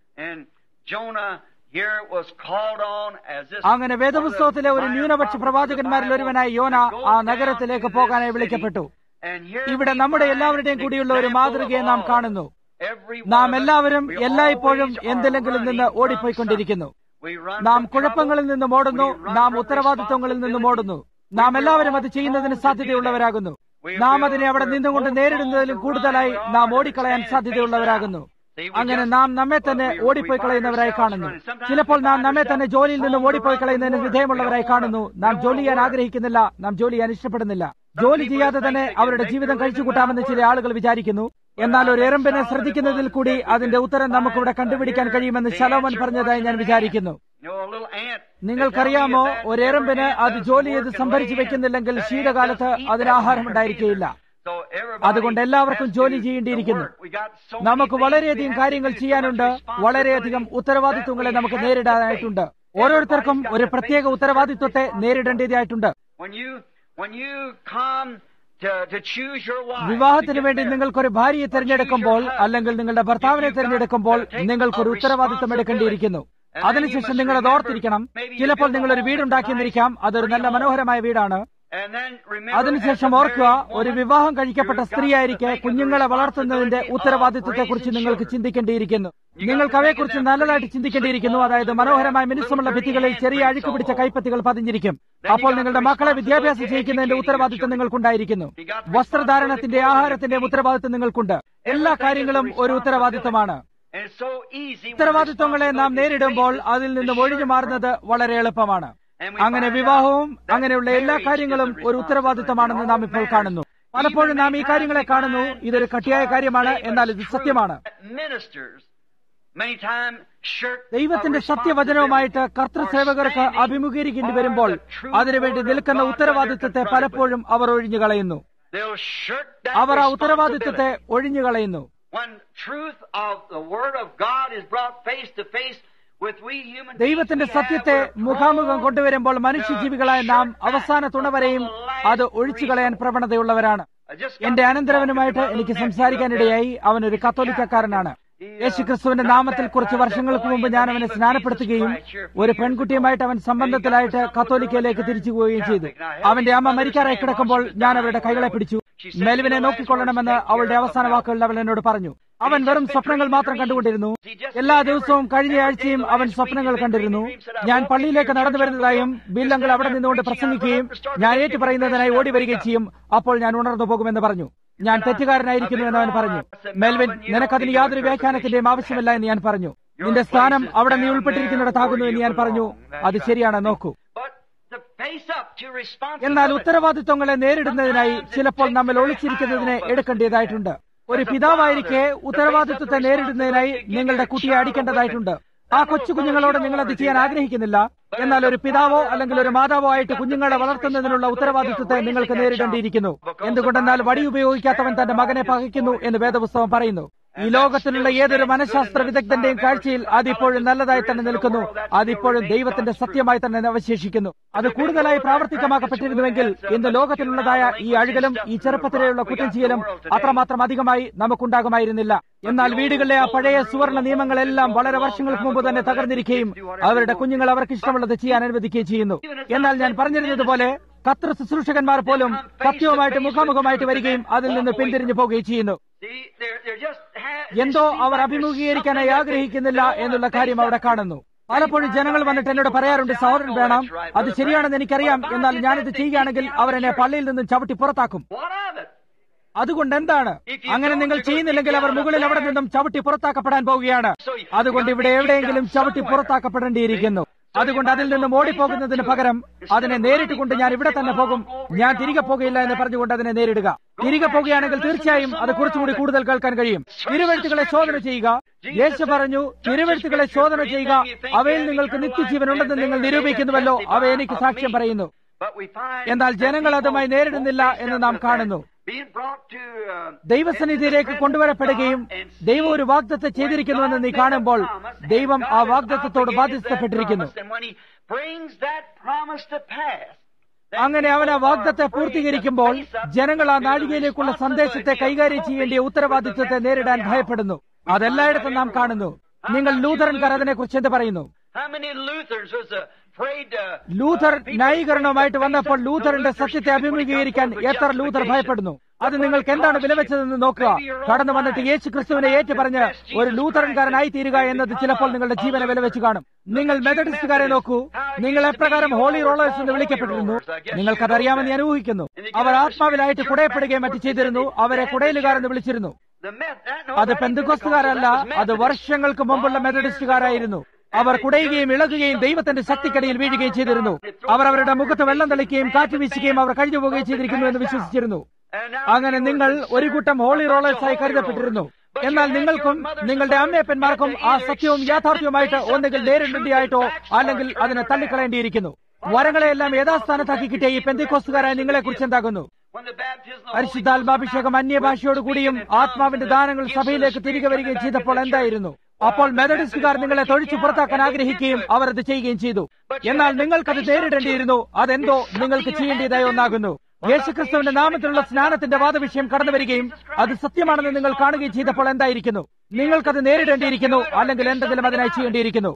അങ്ങനെ വേദപുസ്തകത്തിലെ ഒരു ന്യൂനപക്ഷ പ്രവാചകന്മാരിൽ ഒരുവനായ യോന ആ നഗരത്തിലേക്ക് പോകാനായി വിളിക്കപ്പെട്ടു ഇവിടെ നമ്മുടെ എല്ലാവരുടെയും കൂടിയുള്ള ഒരു മാതൃകയെ നാം കാണുന്നു നാം എല്ലാവരും എല്ലായ്പ്പോഴും എന്തിലെങ്കിലും നിന്ന് ഓടിപ്പോയിക്കൊണ്ടിരിക്കുന്നു നാം കുഴപ്പങ്ങളിൽ നിന്നും ഓടുന്നു നാം ഉത്തരവാദിത്വങ്ങളിൽ നിന്നും ഓടുന്നു നാം എല്ലാവരും അത് ചെയ്യുന്നതിന് സാധ്യതയുള്ളവരാകുന്നു നാം അതിനെ അവിടെ നിന്നുകൊണ്ട് നേരിടുന്നതിലും കൂടുതലായി നാം ഓടിക്കളയാൻ സാധ്യതയുള്ളവരാകുന്നു അങ്ങനെ നാം നമ്മെ തന്നെ ഓടിപ്പോയി കളയുന്നവരായി കാണുന്നു ചിലപ്പോൾ നാം നമ്മെ തന്നെ ജോലിയിൽ നിന്ന് ഓടിപ്പോയി കളയുന്നതിന് വിധേയമുള്ളവരായി കാണുന്നു നാം ജോലി ചെയ്യാൻ ആഗ്രഹിക്കുന്നില്ല നാം ജോലി ചെയ്യാൻ ഇഷ്ടപ്പെടുന്നില്ല ജോലി ചെയ്യാതെ തന്നെ അവരുടെ ജീവിതം കഴിച്ചുകൂട്ടാമെന്ന് ചില ആളുകൾ വിചാരിക്കുന്നു എന്നാൽ ഒരു എറമ്പിനെ ശ്രദ്ധിക്കുന്നതിൽ കൂടി അതിന്റെ ഉത്തരം നമുക്കിവിടെ കണ്ടുപിടിക്കാൻ കഴിയുമെന്ന് ശലോമൻ പറഞ്ഞതായി ഞാൻ വിചാരിക്കുന്നു നിങ്ങൾക്കറിയാമോ ഒരു എറമ്പിന് അത് ജോലി ചെയ്ത് സംഭരിച്ചു വെക്കുന്നില്ലെങ്കിൽ ശീതകാലത്ത് അതിന് ആഹാരം ഉണ്ടായിരിക്കുകയില്ല അതുകൊണ്ട് എല്ലാവർക്കും ജോലി ചെയ്യേണ്ടിയിരിക്കുന്നു നമുക്ക് വളരെയധികം കാര്യങ്ങൾ ചെയ്യാനുണ്ട് വളരെയധികം ഉത്തരവാദിത്വങ്ങളെ നമുക്ക് നേരിടാനായിട്ടുണ്ട് ഓരോരുത്തർക്കും ഒരു പ്രത്യേക ഉത്തരവാദിത്വത്തെ നേരിടേണ്ടതായിട്ടുണ്ട് വിവാഹത്തിന് വേണ്ടി നിങ്ങൾക്കൊരു ഭാര്യയെ തിരഞ്ഞെടുക്കുമ്പോൾ അല്ലെങ്കിൽ നിങ്ങളുടെ ഭർത്താവിനെ തിരഞ്ഞെടുക്കുമ്പോൾ നിങ്ങൾക്കൊരു ഉത്തരവാദിത്വം എടുക്കേണ്ടിയിരിക്കുന്നു അതിനുശേഷം നിങ്ങൾ അത് ഓർത്തിരിക്കണം ചിലപ്പോൾ നിങ്ങൾ ഒരു വീടുണ്ടാക്കിയെന്നിരിക്കാം അതൊരു നല്ല മനോഹരമായ വീടാണ് അതിനുശേഷം ഓർക്കുക ഒരു വിവാഹം കഴിക്കപ്പെട്ട സ്ത്രീയായിരിക്കെ കുഞ്ഞുങ്ങളെ വളർത്തുന്നതിന്റെ ഉത്തരവാദിത്വത്തെക്കുറിച്ച് നിങ്ങൾക്ക് ചിന്തിക്കേണ്ടിയിരിക്കുന്നു നിങ്ങൾക്ക് അവയെക്കുറിച്ച് നല്ലതായിട്ട് ചിന്തിക്കേണ്ടിയിരിക്കുന്നു അതായത് മനോഹരമായ മിനുസമുള്ള ഭിത്തികളിൽ ചെറിയ അഴുക്ക് പിടിച്ച കൈപ്പത്തികൾ പതിഞ്ഞിരിക്കും അപ്പോൾ നിങ്ങളുടെ മക്കളെ വിദ്യാഭ്യാസം ചെയ്യിക്കുന്നതിന്റെ ഉത്തരവാദിത്വം നിങ്ങൾക്കുണ്ടായിരിക്കുന്നു വസ്ത്രധാരണത്തിന്റെ ആഹാരത്തിന്റെ ഉത്തരവാദിത്വം നിങ്ങൾക്കുണ്ട് എല്ലാ കാര്യങ്ങളും ഒരു ഉത്തരവാദിത്വമാണ് ഉത്തരവാദിത്വങ്ങളെ നാം നേരിടുമ്പോൾ അതിൽ നിന്നും ഒഴിഞ്ഞു മാറുന്നത് വളരെ എളുപ്പമാണ് അങ്ങനെ വിവാഹവും അങ്ങനെയുള്ള എല്ലാ കാര്യങ്ങളും ഒരു ഉത്തരവാദിത്തമാണെന്ന് നാം ഇപ്പോൾ കാണുന്നു പലപ്പോഴും നാം ഈ കാര്യങ്ങളെ കാണുന്നു ഇതൊരു കട്ടിയായ കാര്യമാണ് എന്നാൽ ഇത് സത്യമാണ് ദൈവത്തിന്റെ സത്യവചനവുമായിട്ട് കർത്തൃസേവകർക്ക് അഭിമുഖീകരിക്കേണ്ടി വരുമ്പോൾ അതിനുവേണ്ടി നിൽക്കുന്ന ഉത്തരവാദിത്വത്തെ പലപ്പോഴും അവർ ഒഴിഞ്ഞു കളയുന്നു അവർ ആ ഉത്തരവാദിത്വത്തെ ഒഴിഞ്ഞു കളയുന്നു ദൈവത്തിന്റെ സത്യത്തെ മുഖാമുഖം കൊണ്ടുവരുമ്പോൾ മനുഷ്യജീവികളായ നാം അവസാന തുണവരെയും അത് ഒഴിച്ചു കളയാൻ പ്രവണതയുള്ളവരാണ് എന്റെ അനന്തരവനുമായിട്ട് എനിക്ക് സംസാരിക്കാനിടയായി അവൻ ഒരു കത്തോലിക്കക്കാരനാണ് യേശുക്രിസ്തുവിന്റെ നാമത്തിൽ കുറച്ച് വർഷങ്ങൾക്ക് മുമ്പ് ഞാൻ അവനെ സ്നാനപ്പെടുത്തുകയും ഒരു പെൺകുട്ടിയുമായിട്ട് അവൻ സംബന്ധത്തിലായിട്ട് കത്തോലിക്കയിലേക്ക് തിരിച്ചു പോവുകയും ചെയ്തു അവന്റെ അമ്മ മരിക്കാറായി കിടക്കുമ്പോൾ ഞാൻ അവരുടെ കൈകളെ പിടിച്ചു മെലുവിനെ നോക്കിക്കൊള്ളണമെന്ന് അവളുടെ അവസാന വാക്കുകളിൽ അവൾ എന്നോട് പറഞ്ഞു അവൻ വെറും സ്വപ്നങ്ങൾ മാത്രം കണ്ടുകൊണ്ടിരുന്നു എല്ലാ ദിവസവും കഴിഞ്ഞ ആഴ്ചയും അവൻ സ്വപ്നങ്ങൾ കണ്ടിരുന്നു ഞാൻ പള്ളിയിലേക്ക് നടന്നു വരുന്നതായും ബില്ലങ്ങൾ അവിടെ നിന്നുകൊണ്ട് പ്രസംഗിക്കുകയും ഞാൻ ഏറ്റു പറയുന്നതിനായി ഓടി വരികയും ചെയ്യും അപ്പോൾ ഞാൻ ഉണർന്നു പോകുമെന്ന് പറഞ്ഞു ഞാൻ തെറ്റുകാരനായിരിക്കുന്നു എന്ന് അവൻ പറഞ്ഞു മെൽവിൻ നിനക്കതിന് യാതൊരു വ്യാഖ്യാനത്തിന്റെയും ആവശ്യമില്ല എന്ന് ഞാൻ പറഞ്ഞു നിന്റെ സ്ഥാനം അവിടെ നീ ഉൾപ്പെട്ടിരിക്കുന്നിടത്താകുന്നു എന്ന് ഞാൻ പറഞ്ഞു അത് ശരിയാണ് നോക്കൂ എന്നാൽ ഉത്തരവാദിത്വങ്ങളെ നേരിടുന്നതിനായി ചിലപ്പോൾ നമ്മൾ ഒളിച്ചിരിക്കുന്നതിനെ എടുക്കേണ്ടതായിട്ടുണ്ട് ഒരു പിതാവായിരിക്കെ ഉത്തരവാദിത്വത്തെ നേരിടുന്നതിനായി നിങ്ങളുടെ കുട്ടിയെ അടിക്കേണ്ടതായിട്ടുണ്ട് ആ കൊച്ചു കുഞ്ഞുങ്ങളോട് നിങ്ങൾ അത് ചെയ്യാൻ ആഗ്രഹിക്കുന്നില്ല എന്നാൽ ഒരു പിതാവോ അല്ലെങ്കിൽ ഒരു മാതാവോ ആയിട്ട് കുഞ്ഞുങ്ങളെ വളർത്തുന്നതിനുള്ള ഉത്തരവാദിത്വത്തെ നിങ്ങൾക്ക് നേരിടേണ്ടിയിരിക്കുന്നു എന്തുകൊണ്ടെന്നാൽ വടി ഉപയോഗിക്കാത്തവൻ തന്റെ മകനെ പകയ്ക്കുന്നു എന്ന് വേദപുസ്തകം പറയുന്നു ഈ ലോകത്തിലുള്ള ഏതൊരു മനഃശാസ്ത്ര വിദഗ്ധന്റെയും കാഴ്ചയിൽ അതിപ്പോഴും നല്ലതായി തന്നെ നിൽക്കുന്നു അതിപ്പോഴും ദൈവത്തിന്റെ സത്യമായി തന്നെ അവശേഷിക്കുന്നു അത് കൂടുതലായി പ്രാവർത്തികമാക്കപ്പെട്ടിരുന്നുവെങ്കിൽ ഇന്ന് ലോകത്തിലുള്ളതായ ഈ അഴുകലും ഈ ചെറുപ്പത്തിലെയുള്ള കുറ്റം ചെയ്യലും അത്രമാത്രം അധികമായി നമുക്കുണ്ടാകുമായിരുന്നില്ല എന്നാൽ വീടുകളിലെ ആ പഴയ സുവർണ നിയമങ്ങളെല്ലാം വളരെ വർഷങ്ങൾക്ക് മുമ്പ് തന്നെ തകർന്നിരിക്കുകയും അവരുടെ കുഞ്ഞുങ്ങൾ അവർക്ക് ഇഷ്ടമുള്ളത് ചെയ്യാൻ അനുവദിക്കുകയും ചെയ്യുന്നു എന്നാൽ ഞാൻ പറഞ്ഞിരുന്നതുപോലെ കത്ര ശുശ്രൂഷകന്മാർ പോലും സത്യവുമായിട്ട് മുഖാമുഖമായിട്ട് വരികയും അതിൽ നിന്ന് പിന്തിരിഞ്ഞു പോവുകയും ചെയ്യുന്നു എന്തോ അവർ അഭിമുഖീകരിക്കാനായി ആഗ്രഹിക്കുന്നില്ല എന്നുള്ള കാര്യം അവിടെ കാണുന്നു പലപ്പോഴും ജനങ്ങൾ വന്നിട്ട് എന്നോട് പറയാറുണ്ട് സഹോദരൻ വേണം അത് ശരിയാണെന്ന് എനിക്കറിയാം എന്നാൽ ഞാനിത് ചെയ്യുകയാണെങ്കിൽ അവർ എന്നെ പള്ളിയിൽ നിന്നും ചവിട്ടി പുറത്താക്കും അതുകൊണ്ട് എന്താണ് അങ്ങനെ നിങ്ങൾ ചെയ്യുന്നില്ലെങ്കിൽ അവർ മുകളിൽ അവിടെ നിന്നും ചവിട്ടി പുറത്താക്കപ്പെടാൻ പോവുകയാണ് അതുകൊണ്ട് ഇവിടെ എവിടെയെങ്കിലും ചവിട്ടി പുറത്താക്കപ്പെടേണ്ടിയിരിക്കുന്നു അതുകൊണ്ട് അതിൽ നിന്നും ഓടിപ്പോകുന്നതിന് പകരം അതിനെ നേരിട്ട് കൊണ്ട് ഞാൻ ഇവിടെ തന്നെ പോകും ഞാൻ തിരികെ പോകുകയില്ല എന്ന് പറഞ്ഞുകൊണ്ട് അതിനെ നേരിടുക തിരികെ പോകുകയാണെങ്കിൽ തീർച്ചയായും അത് കുറച്ചുകൂടി കൂടുതൽ കേൾക്കാൻ കഴിയും തിരുവഴുത്തുകളെ ശോധന ചെയ്യുക യേശു പറഞ്ഞു തിരുവഴുത്തുകളെ ശോധന ചെയ്യുക അവയിൽ നിങ്ങൾക്ക് നിത്യജീവൻ ഉണ്ടെന്ന് നിങ്ങൾ നിരൂപിക്കുന്നുവല്ലോ അവ എനിക്ക് സാക്ഷ്യം പറയുന്നു എന്നാൽ ജനങ്ങൾ അതുമായി നേരിടുന്നില്ല എന്ന് നാം കാണുന്നു ദൈവസന്നിധിയിലേക്ക് കൊണ്ടുവരപ്പെടുകയും ദൈവം ഒരു വാഗ്ദത്തെ ചെയ്തിരിക്കുന്നുവെന്ന് നീ കാണുമ്പോൾ ദൈവം ആ വാഗ്ദത്വത്തോട് ബാധ്യസ്ഥപ്പെട്ടിരിക്കുന്നു അങ്ങനെ അവൻ ആ വാഗ്ദത്തെ പൂർത്തീകരിക്കുമ്പോൾ ജനങ്ങൾ ആ നാഴികയിലേക്കുള്ള സന്ദേശത്തെ കൈകാര്യം ചെയ്യേണ്ടിയ ഉത്തരവാദിത്വത്തെ നേരിടാൻ ഭയപ്പെടുന്നു അതെല്ലായിടത്തും നാം കാണുന്നു നിങ്ങൾ ലൂഥറൻകാർ അതിനെക്കുറിച്ച് എന്ത് പറയുന്നു ലൂഥർ ന്യായീകരണവുമായിട്ട് വന്നപ്പോൾ ലൂഥറിന്റെ സത്യത്തെ അഭിമുഖീകരിക്കാൻ എത്ര ലൂഥർ ഭയപ്പെടുന്നു അത് നിങ്ങൾക്ക് എന്താണ് വിലവെച്ചതെന്ന് നോക്കുക കടന്നു വന്നിട്ട് യേശു ക്രിസ്തുവിനെ ഏറ്റു പറഞ്ഞ് ഒരു ലൂത്തറൻകാരനായി തീരുക എന്നത് ചിലപ്പോൾ നിങ്ങളുടെ ജീവനെ വിലവെച്ച് കാണും നിങ്ങൾ മെത്തഡിസ്റ്റുകാരെ നോക്കൂ നിങ്ങൾ എപ്രകാരം ഹോളി റോളേഴ്സ് എന്ന് വിളിക്കപ്പെട്ടിരുന്നു നിങ്ങൾക്കതറിയാമെന്ന് ഞാൻ ഊഹിക്കുന്നു അവർ ആത്മാവിലായിട്ട് കുടയപ്പെടുകയും മറ്റു ചെയ്തിരുന്നു അവരെ കുടയലുകാർ എന്ന് വിളിച്ചിരുന്നു അത് പെന്തുകൊസ്തുകാരല്ല അത് വർഷങ്ങൾക്ക് മുമ്പുള്ള മെത്തഡിസ്റ്റുകാരായിരുന്നു അവർ കുടയുകയും ഇളകുകയും ദൈവത്തിന്റെ ശക്തിക്കടിയിൽ വീഴുകയും ചെയ്തിരുന്നു അവർ അവരുടെ മുഖത്ത് വെള്ളം തളിക്കുകയും കാറ്റ് വീശുകയും അവർ കഴിഞ്ഞു പോവുകയും ചെയ്തിരിക്കുന്നു എന്ന് വിശ്വസിച്ചിരുന്നു അങ്ങനെ നിങ്ങൾ ഒരു കൂട്ടം ഹോളി റോളേഴ്സായി കരുതപ്പെട്ടിരുന്നു എന്നാൽ നിങ്ങൾക്കും നിങ്ങളുടെ അമ്മയപ്പന്മാർക്കും ആ സത്യവും യാഥാർത്ഥ്യവുമായിട്ട് ഒന്നുകിൽ നേരിടേണ്ടിയായിട്ടോ അല്ലെങ്കിൽ അതിനെ തള്ളിക്കളയേണ്ടിയിരിക്കുന്നു വരങ്ങളെയെല്ലാം യഥാസ്ഥാനത്താക്കി കിട്ടിയ ഈ പെന്തിക്കോസ്തുകാരായ നിങ്ങളെ കുറിച്ച് എന്താകുന്നു പരിശുദ്ധാത്മാഭിഷേകം അന്യഭാഷയോട് കൂടിയും ആത്മാവിന്റെ ദാനങ്ങൾ സഭയിലേക്ക് തിരികെ വരികയും ചെയ്തപ്പോൾ എന്തായിരുന്നു അപ്പോൾ മെത്തഡിസ്റ്റുകാർ നിങ്ങളെ തൊഴിച്ചു പുറത്താക്കാൻ ആഗ്രഹിക്കുകയും അവർ അത് ചെയ്യുകയും ചെയ്തു എന്നാൽ നിങ്ങൾക്കത് നേരിടേണ്ടിയിരുന്നു അതെന്തോ നിങ്ങൾക്ക് ചെയ്യേണ്ടതായി ഒന്നാകുന്നു യേശുക്രിസ്തുവിന്റെ നാമത്തിലുള്ള സ്നാനത്തിന്റെ വാദവിഷയം കടന്നു വരികയും അത് സത്യമാണെന്ന് നിങ്ങൾ കാണുകയും ചെയ്തപ്പോൾ എന്തായിരിക്കുന്നു നിങ്ങൾക്കത് നേരിടേണ്ടിയിരിക്കുന്നു അല്ലെങ്കിൽ എന്തെങ്കിലും അതിനായി ചെയ്യേണ്ടിയിരിക്കുന്നു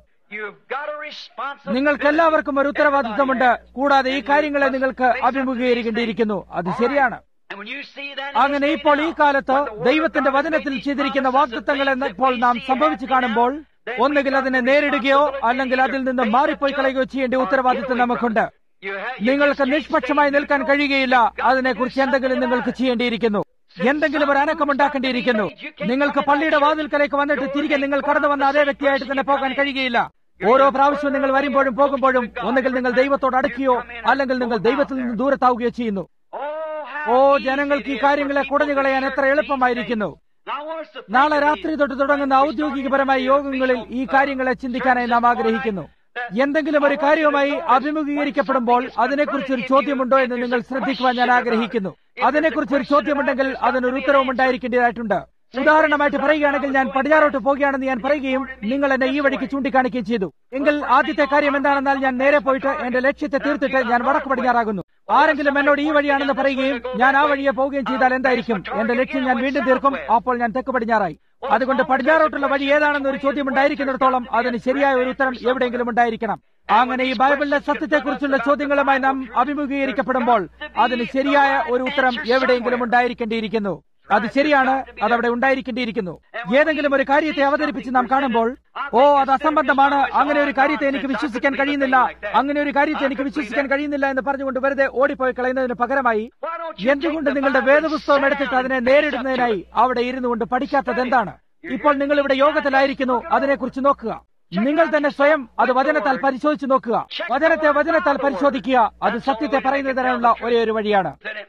നിങ്ങൾക്ക് എല്ലാവർക്കും ഒരു ഉത്തരവാദിത്വമുണ്ട് കൂടാതെ ഈ കാര്യങ്ങളെ നിങ്ങൾക്ക് അഭിമുഖീകരിക്കേണ്ടിയിരിക്കുന്നു അത് ശരിയാണ് അങ്ങനെ ഇപ്പോൾ ഈ കാലത്ത് ദൈവത്തിന്റെ വചനത്തിൽ ചെയ്തിരിക്കുന്ന വാഗ്ദത്തങ്ങൾ ഇപ്പോൾ നാം സംഭവിച്ചു കാണുമ്പോൾ ഒന്നുകിൽ അതിനെ നേരിടുകയോ അല്ലെങ്കിൽ അതിൽ നിന്ന് മാറിപ്പോയി കളയുകയോ ചെയ്യേണ്ട ഉത്തരവാദിത്വം നമുക്കുണ്ട് നിങ്ങൾക്ക് നിഷ്പക്ഷമായി നിൽക്കാൻ കഴിയുകയില്ല അതിനെക്കുറിച്ച് എന്തെങ്കിലും നിങ്ങൾക്ക് ചെയ്യേണ്ടിയിരിക്കുന്നു എന്തെങ്കിലും ഒരു അനക്കമുണ്ടാക്കേണ്ടിയിരിക്കുന്നു നിങ്ങൾക്ക് പള്ളിയുടെ വാതിൽക്കലേക്ക് വന്നിട്ട് തിരികെ നിങ്ങൾ കടന്നു വന്ന അതേ വ്യക്തിയായിട്ട് തന്നെ പോകാൻ കഴിയുകയില്ല ഓരോ പ്രാവശ്യവും നിങ്ങൾ വരുമ്പോഴും പോകുമ്പോഴും ഒന്നുകിൽ നിങ്ങൾ ദൈവത്തോട് അടുക്കുകയോ അല്ലെങ്കിൽ നിങ്ങൾ ദൈവത്തിൽ നിന്ന് ദൂരത്താവുകയോ ചെയ്യുന്നു ഓ ജനങ്ങൾക്ക് ഈ കാര്യങ്ങളെ കുടഞ്ഞു കളയാൻ എത്ര എളുപ്പമായിരിക്കുന്നു നാളെ രാത്രി തൊട്ട് തുടങ്ങുന്ന ഔദ്യോഗികപരമായ യോഗങ്ങളിൽ ഈ കാര്യങ്ങളെ ചിന്തിക്കാനായി നാം ആഗ്രഹിക്കുന്നു എന്തെങ്കിലും ഒരു കാര്യവുമായി അഭിമുഖീകരിക്കപ്പെടുമ്പോൾ അതിനെക്കുറിച്ച് ഒരു ചോദ്യമുണ്ടോ എന്ന് നിങ്ങൾ ശ്രദ്ധിക്കുവാൻ ഞാൻ ആഗ്രഹിക്കുന്നു അതിനെക്കുറിച്ച് ഒരു ചോദ്യമുണ്ടെങ്കിൽ അതിനൊരു ഉത്തരവും ഉണ്ടായിരിക്കേണ്ടതായിട്ടുണ്ട് ഉദാഹരണമായിട്ട് പറയുകയാണെങ്കിൽ ഞാൻ പടിഞ്ഞാറോട്ട് പോകുകയാണെന്ന് ഞാൻ പറയുകയും നിങ്ങൾ എന്നെ ഈ വഴിക്ക് ചൂണ്ടിക്കാണിക്കുകയും ചെയ്തു എങ്കിൽ ആദ്യത്തെ കാര്യം എന്താണെന്നാൽ ഞാൻ നേരെ പോയിട്ട് എന്റെ ലക്ഷ്യത്തെ തീർത്തിട്ട് ഞാൻ വടക്ക് പടിഞ്ഞാറാകുന്നു ആരെങ്കിലും എന്നോട് ഈ വഴിയാണെന്ന് പറയുകയും ഞാൻ ആ വഴിയെ പോവുകയും ചെയ്താൽ എന്തായിരിക്കും എന്റെ ലക്ഷ്യം ഞാൻ വീണ്ടും തീർക്കും അപ്പോൾ ഞാൻ തെക്ക് പടിഞ്ഞാറായി അതുകൊണ്ട് പടിഞ്ഞാറോട്ടുള്ള വഴി ഏതാണെന്ന് ഒരു ചോദ്യം ഉണ്ടായിരിക്കുന്നിടത്തോളം അതിന് ശരിയായ ഒരു ഉത്തരം എവിടെയെങ്കിലും ഉണ്ടായിരിക്കണം അങ്ങനെ ഈ ബൈബിളിലെ സത്യത്തെക്കുറിച്ചുള്ള ചോദ്യങ്ങളുമായി നാം അഭിമുഖീകരിക്കപ്പെടുമ്പോൾ അതിന് ശരിയായ ഒരു ഉത്തരം എവിടെയെങ്കിലും ഉണ്ടായിരിക്കേണ്ടിയിരിക്കുന്നു അത് ശരിയാണ് അതവിടെ ഉണ്ടായിരിക്കേണ്ടിയിരിക്കുന്നു ഏതെങ്കിലും ഒരു കാര്യത്തെ അവതരിപ്പിച്ച് നാം കാണുമ്പോൾ ഓ അത് അസംബന്ധമാണ് അങ്ങനെ ഒരു കാര്യത്തെ എനിക്ക് വിശ്വസിക്കാൻ കഴിയുന്നില്ല അങ്ങനെ ഒരു കാര്യത്തെ എനിക്ക് വിശ്വസിക്കാൻ കഴിയുന്നില്ല എന്ന് പറഞ്ഞുകൊണ്ട് വെറുതെ ഓടിപ്പോയി കളയുന്നതിന് പകരമായി എന്തുകൊണ്ട് നിങ്ങളുടെ വേദപുസ്തകം എടുത്തിട്ട് അതിനെ നേരിടുന്നതിനായി അവിടെ ഇരുന്നു കൊണ്ട് പഠിക്കാത്തത് എന്താണ് ഇപ്പോൾ നിങ്ങൾ ഇവിടെ യോഗത്തിലായിരിക്കുന്നു അതിനെക്കുറിച്ച് നോക്കുക നിങ്ങൾ തന്നെ സ്വയം അത് വചനത്താൽ പരിശോധിച്ചു നോക്കുക വചനത്തെ വചനത്താൽ പരിശോധിക്കുക അത് സത്യത്തെ പറയുന്നതിനുള്ള ഒരേ ഒരു വഴിയാണ്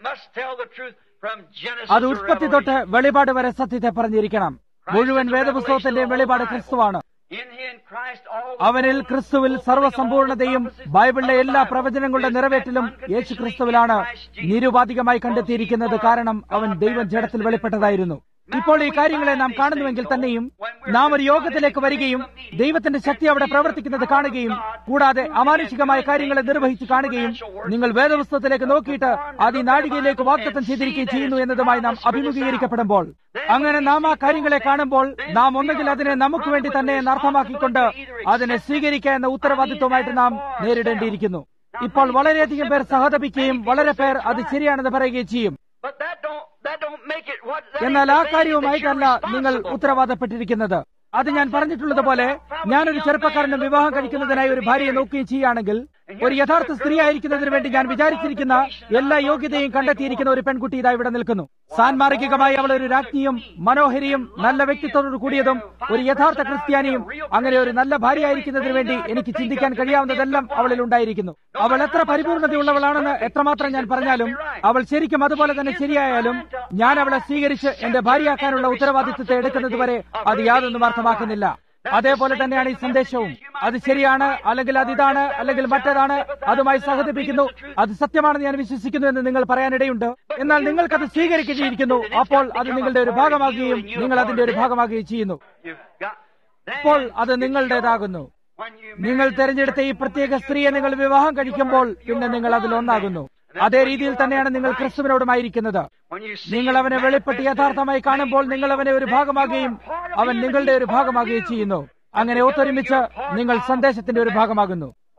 അത് ഉൽപ്പത്തി തൊട്ട് വെളിപാട് വരെ സത്യത്തെ പറഞ്ഞിരിക്കണം മുഴുവൻ വേദപുസ്തകത്തിന്റെയും വെളിപാട് ക്രിസ്തുവാണ് അവനിൽ ക്രിസ്തുവിൽ സർവ്വസമ്പൂർണതയും ബൈബിളിലെ എല്ലാ പ്രവചനങ്ങളുടെ നിറവേറ്റലും യേശു ക്രിസ്തുവിലാണ് നിരുപാധികമായി കണ്ടെത്തിയിരിക്കുന്നത് കാരണം അവൻ ദൈവം ജഡത്തിൽ വെളിപ്പെട്ടതായിരുന്നു ഇപ്പോൾ ഈ കാര്യങ്ങളെ നാം കാണുന്നുവെങ്കിൽ തന്നെയും നാം ഒരു യോഗത്തിലേക്ക് വരികയും ദൈവത്തിന്റെ ശക്തി അവിടെ പ്രവർത്തിക്കുന്നത് കാണുകയും കൂടാതെ അമാനുഷികമായ കാര്യങ്ങളെ നിർവഹിച്ച് കാണുകയും നിങ്ങൾ വേദപുസ്തകത്തിലേക്ക് നോക്കിയിട്ട് അത് ഈ നാഴികയിലേക്ക് വാഗ്ദത്തം ചെയ്തിരിക്കുകയും ചെയ്യുന്നു എന്നതുമായി നാം അഭിമുഖീകരിക്കപ്പെടുമ്പോൾ അങ്ങനെ നാം ആ കാര്യങ്ങളെ കാണുമ്പോൾ നാം ഒന്നുകിൽ അതിനെ നമുക്ക് വേണ്ടി തന്നെ അർത്ഥമാക്കിക്കൊണ്ട് അതിനെ സ്വീകരിക്കുക എന്ന ഉത്തരവാദിത്വമായിട്ട് നാം നേരിടേണ്ടിയിരിക്കുന്നു ഇപ്പോൾ വളരെയധികം പേർ സഹതപിക്കുകയും വളരെ പേർ അത് ശരിയാണെന്ന് പറയുകയും ചെയ്യും എന്നാൽ ആ കാര്യവുമായിട്ടല്ല നിങ്ങൾ ഉത്തരവാദപ്പെട്ടിരിക്കുന്നത് അത് ഞാൻ പറഞ്ഞിട്ടുള്ളതുപോലെ ഞാനൊരു ചെറുപ്പക്കാരനും വിവാഹം കഴിക്കുന്നതിനായി ഒരു ഭാര്യയെ നോക്കുകയും ചെയ്യുകയാണെങ്കിൽ ഒരു യഥാർത്ഥ സ്ത്രീ ആയിരിക്കുന്നതിന് വേണ്ടി ഞാൻ വിചാരിച്ചിരിക്കുന്ന എല്ലാ യോഗ്യതയും കണ്ടെത്തിയിരിക്കുന്ന ഒരു പെൺകുട്ടി ഇതാ ഇവിടെ നിൽക്കുന്നു സാൻമാർഗികമായി അവൾ ഒരു രാജ്ഞിയും മനോഹരിയും നല്ല വ്യക്തിത്വത്തോട് കൂടിയതും ഒരു യഥാർത്ഥ ക്രിസ്ത്യാനിയും അങ്ങനെ ഒരു നല്ല ഭാര്യ ആയിരിക്കുന്നതിന് വേണ്ടി എനിക്ക് ചിന്തിക്കാൻ കഴിയാവുന്നതെല്ലാം അവളിൽ ഉണ്ടായിരിക്കുന്നു അവൾ എത്ര പരിപൂർണതയുള്ളവളാണെന്ന് എത്രമാത്രം ഞാൻ പറഞ്ഞാലും അവൾ ശരിക്കും അതുപോലെ തന്നെ ശരിയായാലും ഞാൻ അവളെ സ്വീകരിച്ച് എന്റെ ഭാര്യയാക്കാനുള്ള ഉത്തരവാദിത്വത്തെ എടുക്കുന്നത് വരെ അത് യാതൊന്നും അർത്ഥമാക്കുന്നില്ല അതേപോലെ തന്നെയാണ് ഈ സന്ദേശവും അത് ശരിയാണ് അല്ലെങ്കിൽ അത് ഇതാണ് അല്ലെങ്കിൽ മറ്റേതാണ് അതുമായി സഹതപിക്കുന്നു അത് സത്യമാണെന്ന് ഞാൻ വിശ്വസിക്കുന്നു എന്ന് നിങ്ങൾ പറയാനിടയുണ്ട് എന്നാൽ നിങ്ങൾക്കത് സ്വീകരിക്കുകയിരിക്കുന്നു അപ്പോൾ അത് നിങ്ങളുടെ ഒരു ഭാഗമാകുകയും നിങ്ങൾ അതിന്റെ ഒരു ഭാഗമാകുകയും ചെയ്യുന്നു അപ്പോൾ അത് നിങ്ങളുടേതാകുന്നു നിങ്ങൾ തിരഞ്ഞെടുത്ത ഈ പ്രത്യേക സ്ത്രീയെ നിങ്ങൾ വിവാഹം കഴിക്കുമ്പോൾ പിന്നെ നിങ്ങൾ അതിൽ ഒന്നാകുന്നു അതേ രീതിയിൽ തന്നെയാണ് നിങ്ങൾ ക്രിസ്തുവിനോടുമായിരിക്കുന്നത് നിങ്ങൾ അവനെ വെളിപ്പെട്ട് യഥാർത്ഥമായി കാണുമ്പോൾ നിങ്ങൾ അവനെ ഒരു ഭാഗമാകുകയും അവൻ നിങ്ങളുടെ ഒരു ഭാഗമാകുകയും ചെയ്യുന്നു അങ്ങനെ ഒത്തൊരുമിച്ച് നിങ്ങൾ സന്ദേശത്തിന്റെ ഒരു ഭാഗമാകുന്നു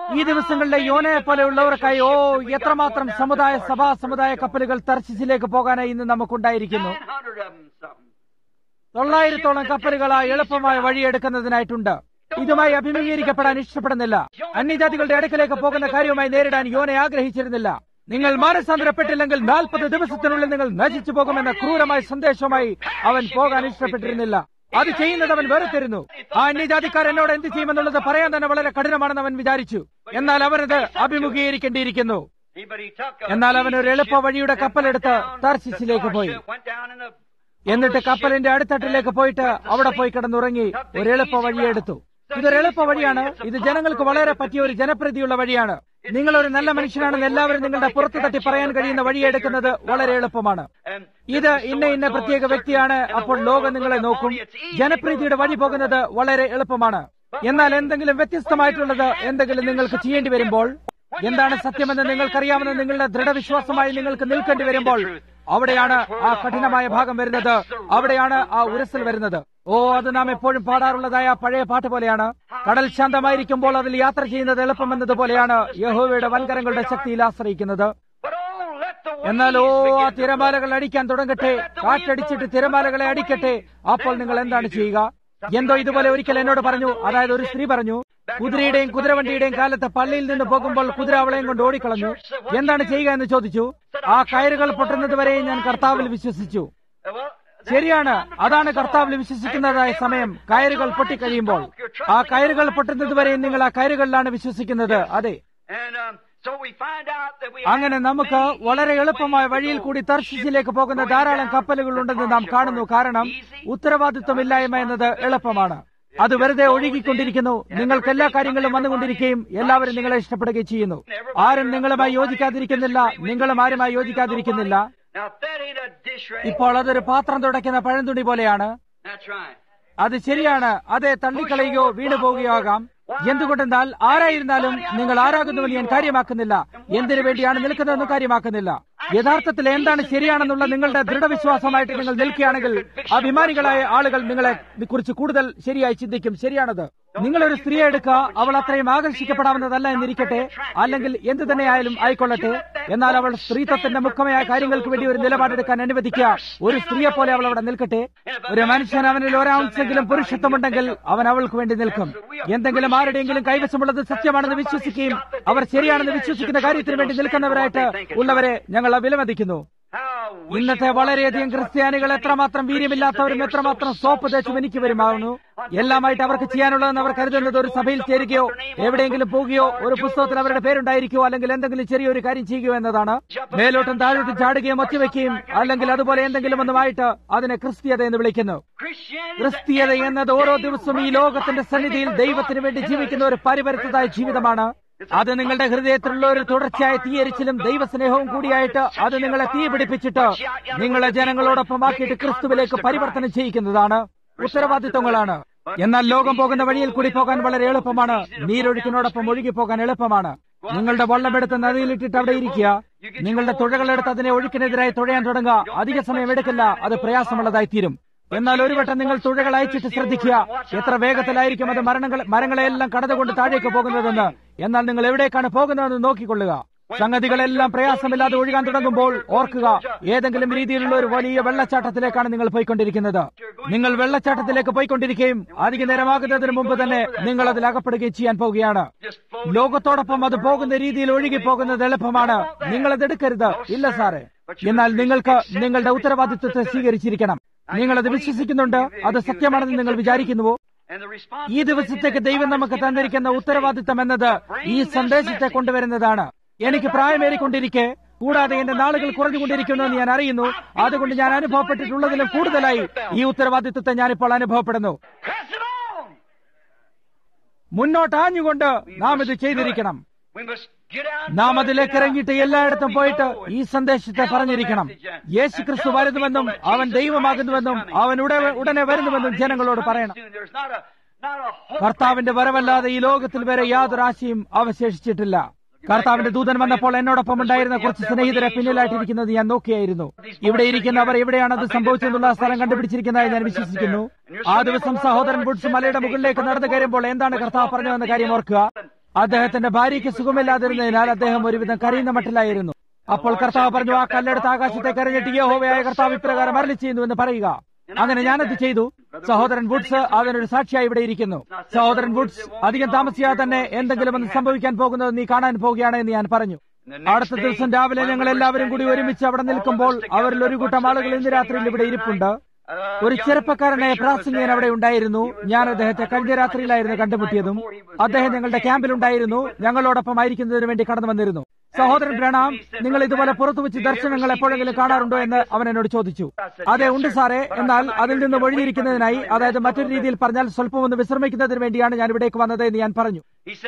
ഈ ദിവസങ്ങളിലെ യോനയെ പോലെയുള്ളവർക്കായി ഓ എത്രമാത്രം സമുദായ സഭാ സമുദായ കപ്പലുകൾ തർശിസിലേക്ക് പോകാനായി ഇന്ന് നമുക്കുണ്ടായിരിക്കുന്നു 900 of them something. തൊള്ളായിരത്തോളം കപ്പലുകൾ ആ എളുപ്പമായ വഴിയെടുക്കുന്നതിനായിട്ടുണ്ട് ഇതുമായി അഭിമുഖീകരിക്കപ്പെടാൻ ഇഷ്ടപ്പെടുന്നില്ല അന്യജാതികളുടെ അടുക്കലേക്ക് പോകുന്ന കാര്യവുമായി നേരിടാൻ യോനെ ആഗ്രഹിച്ചിരുന്നില്ല നിങ്ങൾ മാനസാന്തരപ്പെട്ടില്ലെങ്കിൽ നാൽപ്പത് ദിവസത്തിനുള്ളിൽ നിങ്ങൾ നശിച്ചു പോകുമെന്ന ക്രൂരമായ സന്ദേശവുമായി അവൻ പോകാൻ ഇഷ്ടപ്പെട്ടിരുന്നില്ല അത് ചെയ്യുന്നത് അവൻ വെറുത്തിരുന്നു ആ അന്യജാതിക്കാർ എന്നോട് എന്ത് ചെയ്യുമെന്നുള്ളത് പറയാൻ തന്നെ വളരെ കഠിനമാണെന്ന് അവൻ വിചാരിച്ചു എന്നാൽ അവനത് അഭിമുഖീകരിക്കേണ്ടിയിരിക്കുന്നു See, but he took a എന്നാൽ അവൻ ഒരു എളുപ്പ വഴിയുടെ കപ്പലെടുത്ത് തർശിസിലേക്ക് പോയി went down in the എന്നിട്ട് കപ്പലിന്റെ അടിത്തട്ടിലേക്ക് പോയിട്ട് അവിടെ പോയി കിടന്നുറങ്ങി ഒരു എളുപ്പ വഴിയെടുത്തു ഇതൊരു എളുപ്പ വഴിയാണ് ഇത് ജനങ്ങൾക്ക് വളരെ പറ്റിയ ഒരു ജനപ്രീതിയുള്ള വഴിയാണ് നിങ്ങൾ ഒരു നല്ല മനുഷ്യനാണെന്ന് എല്ലാവരും നിങ്ങളുടെ പുറത്തു തട്ടി പറയാൻ കഴിയുന്ന വഴിയെടുക്കുന്നത് വളരെ എളുപ്പമാണ് and ഇത് ഇന്ന ഇന്ന പ്രത്യേക വ്യക്തിയാണ് അപ്പോൾ ലോകം നിങ്ങളെ നോക്കും ജനപ്രീതിയുടെ വഴി പോകുന്നത് വളരെ എളുപ്പമാണ് എന്നാൽ എന്തെങ്കിലും വ്യത്യസ്തമായിട്ടുള്ളത് എന്തെങ്കിലും നിങ്ങൾക്ക് ചെയ്യേണ്ടി വരുമ്പോൾ എന്താണ് സത്യമെന്ന് നിങ്ങൾക്കറിയാമെന്ന് നിങ്ങളുടെ ദൃഢവിശ്വാസമായി നിങ്ങൾക്ക് നിൽക്കേണ്ടി വരുമ്പോൾ അവിടെയാണ് ആ കഠിനമായ ഭാഗം വരുന്നത് അവിടെയാണ് ആ ഉരസൽ വരുന്നത് ഓ അത് നാം എപ്പോഴും പാടാറുള്ളതായ ആ പഴയ പാട്ട് പോലെയാണ് കടൽ ശാന്തമായിരിക്കുമ്പോൾ അതിൽ യാത്ര ചെയ്യുന്നത് എളുപ്പമെന്നതുപോലെയാണ് യഹോവയുടെ വൻകരങ്ങളുടെ ശക്തിയിൽ ആശ്രയിക്കുന്നത് but oh, let the എന്നാൽ ഓ waves ആ begin to തിരമാലകൾ അടിക്കാൻ തുടങ്ങട്ടെ കാറ്റടിച്ചിട്ട് തിരമാലകളെ അടിക്കട്ടെ അപ്പോൾ നിങ്ങൾ എന്താണ് ചെയ്യുക എന്തോ ഇതുപോലെ ഒരിക്കൽ എന്നോട് പറഞ്ഞു അതായത് ഒരു സ്ത്രീ പറഞ്ഞു കുതിരയുടെയും കുതിരവണ്ടിയുടെയും കാലത്ത് പള്ളിയിൽ നിന്ന് പോകുമ്പോൾ കുതിര അവളെയും കൊണ്ട് ഓടിക്കളഞ്ഞു എന്താണ് ചെയ്യുക എന്ന് ചോദിച്ചു ആ കയറുകൾ പൊട്ടുന്നത് വരെയും ഞാൻ കർത്താവിൽ വിശ്വസിച്ചു well, ശരിയാണ് അതാണ് കർത്താവിൽ വിശ്വസിക്കുന്നതായ സമയം കയറുകൾ പൊട്ടിക്കഴിയുമ്പോൾ ആ കയറുകൾ പൊട്ടുന്നത് വരെയും നിങ്ങൾ ആ കയറുകളിലാണ് വിശ്വസിക്കുന്നത് അതെ and um, so we find out that we അങ്ങനെ നമുക്ക് വളരെ എളുപ്പമായ വഴിയിൽ കൂടി തർശിസിലേക്ക് പോകുന്ന ധാരാളം കപ്പലുകൾ ഉണ്ടെന്ന് നാം കാണുന്നു കാരണം ഉത്തരവാദിത്വമില്ലായ്മ എന്നത് എളുപ്പമാണ് അത് വെറുതെ ഒഴുകിക്കൊണ്ടിരിക്കുന്നു നിങ്ങൾക്ക് എല്ലാ കാര്യങ്ങളും വന്നുകൊണ്ടിരിക്കുകയും എല്ലാവരും നിങ്ങളെ ഇഷ്ടപ്പെടുകയും ചെയ്യുന്നു ആരും നിങ്ങളുമായി യോജിക്കാതിരിക്കുന്നില്ല നിങ്ങളും ആരുമായി യോജിക്കാതിരിക്കുന്നില്ല now that ain't a dish rag. ഇപ്പോൾ അതൊരു പാത്രം തുടയ്ക്കുന്ന പഴംതുണി പോലെയാണ് That's right. അത് ശരിയാണ് അതെ തള്ളിക്കളയുകയോ വീണു പോവുകയോ ആകാം എന്തുകൊണ്ടെന്നാൽ ആരായിരുന്നാലും നിങ്ങൾ ആരാകുന്നുവെന്ന് ഞാൻ കാര്യമാക്കുന്നില്ല എന്തിനു വേണ്ടിയാണ് നിൽക്കുന്നതെന്ന് കാര്യമാക്കുന്നില്ല യഥാർത്ഥത്തിൽ എന്താണ് ശരിയാണെന്നുള്ള നിങ്ങളുടെ ദൃഢവിശ്വാസമായിട്ട് നിങ്ങൾ നിൽക്കുകയാണെങ്കിൽ അഭിമാനികളായ ആളുകൾ നിങ്ങളെ കുറിച്ച് കൂടുതൽ ശരിയായി ചിന്തിക്കും ശരിയാണത് നിങ്ങളൊരു സ്ത്രീയെ എടുക്കുക അവൾ അത്രയും ആകർഷിക്കപ്പെടാവുന്നതല്ല എന്നിരിക്കട്ടെ അല്ലെങ്കിൽ എന്ത് തന്നെയായാലും ആയിക്കൊള്ളട്ടെ എന്നാൽ അവൾ സ്ത്രീത്വത്തിന്റെ മുഖ്യമായ കാര്യങ്ങൾക്ക് വേണ്ടി ഒരു നിലപാടെടുക്കാൻ അനുവദിക്കുക ഒരു സ്ത്രീയെ പോലെ അവൾ അവിടെ നിൽക്കട്ടെ ഒരു മനുഷ്യൻ അവനിൽ ഒരാംശെങ്കിലും പുരുഷത്വമുണ്ടെങ്കിൽ അവൻ അവൾക്ക് വേണ്ടി നിൽക്കും എന്തെങ്കിലും ആരുടെയെങ്കിലും കൈവശമുള്ളത് സത്യമാണെന്ന് വിശ്വസിക്കുകയും അവർ ശരിയാണെന്ന് വിശ്വസിക്കുന്ന കാര്യത്തിന് വേണ്ടി നിൽക്കുന്നവരായിട്ട് ഉള്ളവരെ ഞങ്ങൾ വിലമതിക്കുന്നു How we ഇന്നത്തെ വളരെയധികം ക്രിസ്ത്യാനികൾ എത്രമാത്രം വീര്യമില്ലാത്തവരും എത്രമാത്രം സോപ്പ് തേച്ച് എനിക്ക് വരുമാകുന്നു എല്ലാമായിട്ട് അവർക്ക് ചെയ്യാനുള്ളതെന്ന് അവർ കരുതുന്നത് ഒരു സഭയിൽ ചേരുകയോ എവിടെയെങ്കിലും പോകുകയോ ഒരു പുസ്തകത്തിൽ അവരുടെ പേരുണ്ടായിരിക്കോ അല്ലെങ്കിൽ എന്തെങ്കിലും ചെറിയൊരു കാര്യം ചെയ്യുകയോ എന്നതാണ് മേലോട്ടും താഴോട്ടും ചാടുകയും ഒച്ചവെക്കുകയും അല്ലെങ്കിൽ അതുപോലെ എന്തെങ്കിലും ഒന്നുമായിട്ട് അതിനെ ക്രിസ്തീയത എന്ന് വിളിക്കുന്നു Christianity ക്രിസ്തീയത എന്നത് ഓരോ ദിവസവും ഈ ലോകത്തിന്റെ സന്നിധിയിൽ ദൈവത്തിന് വേണ്ടി ജീവിക്കുന്ന ഒരു പരിപരുത്തതായ ജീവിതമാണ് അത് നിങ്ങളുടെ ഹൃദയത്തിലുള്ള ഒരു തുടർച്ചയായ തീയരിച്ചിലും ദൈവസ്നേഹവും കൂടിയായിട്ട് അത് നിങ്ങളെ തീ പിടിപ്പിച്ചിട്ട് നിങ്ങളെ ജനങ്ങളോടൊപ്പം ആക്കിയിട്ട് ക്രിസ്തുവിലേക്ക് പരിവർത്തനം ചെയ്യിക്കുന്നതാണ് ഉത്തരവാദിത്വങ്ങളാണ് എന്നാൽ ലോകം പോകുന്ന വഴിയിൽ കൂടി പോകാൻ വളരെ എളുപ്പമാണ് നീരൊഴുക്കിനോടൊപ്പം ഒഴുകി പോകാൻ എളുപ്പമാണ് നിങ്ങളുടെ വള്ളമെടുത്ത് നദിയിലിട്ടിട്ട് അവിടെ ഇരിക്കുക നിങ്ങളുടെ തുഴകളെടുത്ത് അതിനെ ഒഴുക്കിനെതിരായി തുഴയാൻ തുടങ്ങുക അധിക സമയം എടുക്കില്ല അത് പ്രയാസമുള്ളതായി തീരും എന്നാൽ ഒരു വട്ടം നിങ്ങൾ തുഴകൾ അയച്ചിട്ട് ശ്രദ്ധിക്കുക എത്ര വേഗത്തിലായിരിക്കും അത് മരണങ്ങൾ മരങ്ങളെല്ലാം കടന്നുകൊണ്ട് താഴേക്ക് പോകുന്നതെന്ന് എന്നാൽ നിങ്ങൾ എവിടേക്കാണ് പോകുന്നതെന്ന് നോക്കിക്കൊള്ളുക സംഗതികളെല്ലാം പ്രയാസമില്ലാതെ ഒഴുകാൻ തുടങ്ങുമ്പോൾ ഓർക്കുക ഏതെങ്കിലും രീതിയിലുള്ള ഒരു വലിയ വെള്ളച്ചാട്ടത്തിലേക്കാണ് നിങ്ങൾ പോയിക്കൊണ്ടിരിക്കുന്നത് നിങ്ങൾ വെള്ളച്ചാട്ടത്തിലേക്ക് പോയിക്കൊണ്ടിരിക്കുകയും അധിക നേരമാകുന്നതിന് മുമ്പ് തന്നെ നിങ്ങൾ അതിൽ അകപ്പെടുകയും ചെയ്യാൻ പോവുകയാണ് just float. ലോകത്തോടൊപ്പം അത് പോകുന്ന രീതിയിൽ ഒഴുകി പോകുന്നത് എളുപ്പമാണ് നിങ്ങൾ അത് എടുക്കരുത് ഇല്ല സാറേ എന്നാൽ നിങ്ങൾക്ക് നിങ്ങളുടെ ഉത്തരവാദിത്വത്തെ സ്വീകരിച്ചിരിക്കണം നിങ്ങൾ അത് വിശ്വസിക്കുന്നുണ്ട് അത് സത്യമാണെന്ന് നിങ്ങൾ വിചാരിക്കുന്നുവോ And the ഈ responsibility ദിവസത്തേക്ക് ദൈവം നമുക്ക് തന്നിരിക്കുന്ന ഉത്തരവാദിത്തം എന്നത് ഈ സന്ദേശത്തെ കൊണ്ടുവരുന്നതാണ് എനിക്ക് പ്രായമേറിക്കൊണ്ടിരിക്കെ കൂടാതെ എന്റെ നാളുകൾ കുറഞ്ഞുകൊണ്ടിരിക്കുന്നു എന്ന് ഞാൻ അറിയുന്നു അതുകൊണ്ട് ഞാൻ അനുഭവപ്പെട്ടിട്ടുള്ളതിലും കൂടുതലായി ഈ ഉത്തരവാദിത്വത്തെ ഞാനിപ്പോൾ അനുഭവപ്പെടുന്നു Press it on. മുന്നോട്ട് ആഞ്ഞുകൊണ്ട് നാം ഇത് ചെയ്തിരിക്കണം We must get out. നാം അതിലേക്ക് ഇറങ്ങിയിട്ട് എല്ലായിടത്തും പോയിട്ട് ഈ സന്ദേശത്തെ പറഞ്ഞിരിക്കണം യേശു ക്രിസ്തു വരുന്നുവെന്നും അവൻ ദൈവമാകുന്നുവെന്നും അവൻ ഉടനെ ഉടനെ വരുന്നുവെന്നും ജനങ്ങളോട് പറയണം There's not a not a hope. കർത്താവിന്റെ വരവല്ലാതെ ഈ ലോകത്തിൽ വരെ യാതൊരു ആശയും അവശേഷിച്ചിട്ടില്ല കർത്താവിന്റെ ദൂതൻ വന്നപ്പോൾ എന്നോടൊപ്പം ഉണ്ടായിരുന്ന കുറച്ച് സ്നേഹിതരെ പിന്നിലായിട്ടിരിക്കുന്നത് ഞാൻ നോക്കിയായിരുന്നു ഇവിടെ ഇരിക്കുന്നവർ എവിടെയാണ് അത് സംഭവിച്ചെന്നുള്ള സ്ഥലം കണ്ടുപിടിച്ചിരിക്കുന്നതായി ഞാൻ വിശ്വസിക്കുന്നു ആ ദിവസം സഹോദരൻ ബുഡ്സ് മലയുടെ മുകളിലേക്ക് നടന്നു കയറുമ്പോൾ എന്താണ് കർത്താവ് പറഞ്ഞതെന്ന കാര്യം ഓർക്കുക അദ്ദേഹത്തിന്റെ ഭാര്യയ്ക്ക് സുഖമില്ലാതിരുന്നതിനാൽ അദ്ദേഹം ഒരുവിധം കരയുന്ന മട്ടിലായിരുന്നു അപ്പോൾ കർത്താവ് പറഞ്ഞു ആ കല്ലെടുത്ത് ആകാശത്തേക്ക് എറിഞ്ഞിട്ട് യഹോവയായ കർത്താവ് ഇപ്രകാരം അരളി ചെയ്യുന്നു എന്ന് പറയുക അങ്ങനെ ഞാനത് ചെയ്തു സഹോദരൻ വുഡ്സ് അതിനൊരു സാക്ഷിയായി ഇവിടെ ഇരിക്കുന്നു സഹോദരൻ വുഡ്സ് അധികം താമസിയാതെ തന്നെ എന്തെങ്കിലും ഒന്ന് സംഭവിക്കാൻ പോകുന്നത് നീ കാണാൻ പോവുകയാണ് എന്ന് ഞാൻ പറഞ്ഞു അടുത്ത ദിവസം രാവിലെ ഞങ്ങൾ എല്ലാവരും കൂടി ഒരുമിച്ച് അവിടെ നിൽക്കുമ്പോൾ അവരിൽ ഒരു കൂട്ടം ആളുകൾ ഇന്ന് രാത്രിയിൽ ഇവിടെ ഇരിപ്പുണ്ട് ഒരു ചെറുപ്പക്കാരനായ പ്രാസംഗികൻ അവിടെ ഉണ്ടായിരുന്നു ഞാൻ അദ്ദേഹത്തെ കഴിഞ്ഞ രാത്രിയിലായിരുന്നു കണ്ടുമുട്ടിയതും അദ്ദേഹം ഞങ്ങളുടെ ക്യാമ്പിലുണ്ടായിരുന്നു ഞങ്ങളോടൊപ്പം ആയിരിക്കുന്നതിന് വേണ്ടി കടന്നു വന്നിരുന്നു സഹോദരൻ പ്രണാം നിങ്ങൾ ഇതുപോലെ പുറത്തു വെച്ച് ദർശനങ്ങൾ എപ്പോഴെങ്കിലും കാണാറുണ്ടോ എന്ന് അവൻ എന്നോട് ചോദിച്ചു അതെ ഉണ്ട് സാറേ എന്നാൽ അതിൽ നിന്ന് ഒഴിഞ്ഞിരിക്കുന്നതിനായി അതായത് മറ്റൊരു രീതിയിൽ പറഞ്ഞാൽ സ്വല്പം ഒന്ന് വിശ്രമിക്കുന്നതിന് വേണ്ടിയാണ് ഞാൻ ഇവിടേക്ക് വന്നത് എന്ന് ഞാൻ പറഞ്ഞു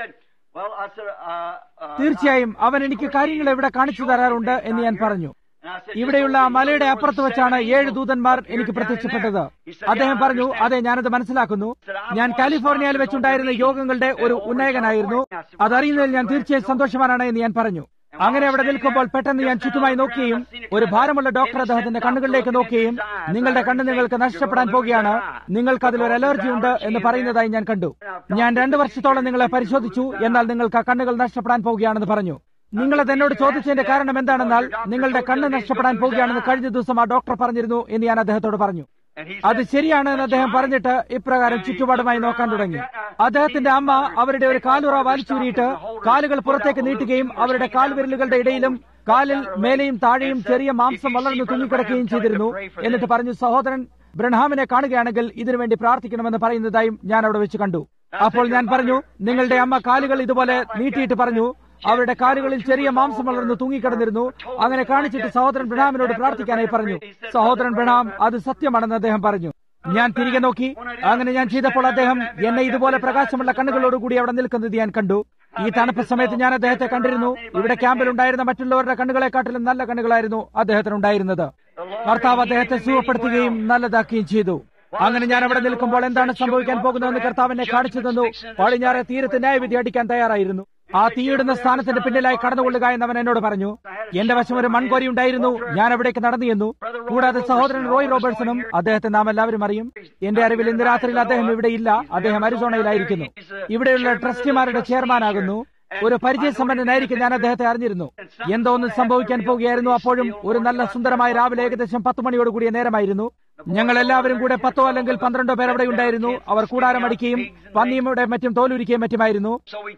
തീർച്ചയായും അവൻ എനിക്ക് കാര്യങ്ങൾ ഇവിടെ കാണിച്ചു തരാറുണ്ട് എന്ന് ഞാൻ പറഞ്ഞു ഇവിടെയുള്ള ആ മലയുടെ അപ്പുറത്ത് വെച്ചാണ് ഏഴ് ദൂതന്മാർ എനിക്ക് പ്രത്യക്ഷപ്പെട്ടത് അദ്ദേഹം പറഞ്ഞു അതെ ഞാനത് മനസ്സിലാക്കുന്നു ഞാൻ കാലിഫോർണിയയിൽ വെച്ചുണ്ടായിരുന്ന യോഗങ്ങളുടെ ഒരു ഉന്നയകനായിരുന്നു അതറിയുന്നതിൽ ഞാൻ തീർച്ചയായും സന്തോഷവാനാണ് എന്ന് ഞാൻ പറഞ്ഞു അങ്ങനെ അവിടെ നിൽക്കുമ്പോൾ പെട്ടെന്ന് ഞാൻ ചുറ്റുമായി നോക്കുകയും ഒരു ഭാരമുള്ള ഡോക്ടർ അദ്ദേഹത്തിന്റെ കണ്ണുകളിലേക്ക് നോക്കുകയും നിങ്ങളുടെ കണ്ണ് നിങ്ങൾക്ക് നഷ്ടപ്പെടാൻ പോകുകയാണ് നിങ്ങൾക്ക് അതിലൊരു അലർജി ഉണ്ട് എന്ന് പറയുന്നതായി ഞാൻ കണ്ടു ഞാൻ രണ്ടു വർഷത്തോളം നിങ്ങളെ പരിശോധിച്ചു എന്നാൽ നിങ്ങൾക്ക് ആ കണ്ണുകൾ നഷ്ടപ്പെടാൻ പോവുകയാണെന്ന് പറഞ്ഞു നിങ്ങളത് എന്നോട് ചോദിച്ചതിന്റെ കാരണം എന്താണെന്നാൽ നിങ്ങളുടെ കണ്ണ് നഷ്ടപ്പെടാൻ പോവുകയാണെന്ന് കഴിഞ്ഞ ദിവസം ആ ഡോക്ടർ പറഞ്ഞിരുന്നു എന്ന് ഞാൻ അദ്ദേഹത്തോട് പറഞ്ഞു അത് ശരിയാണ് എന്ന് അദ്ദേഹം പറഞ്ഞിട്ട് ഇപ്രകാരം ചുറ്റുപാടുമായി നോക്കാൻ തുടങ്ങി അദ്ദേഹത്തിന്റെ അമ്മ അവരുടെ ഒരു കാലുറ വലിച്ചൂരിയിട്ട് കാലുകൾ പുറത്തേക്ക് നീട്ടുകയും അവരുടെ കാൽവിരലുകളുടെ ഇടയിലും കാലിൽ മേലെയും താഴെയും ചെറിയ മാംസം വളർന്നു തൂങ്ങിക്കിടക്കുകയും ചെയ്തിരുന്നു എന്നിട്ട് പറഞ്ഞു സഹോദരൻ ബ്രഹാമിനെ കാണുകയാണെങ്കിൽ ഇതിനുവേണ്ടി പ്രാർത്ഥിക്കണമെന്ന് പറയുന്നതായും ഞാൻ അവിടെ വെച്ച് കണ്ടു അപ്പോൾ ഞാൻ പറഞ്ഞു നിങ്ങളുടെ അമ്മ കാലുകൾ ഇതുപോലെ നീട്ടിയിട്ട് പറഞ്ഞു അവരുടെ കാലുകളിൽ ചെറിയ മാംസം വളർന്നു തൂങ്ങിക്കിടന്നിരുന്നു അങ്ങനെ കാണിച്ചിട്ട് സഹോദരൻ ബ്രണാമിനോട് പ്രാർത്ഥിക്കാനായി പറഞ്ഞു സഹോദരൻ ബ്രണാം അത് സത്യമാണെന്ന് അദ്ദേഹം പറഞ്ഞു ഞാൻ തിരികെ നോക്കി അങ്ങനെ ഞാൻ ചെയ്തപ്പോൾ അദ്ദേഹം എന്നെ ഇതുപോലെ പ്രകാശമുള്ള കണ്ണുകളോടുകൂടി അവിടെ നിൽക്കുന്നത് ഞാൻ കണ്ടു ഈ തണുപ്പ് സമയത്ത് ഞാൻ അദ്ദേഹത്തെ കണ്ടിരുന്നു ഇവിടെ ക്യാമ്പിൽ ഉണ്ടായിരുന്ന മറ്റുള്ളവരുടെ കണ്ണുകളെക്കാട്ടിലും നല്ല കണ്ണുകളായിരുന്നു അദ്ദേഹത്തിന് ഉണ്ടായിരുന്നത് കർത്താവ് അദ്ദേഹത്തെ സുഖപ്പെടുത്തുകയും നല്ലതാക്കുകയും ചെയ്തു അങ്ങനെ ഞാൻ അവിടെ നിൽക്കുമ്പോൾ എന്താണ് സംഭവിക്കാൻ പോകുന്നതെന്ന് കർത്താവിനെ കാണിച്ചു തന്നു പടിഞ്ഞാറെ തീരത്ത് ന്യായവിധി അടിക്കാൻ തയ്യാറായിരുന്നു ആ തീയിടുന്ന സ്ഥാനത്തിന്റെ പിന്നിലായി കടന്നുകൊള്ളുക എന്ന് അവൻ എന്നോട് പറഞ്ഞു എന്റെ വശം ഒരു മൺകോരി ഉണ്ടായിരുന്നു ഞാൻ അവിടേക്ക് നടന്നു ചെന്നു കൂടാതെ സഹോദരൻ റോയ് റോബർട്സണും അദ്ദേഹത്തെ നാം എല്ലാവരും അറിയും എന്റെ അറിവിൽ ഇന്ന് രാത്രിയിൽ അദ്ദേഹം ഇവിടെ ഇല്ല അദ്ദേഹം അരിസോണയിലായിരിക്കുന്നു ഇവിടെയുള്ള ട്രസ്റ്റിമാരുടെ ചെയർമാനാകുന്നു ഒരു പരിചയസമ്പന്നനായിരിക്കും ഞാൻ അദ്ദേഹത്തെ അറിഞ്ഞിരുന്നു എന്തോ ഒന്ന് സംഭവിക്കാൻ പോവുകയായിരുന്നു അപ്പോഴും ഒരു നല്ല സുന്ദരമായ രാവിലെ ഏകദേശം പത്ത് മണിയോട് കൂടിയ നേരമായിരുന്നു ഞങ്ങൾ എല്ലാവരും കൂടെ പത്തോ അല്ലെങ്കിൽ പന്ത്രണ്ടോ പേർ അവിടെ ഉണ്ടായിരുന്നു അവർ കൂടാരം അടിക്കുകയും പന്നിയുടെ മറ്റും തോലുരിക്കുകയും മറ്റുമായിരുന്നു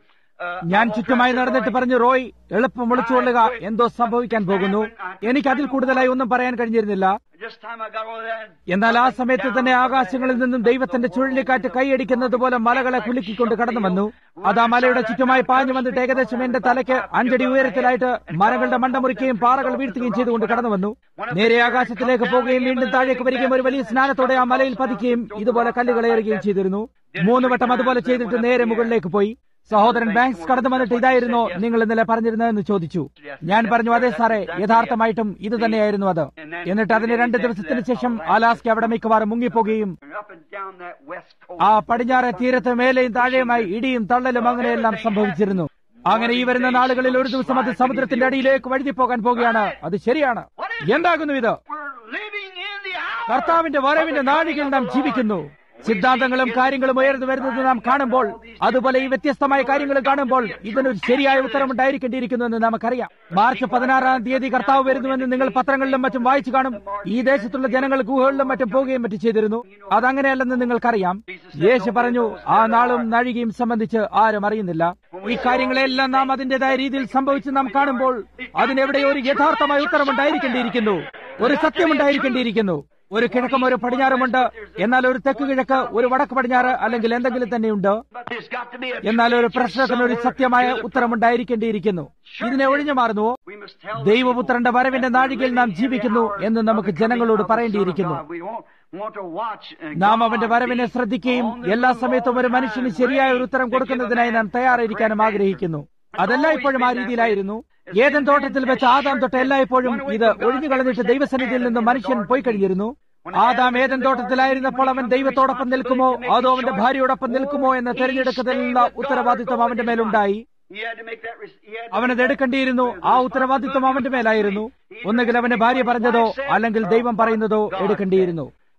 ഞാൻ ചുറ്റുമായി നടന്നിട്ട് പറഞ്ഞു റോയ് എളുപ്പം വിളിച്ചുകൊള്ളുക എന്തോ സംഭവിക്കാൻ പോകുന്നു എനിക്ക് അതിൽ കൂടുതലായി ഒന്നും പറയാൻ കഴിഞ്ഞിരുന്നില്ല എന്നാൽ ആ സമയത്ത് തന്നെ ആകാശങ്ങളിൽ നിന്നും ദൈവത്തിന്റെ ചുഴലിക്കാറ്റ് കൈയടിക്കുന്നത് പോലെ മലകളെ കുലുക്കിക്കൊണ്ട് കടന്നു വന്നു അത് ആ മലയുടെ ചുറ്റുമായി പാഞ്ഞു വന്നിട്ട് ഏകദേശം എന്റെ തലയ്ക്ക് അഞ്ചടി ഉയരത്തിലായിട്ട് മരങ്ങളുടെ മണ്ട മുറിക്കുകയും പാറകൾ വീഴ്ത്തുകയും ചെയ്തുകൊണ്ട് കടന്നു വന്നു നേരെ ആകാശത്തിലേക്ക് പോവുകയും വീണ്ടും താഴേക്ക് വരികയും ഒരു വലിയ സ്നാനത്തോടെ ആ മലയിൽ പതിക്കുകയും ഇതുപോലെ കല്ലുകൾ ഏറുകയും ചെയ്തിരുന്നു മൂന്ന് വട്ടം അതുപോലെ ചെയ്തിട്ട് നേരെ മുകളിലേക്ക് പോയി സഹോദരൻ ബാങ്ക്സ് കടന്നു വന്നിട്ട് ഇതായിരുന്നോ നിങ്ങൾ ഇന്നലെ പറഞ്ഞിരുന്നതെന്ന് ചോദിച്ചു ഞാൻ പറഞ്ഞു അതെ സാറേ യഥാർത്ഥമായിട്ടും ഇത് തന്നെയായിരുന്നു അത് എന്നിട്ട് അതിന് രണ്ട് ദിവസത്തിന് ശേഷം അലാസ്ക അവിടെ മിക്കവാറും മുങ്ങിപ്പോകുകയും ആ പടിഞ്ഞാറെ തീരത്ത് മേലെയും താഴെയുമായി ഇടിയും തള്ളലും അങ്ങനെയെല്ലാം സംഭവിച്ചിരുന്നു അങ്ങനെ ഈ വരുന്ന നാളുകളിൽ ഒരു ദിവസം അത് സമുദ്രത്തിന്റെ അടിയിലേക്ക് വഴുതി പോകാൻ പോകുകയാണ് അത് ശരിയാണ് എന്താകുന്നു ഇത് കർത്താവിന്റെ വരവിന്റെ നാഴികയിൽ നാം ജീവിക്കുന്നു സിദ്ധാന്തങ്ങളും കാര്യങ്ങളും ഉയർന്നു വരുന്നത് നാം കാണുമ്പോൾ അതുപോലെ ഈ വ്യത്യസ്തമായ കാര്യങ്ങൾ കാണുമ്പോൾ ഇതിനൊരു ശരിയായ ഉത്തരം ഉണ്ടായിരിക്കേണ്ടിയിരിക്കുന്നു എന്ന് നമുക്കറിയാം മാർച്ച് പതിനാറാം തീയതി കർത്താവ് വരുന്നുവെന്ന് നിങ്ങൾ പത്രങ്ങളിലും മറ്റും വായിച്ചു കാണും ഈ ദേശത്തുള്ള ജനങ്ങൾ ഗുഹകളിലും മറ്റും പോവുകയും മറ്റും ചെയ്തിരുന്നു അതങ്ങനെയല്ലെന്ന് നിങ്ങൾക്കറിയാം യേശു പറഞ്ഞു ആ നാളും നാഴികയും സംബന്ധിച്ച് ആരും അറിയുന്നില്ല ഈ കാര്യങ്ങളെല്ലാം നാം അതിന്റേതായ രീതിയിൽ സംഭവിച്ച് നാം കാണുമ്പോൾ അതിനെവിടെ ഒരു യഥാർത്ഥമായ ഉത്തരമുണ്ടായിരിക്കേണ്ടിയിരിക്കുന്നു ഒരു സത്യമുണ്ടായിരിക്കേണ്ടിയിരിക്കുന്നു ഒരു കിഴക്കും ഒരു പടിഞ്ഞാറുമുണ്ട് എന്നാൽ ഒരു തെക്ക് കിഴക്ക് ഒരു വടക്ക് പടിഞ്ഞാറ് അല്ലെങ്കിൽ എന്തെങ്കിലും തന്നെയുണ്ട് എന്നാൽ ഒരു പ്രശ്നത്തിന് ഒരു സത്യമായ ഉത്തരമുണ്ടായിരിക്കേണ്ടിയിരിക്കുന്നു ഇതിനെ ഒഴിഞ്ഞു മാറുന്നുവോ ദൈവപുത്രന്റെ വരവിന്റെ നാഴികയിൽ നാം ജീവിക്കുന്നു എന്ന് നമുക്ക് ജനങ്ങളോട് പറയേണ്ടിയിരിക്കുന്നു നാം അവന്റെ വരവിനെ ശ്രദ്ധിക്കുകയും എല്ലാ സമയത്തും ഒരു മനുഷ്യന് ശരിയായ ഒരു ഉത്തരം കൊടുക്കുന്നതിനായി നാം തയ്യാറായിരിക്കാനും ആഗ്രഹിക്കുന്നു അതെല്ലാം ഇപ്പോഴും ആ രീതിയിലായിരുന്നു ഏതൻ തോട്ടത്തിൽ വെച്ച് ആദാം തൊട്ട് എല്ലായ്പ്പോഴും ഇത് ഒഴിഞ്ഞു കളഞ്ഞിട്ട് ദൈവസന്നിധിയിൽ നിന്ന് മനുഷ്യൻ പോയി കഴിഞ്ഞിരുന്നു ആദാം ഏതൻ തോട്ടത്തിലായിരുന്നപ്പോൾ അവൻ ദൈവത്തോടൊപ്പം നിൽക്കുമോ അതോ അവന്റെ ഭാര്യയോടൊപ്പം നിൽക്കുമോ എന്ന് തെരഞ്ഞെടുക്കുന്നതിനുള്ള ഉത്തരവാദിത്വം അവന്റെ മേലുണ്ടായി അവനത് എടുക്കേണ്ടിയിരുന്നു ആ ഉത്തരവാദിത്വം അവന്റെ മേലായിരുന്നു ഒന്നുകിൽ അവന്റെ ഭാര്യ പറഞ്ഞതോ അല്ലെങ്കിൽ ദൈവം പറയുന്നതോ എടുക്കേണ്ടിയിരുന്നു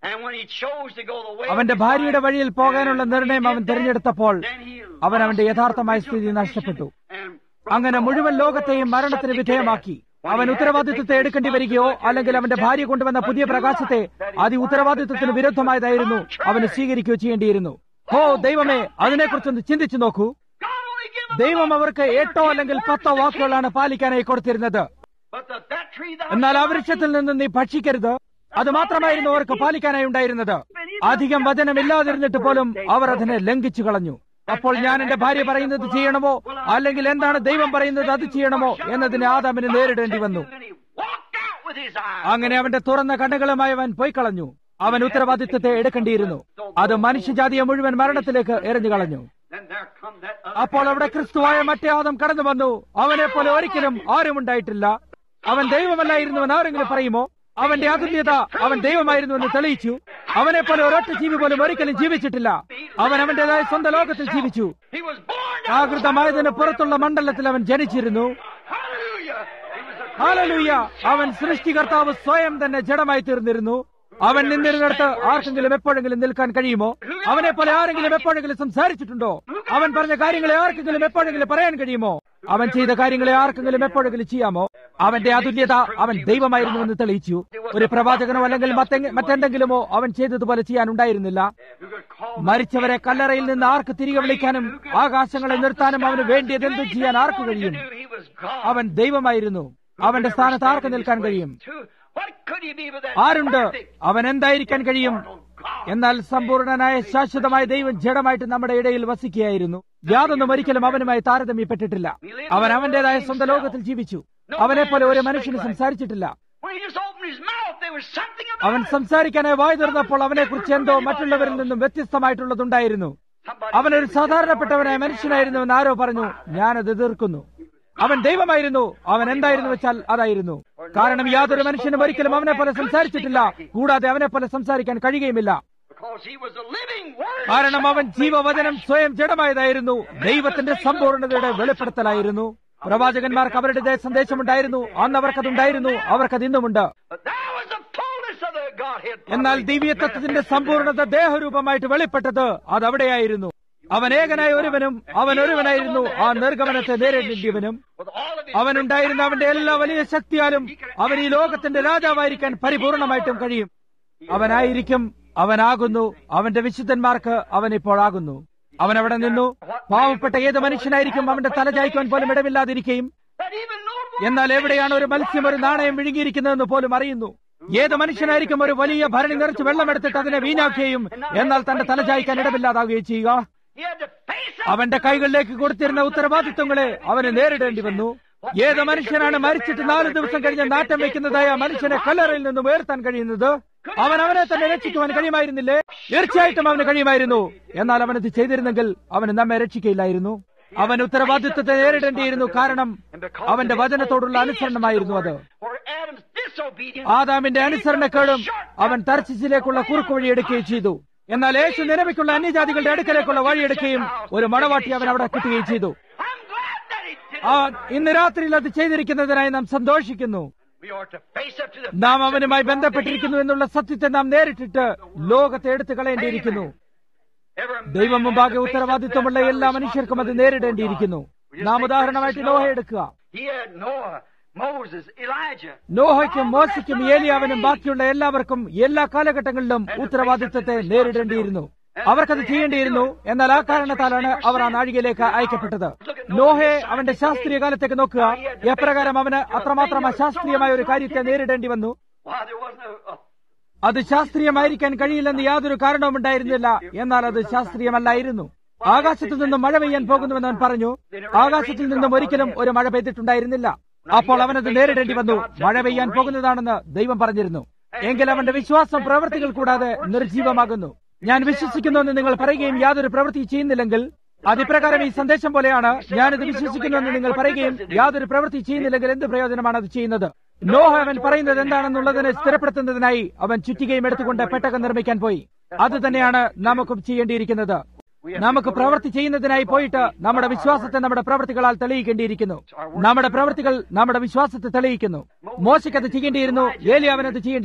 And when he chose to go the way അവന്റെ of his ഭാര്യയുടെ wife, വഴിയിൽ പോകാനുള്ള and നിർണയം when he അവൻ did that, തിരഞ്ഞെടുത്തപ്പോൾ then he അവൻ lost അവന്റെ his യഥാർത്ഥമായ original സ്ഥിതി position നഷ്ടപ്പെട്ടു and അങ്ങനെ മുഴുവൻ ലോകത്തെയും മരണത്തിന് വിധേയമാക്കി അവൻ ഉത്തരവാദിത്വത്തെ എടുക്കേണ്ടി വരികയോ അല്ലെങ്കിൽ അവന്റെ ഭാര്യ കൊണ്ടുവന്ന പുതിയ പ്രകാശത്തെ അതി ഉത്തരവാദിത്വത്തിന് വിരുദ്ധമായതായിരുന്നു അവന് സ്വീകരിക്കുകയോ ചെയ്യേണ്ടിയിരുന്നു ഓ ദൈവമേ അതിനെക്കുറിച്ചൊന്ന് ചിന്തിച്ചു നോക്കൂ God only give him ദൈവം അവർക്ക് എട്ടോ അല്ലെങ്കിൽ പത്തോ വാക്കുകളാണ് പാലിക്കാനായി കൊടുത്തിരുന്നത് But the, that tree thou എന്നാൽ ആ shalt not വൃക്ഷത്തിൽ നിന്ന് നീ ഭക്ഷിക്കരുത് അത് മാത്രമായിരുന്നു അവർക്ക് പാലിക്കാനായി ഉണ്ടായിരുന്നത് അധികം വചനമില്ലാതിരുന്നിട്ട് പോലും അവർ അതിനെ ലംഘിച്ചു കളഞ്ഞു അപ്പോൾ ഞാൻ എന്റെ ഭാര്യ പറയുന്നത് ചെയ്യണമോ അല്ലെങ്കിൽ എന്താണ് ദൈവം പറയുന്നത് അത് ചെയ്യണമോ എന്നതിന് ആദാമിന് നേരിടേണ്ടി വന്നു And he walked out with his eyes. അങ്ങനെ അവന്റെ തുറന്ന കണ്ണുകളുമായി അവൻ പോയി കളഞ്ഞു അവൻ ഉത്തരവാദിത്വത്തെ എടുക്കേണ്ടിയിരുന്നു അത് മനുഷ്യജാതിയെ മുഴുവൻ മരണത്തിലേക്ക് എറിഞ്ഞു കളഞ്ഞു Then there come that other അപ്പോൾ അവിടെ ക്രിസ്തുവായ മറ്റേ ആദം കടന്നു വന്നു അവനെ പോലെ ഒരിക്കലും ആരും ഉണ്ടായിട്ടില്ല അവൻ ദൈവമല്ലായിരുന്നുവെന്ന് ആരെങ്കിലും പറയുമോ അവന്റെ അതുല്യത അവൻ ദൈവമായിരുന്നുവെന്ന് തെളിയിച്ചു അവനെ പോലെ ഒരൊറ്റ ജീവി പോലും ഒരിക്കലും ജീവിച്ചിട്ടില്ല അവൻ അവന്റേതായ സ്വന്തം ലോകത്തിൽ ജീവിച്ചു He was born ആകൃതമായതിന് പുറത്തുള്ള മണ്ഡലത്തിൽ അവൻ ജനിച്ചിരുന്നു Hallelujah. He was a hallelujah അവൻ സൃഷ്ടികർത്താവ് സ്വയം തന്നെ ജഡമായി തീർന്നിരുന്നു അവൻ നിന്നിരുന്നിടത്ത് ആർക്കെങ്കിലും എപ്പോഴെങ്കിലും നിൽക്കാൻ കഴിയുമോ അവനെ പോലെ ആരെങ്കിലും എപ്പോഴെങ്കിലും സംസാരിച്ചിട്ടുണ്ടോ അവൻ പറഞ്ഞ കാര്യങ്ങളെ ആർക്കെങ്കിലും എപ്പോഴെങ്കിലും പറയാൻ കഴിയുമോ അവൻ ചെയ്ത കാര്യങ്ങളെ ആർക്കെങ്കിലും എപ്പോഴെങ്കിലും ചെയ്യാമോ അവന്റെ അതുല്യത അവൻ ദൈവമായിരുന്നുവെന്ന് തെളിയിച്ചു ഒരു പ്രവാചകനോ അല്ലെങ്കിൽ മറ്റെങ്ങ- മറ്റെന്തെങ്കിലുമോ അവൻ ചെയ്തതുപോലെ ചെയ്യാൻ ഉണ്ടായിരുന്നില്ല who could call മരിച്ചവരെ കല്ലറയിൽ നിന്ന് ആർക്ക് തിരികെ വിളിക്കാനും ആകാശങ്ങളെ നിർത്താനും അവന് വേണ്ടിയതെന്തും ചെയ്യാൻ ആർക്ക് കഴിയും He was God. അവൻ ദൈവമായിരുന്നു അവന്റെ സ്ഥാനത്ത് ആർക്ക് നിൽക്കാൻ കഴിയും Who- What could he be with that ആരുണ്ട് perfect, അവൻ എന്തായിരിക്കാൻ കഴിയും eternal God? എന്നാൽ സമ്പൂർണനായ ശാശ്വതമായ ദൈവം ജഡമായിട്ട് നമ്മുടെ ഇടയിൽ വസിക്കുകയായിരുന്നു യാതൊന്നും ഒരിക്കലും അവനുമായി താരതമ്യപ്പെട്ടിട്ടില്ല അവൻ അവന്റേതായ സ്വന്തം ലോകത്തിൽ ജീവിച്ചു അവനെ പോലെ ഒരു മനുഷ്യന് സംസാരിച്ചിട്ടില്ല When he just opened his mouth, there was something about അവൻ it. സംസാരിക്കാനായി വായു തുറന്നപ്പോൾ അവനെക്കുറിച്ച് എന്തോ മറ്റുള്ളവരിൽ നിന്നും വ്യത്യസ്തമായിട്ടുള്ളതുണ്ടായിരുന്നു Somebody അവനൊരു സാധാരണപ്പെട്ടവനായ മനുഷ്യനായിരുന്നു എന്ന് ആരോ പറഞ്ഞു ഞാനത് എതിർക്കുന്നു അവൻ ദൈവമായിരുന്നു അവൻ എന്തായിരുന്നു വെച്ചാൽ അതായിരുന്നു കാരണം യാതൊരു മനുഷ്യനും ഒരിക്കലും അവനെ പോലെ സംസാരിച്ചിട്ടില്ല കൂടാതെ അവനെ പോലെ സംസാരിക്കാൻ കഴിയുകയില്ല because he was a living word. കാരണം അവൻ ജീവവചനം സ്വയം ജഡമായതായിരുന്നു ദൈവത്തിന്റെ സമ്പൂർണ്ണതയുടെ വെളിപ്പെടുത്തലായിരുന്നു പ്രവാചകന്മാർക്ക് അവരുടെ സന്ദേശമുണ്ടായിരുന്നു അന്ന് അവർക്കതുണ്ടായിരുന്നു അവർക്കത് ഇന്നുമുണ്ട് But that was the fullness of the Godhead. എന്നാൽ ദിവ്യത്വത്തിന്റെ സമ്പൂർണ്ണത ദേഹരൂപമായിട്ട് വെളിപ്പെട്ടത് അത് അവിടെയായിരുന്നു അവൻ ഏകനായ ഒരുവനും അവൻ ഒരുവനായിരുന്നു ആ നിർഗമനത്തെ നേരിടേണ്ടിയവനും With all of his അവനുണ്ടായിരുന്ന അവന്റെ എല്ലാ വലിയ ശക്തിയാലും അവൻ ഈ ലോകത്തിന്റെ രാജാവായിരിക്കാൻ പരിപൂർണമായിട്ടും കഴിയും അവനായിരിക്കും അവനാകുന്നു അവന്റെ വിശുദ്ധന്മാർക്ക് അവൻ ഇപ്പോഴാകുന്നു അവൻ അവിടെ നിന്നു പാവപ്പെട്ട ഏത് മനുഷ്യനായിരിക്കും അവന്റെ തല ചായ്ക്കുവാൻ പോലും ഇടമില്ലാതിരിക്കുകയും that even Lord എന്നാൽ എവിടെയാണ് ഒരു മത്സ്യം ഒരു നാണയം വിഴുങ്ങിയിരിക്കുന്നതെന്ന് പോലും അറിയുന്നു ഏത് മനുഷ്യനായിരിക്കും ഒരു വലിയ ഭരണി നിറച്ച് വെള്ളമെടുത്തിട്ട് അതിനെ വീണാക്കുകയും എന്നാൽ തന്റെ തല ചായ്ക്കാൻ ഇടമില്ലാതാവുകയും ചെയ്യുക he had to face up. അവന്റെ കൈകളിലേക്ക് കൊടുത്തിരുന്ന ഉത്തരവാദിത്വങ്ങളെ അവന് നേരിടേണ്ടി വന്നു ഏത് മനുഷ്യനാണ് മരിച്ചിട്ട് നാല് ദിവസം കഴിഞ്ഞ് നാറ്റം വെക്കുന്നതായ ആ മനുഷ്യനെ കല്ലറയിൽ നിന്നും ഉയർത്താൻ കഴിയുന്നത് അവൻ അവനെ തന്നെ രക്ഷിക്കുവാൻ കഴിയുമായിരുന്നില്ലേ തീർച്ചയായിട്ടും അവന് കഴിയുമായിരുന്നു എന്നാൽ അവനത് ചെയ്തിരുന്നെങ്കിൽ അവന് നമ്മെ രക്ഷിക്കയില്ലായിരുന്നു അവൻ ഉത്തരവാദിത്വത്തെ നേരിടേണ്ടിയിരുന്നു കാരണം അവന്റെ വചനത്തോടുള്ള അനുസരണമായിരുന്നു അത് For Adam's disobedience, ആദാമിന്റെ അനുസരണക്കേടും അവൻ തർച്ചിച്ചിലേക്കുള്ള കുറുക്ക് വഴി എടുക്കുകയും ചെയ്തു എന്നാൽ യേശു നിലവിക്കുള്ള അന്യജാതികളുടെ അടുക്കലേക്കുള്ള വഴിയെടുക്കുകയും ഒരു മണവാട്ടി അവൻ അവിടെ കിട്ടുകയും ചെയ്തു I'm glad that he did it. ആ ഇന്ന് രാത്രിയിൽ അത് ചെയ്തിരിക്കുന്നതിനായി നാം സന്തോഷിക്കുന്നു We are to face up to the നാം അവനുമായി ബന്ധപ്പെട്ടിരിക്കുന്നു എന്നുള്ള സത്യത്തെ നാം നേരിട്ടിട്ട് ലോകത്തെ എടുത്തു കളയേണ്ടിയിരിക്കുന്നു Every man ദൈവം has മുമ്പാകെ to face ഉത്തരവാദിത്വമുള്ള up to that എല്ലാ മനുഷ്യർക്കും അത് നേരിടേണ്ടിയിരിക്കുന്നു നാം ഉദാഹരണമായിട്ട് നോഹ എടുക്കുക He had Noah, Moses, Elijah. നോഹയ്ക്കും മോശയ്ക്കും ഏലിയാവനും ബാക്കിയുള്ള എല്ലാവർക്കും എല്ലാ കാലഘട്ടങ്ങളിലും ഉത്തരവാദിത്വത്തെ നേരിടേണ്ടിയിരുന്നു അവർക്കത് ചെയ്യേണ്ടിയിരുന്നു എന്നാൽ ആ കാരണത്താലാണ് അവർ ആ നാഴികയിലേക്ക് അയക്കപ്പെട്ടത് നോഹയെ അവന്റെ ശാസ്ത്രീയ കാലത്തേക്ക് നോക്കുക എപ്രകാരം അവന് അത്രമാത്രം അശാസ്ത്രീയമായ ഒരു കാര്യത്തെ നേരിടേണ്ടി വന്നു Why, there wasn't a, a അത് ശാസ്ത്രീയമായിരിക്കാൻ കഴിയില്ലെന്ന് യാതൊരു കാരണവും ഉണ്ടായിരുന്നില്ല എന്നാൽ അത് ശാസ്ത്രീയമല്ലായിരുന്നു ആകാശത്തു നിന്നും മഴ പെയ്യാൻ പോകുന്നുവെന്ന് അവൻ പറഞ്ഞു ആകാശത്തിൽ നിന്നും ഒരിക്കലും ഒരു മഴ പെയ്തിട്ടുണ്ടായിരുന്നില്ല അപ്പോൾ അവനത് നേരിടേണ്ടി വന്നു മഴ പെയ്യാൻ പോകുന്നതാണെന്ന് ദൈവം പറഞ്ഞിരുന്നു എങ്കിൽ അവന്റെ വിശ്വാസം പ്രവൃത്തികൾ കൂടാതെ നിർജീവമാകുന്നു ഞാൻ വിശ്വസിക്കുന്നുവെന്ന് നിങ്ങൾ പറയുകയും യാതൊരു പ്രവൃത്തി ചെയ്യുന്നില്ലെങ്കിൽ അതിപ്രകാരം ഈ സന്ദേശം പോലെയാണ് ഞാനിത് വിശ്വസിക്കുന്നുവെന്ന് നിങ്ങൾ പറയുകയും യാതൊരു പ്രവൃത്തി ചെയ്യുന്നില്ലെങ്കിൽ എന്ത് പ്രയോജനമാണ് അത് ചെയ്യുന്നത് നോഹ അവൻ പറയുന്നത് എന്താണെന്നുള്ളതിനെ സ്ഥിരപ്പെടുത്തുന്നതിനായി അവൻ ചുറ്റികയും എടുത്തുകൊണ്ട് പെട്ടകം നിർമ്മിക്കാൻ പോയി അത് തന്നെയാണ് നമുക്കും ചെയ്യേണ്ടിയിരിക്കുന്നത് നമുക്ക് പ്രവൃത്തി ചെയ്യുന്നതിനായി പോയിട്ട് നമ്മുടെ വിശ്വാസത്തെ നമ്മുടെ പ്രവൃത്തികളാൽ തെളിയിക്കേണ്ടിയിരിക്കുന്നു നമ്മുടെ പ്രവൃത്തികൾ നമ്മുടെ വിശ്വാസത്തെ തെളിയിക്കുന്നു മോശയ്ക്ക് അത് ചെയ്യേണ്ടിയിരുന്നു ഏലിയാവൻ അത് ചെയ്യേണ്ടിയിരുന്നു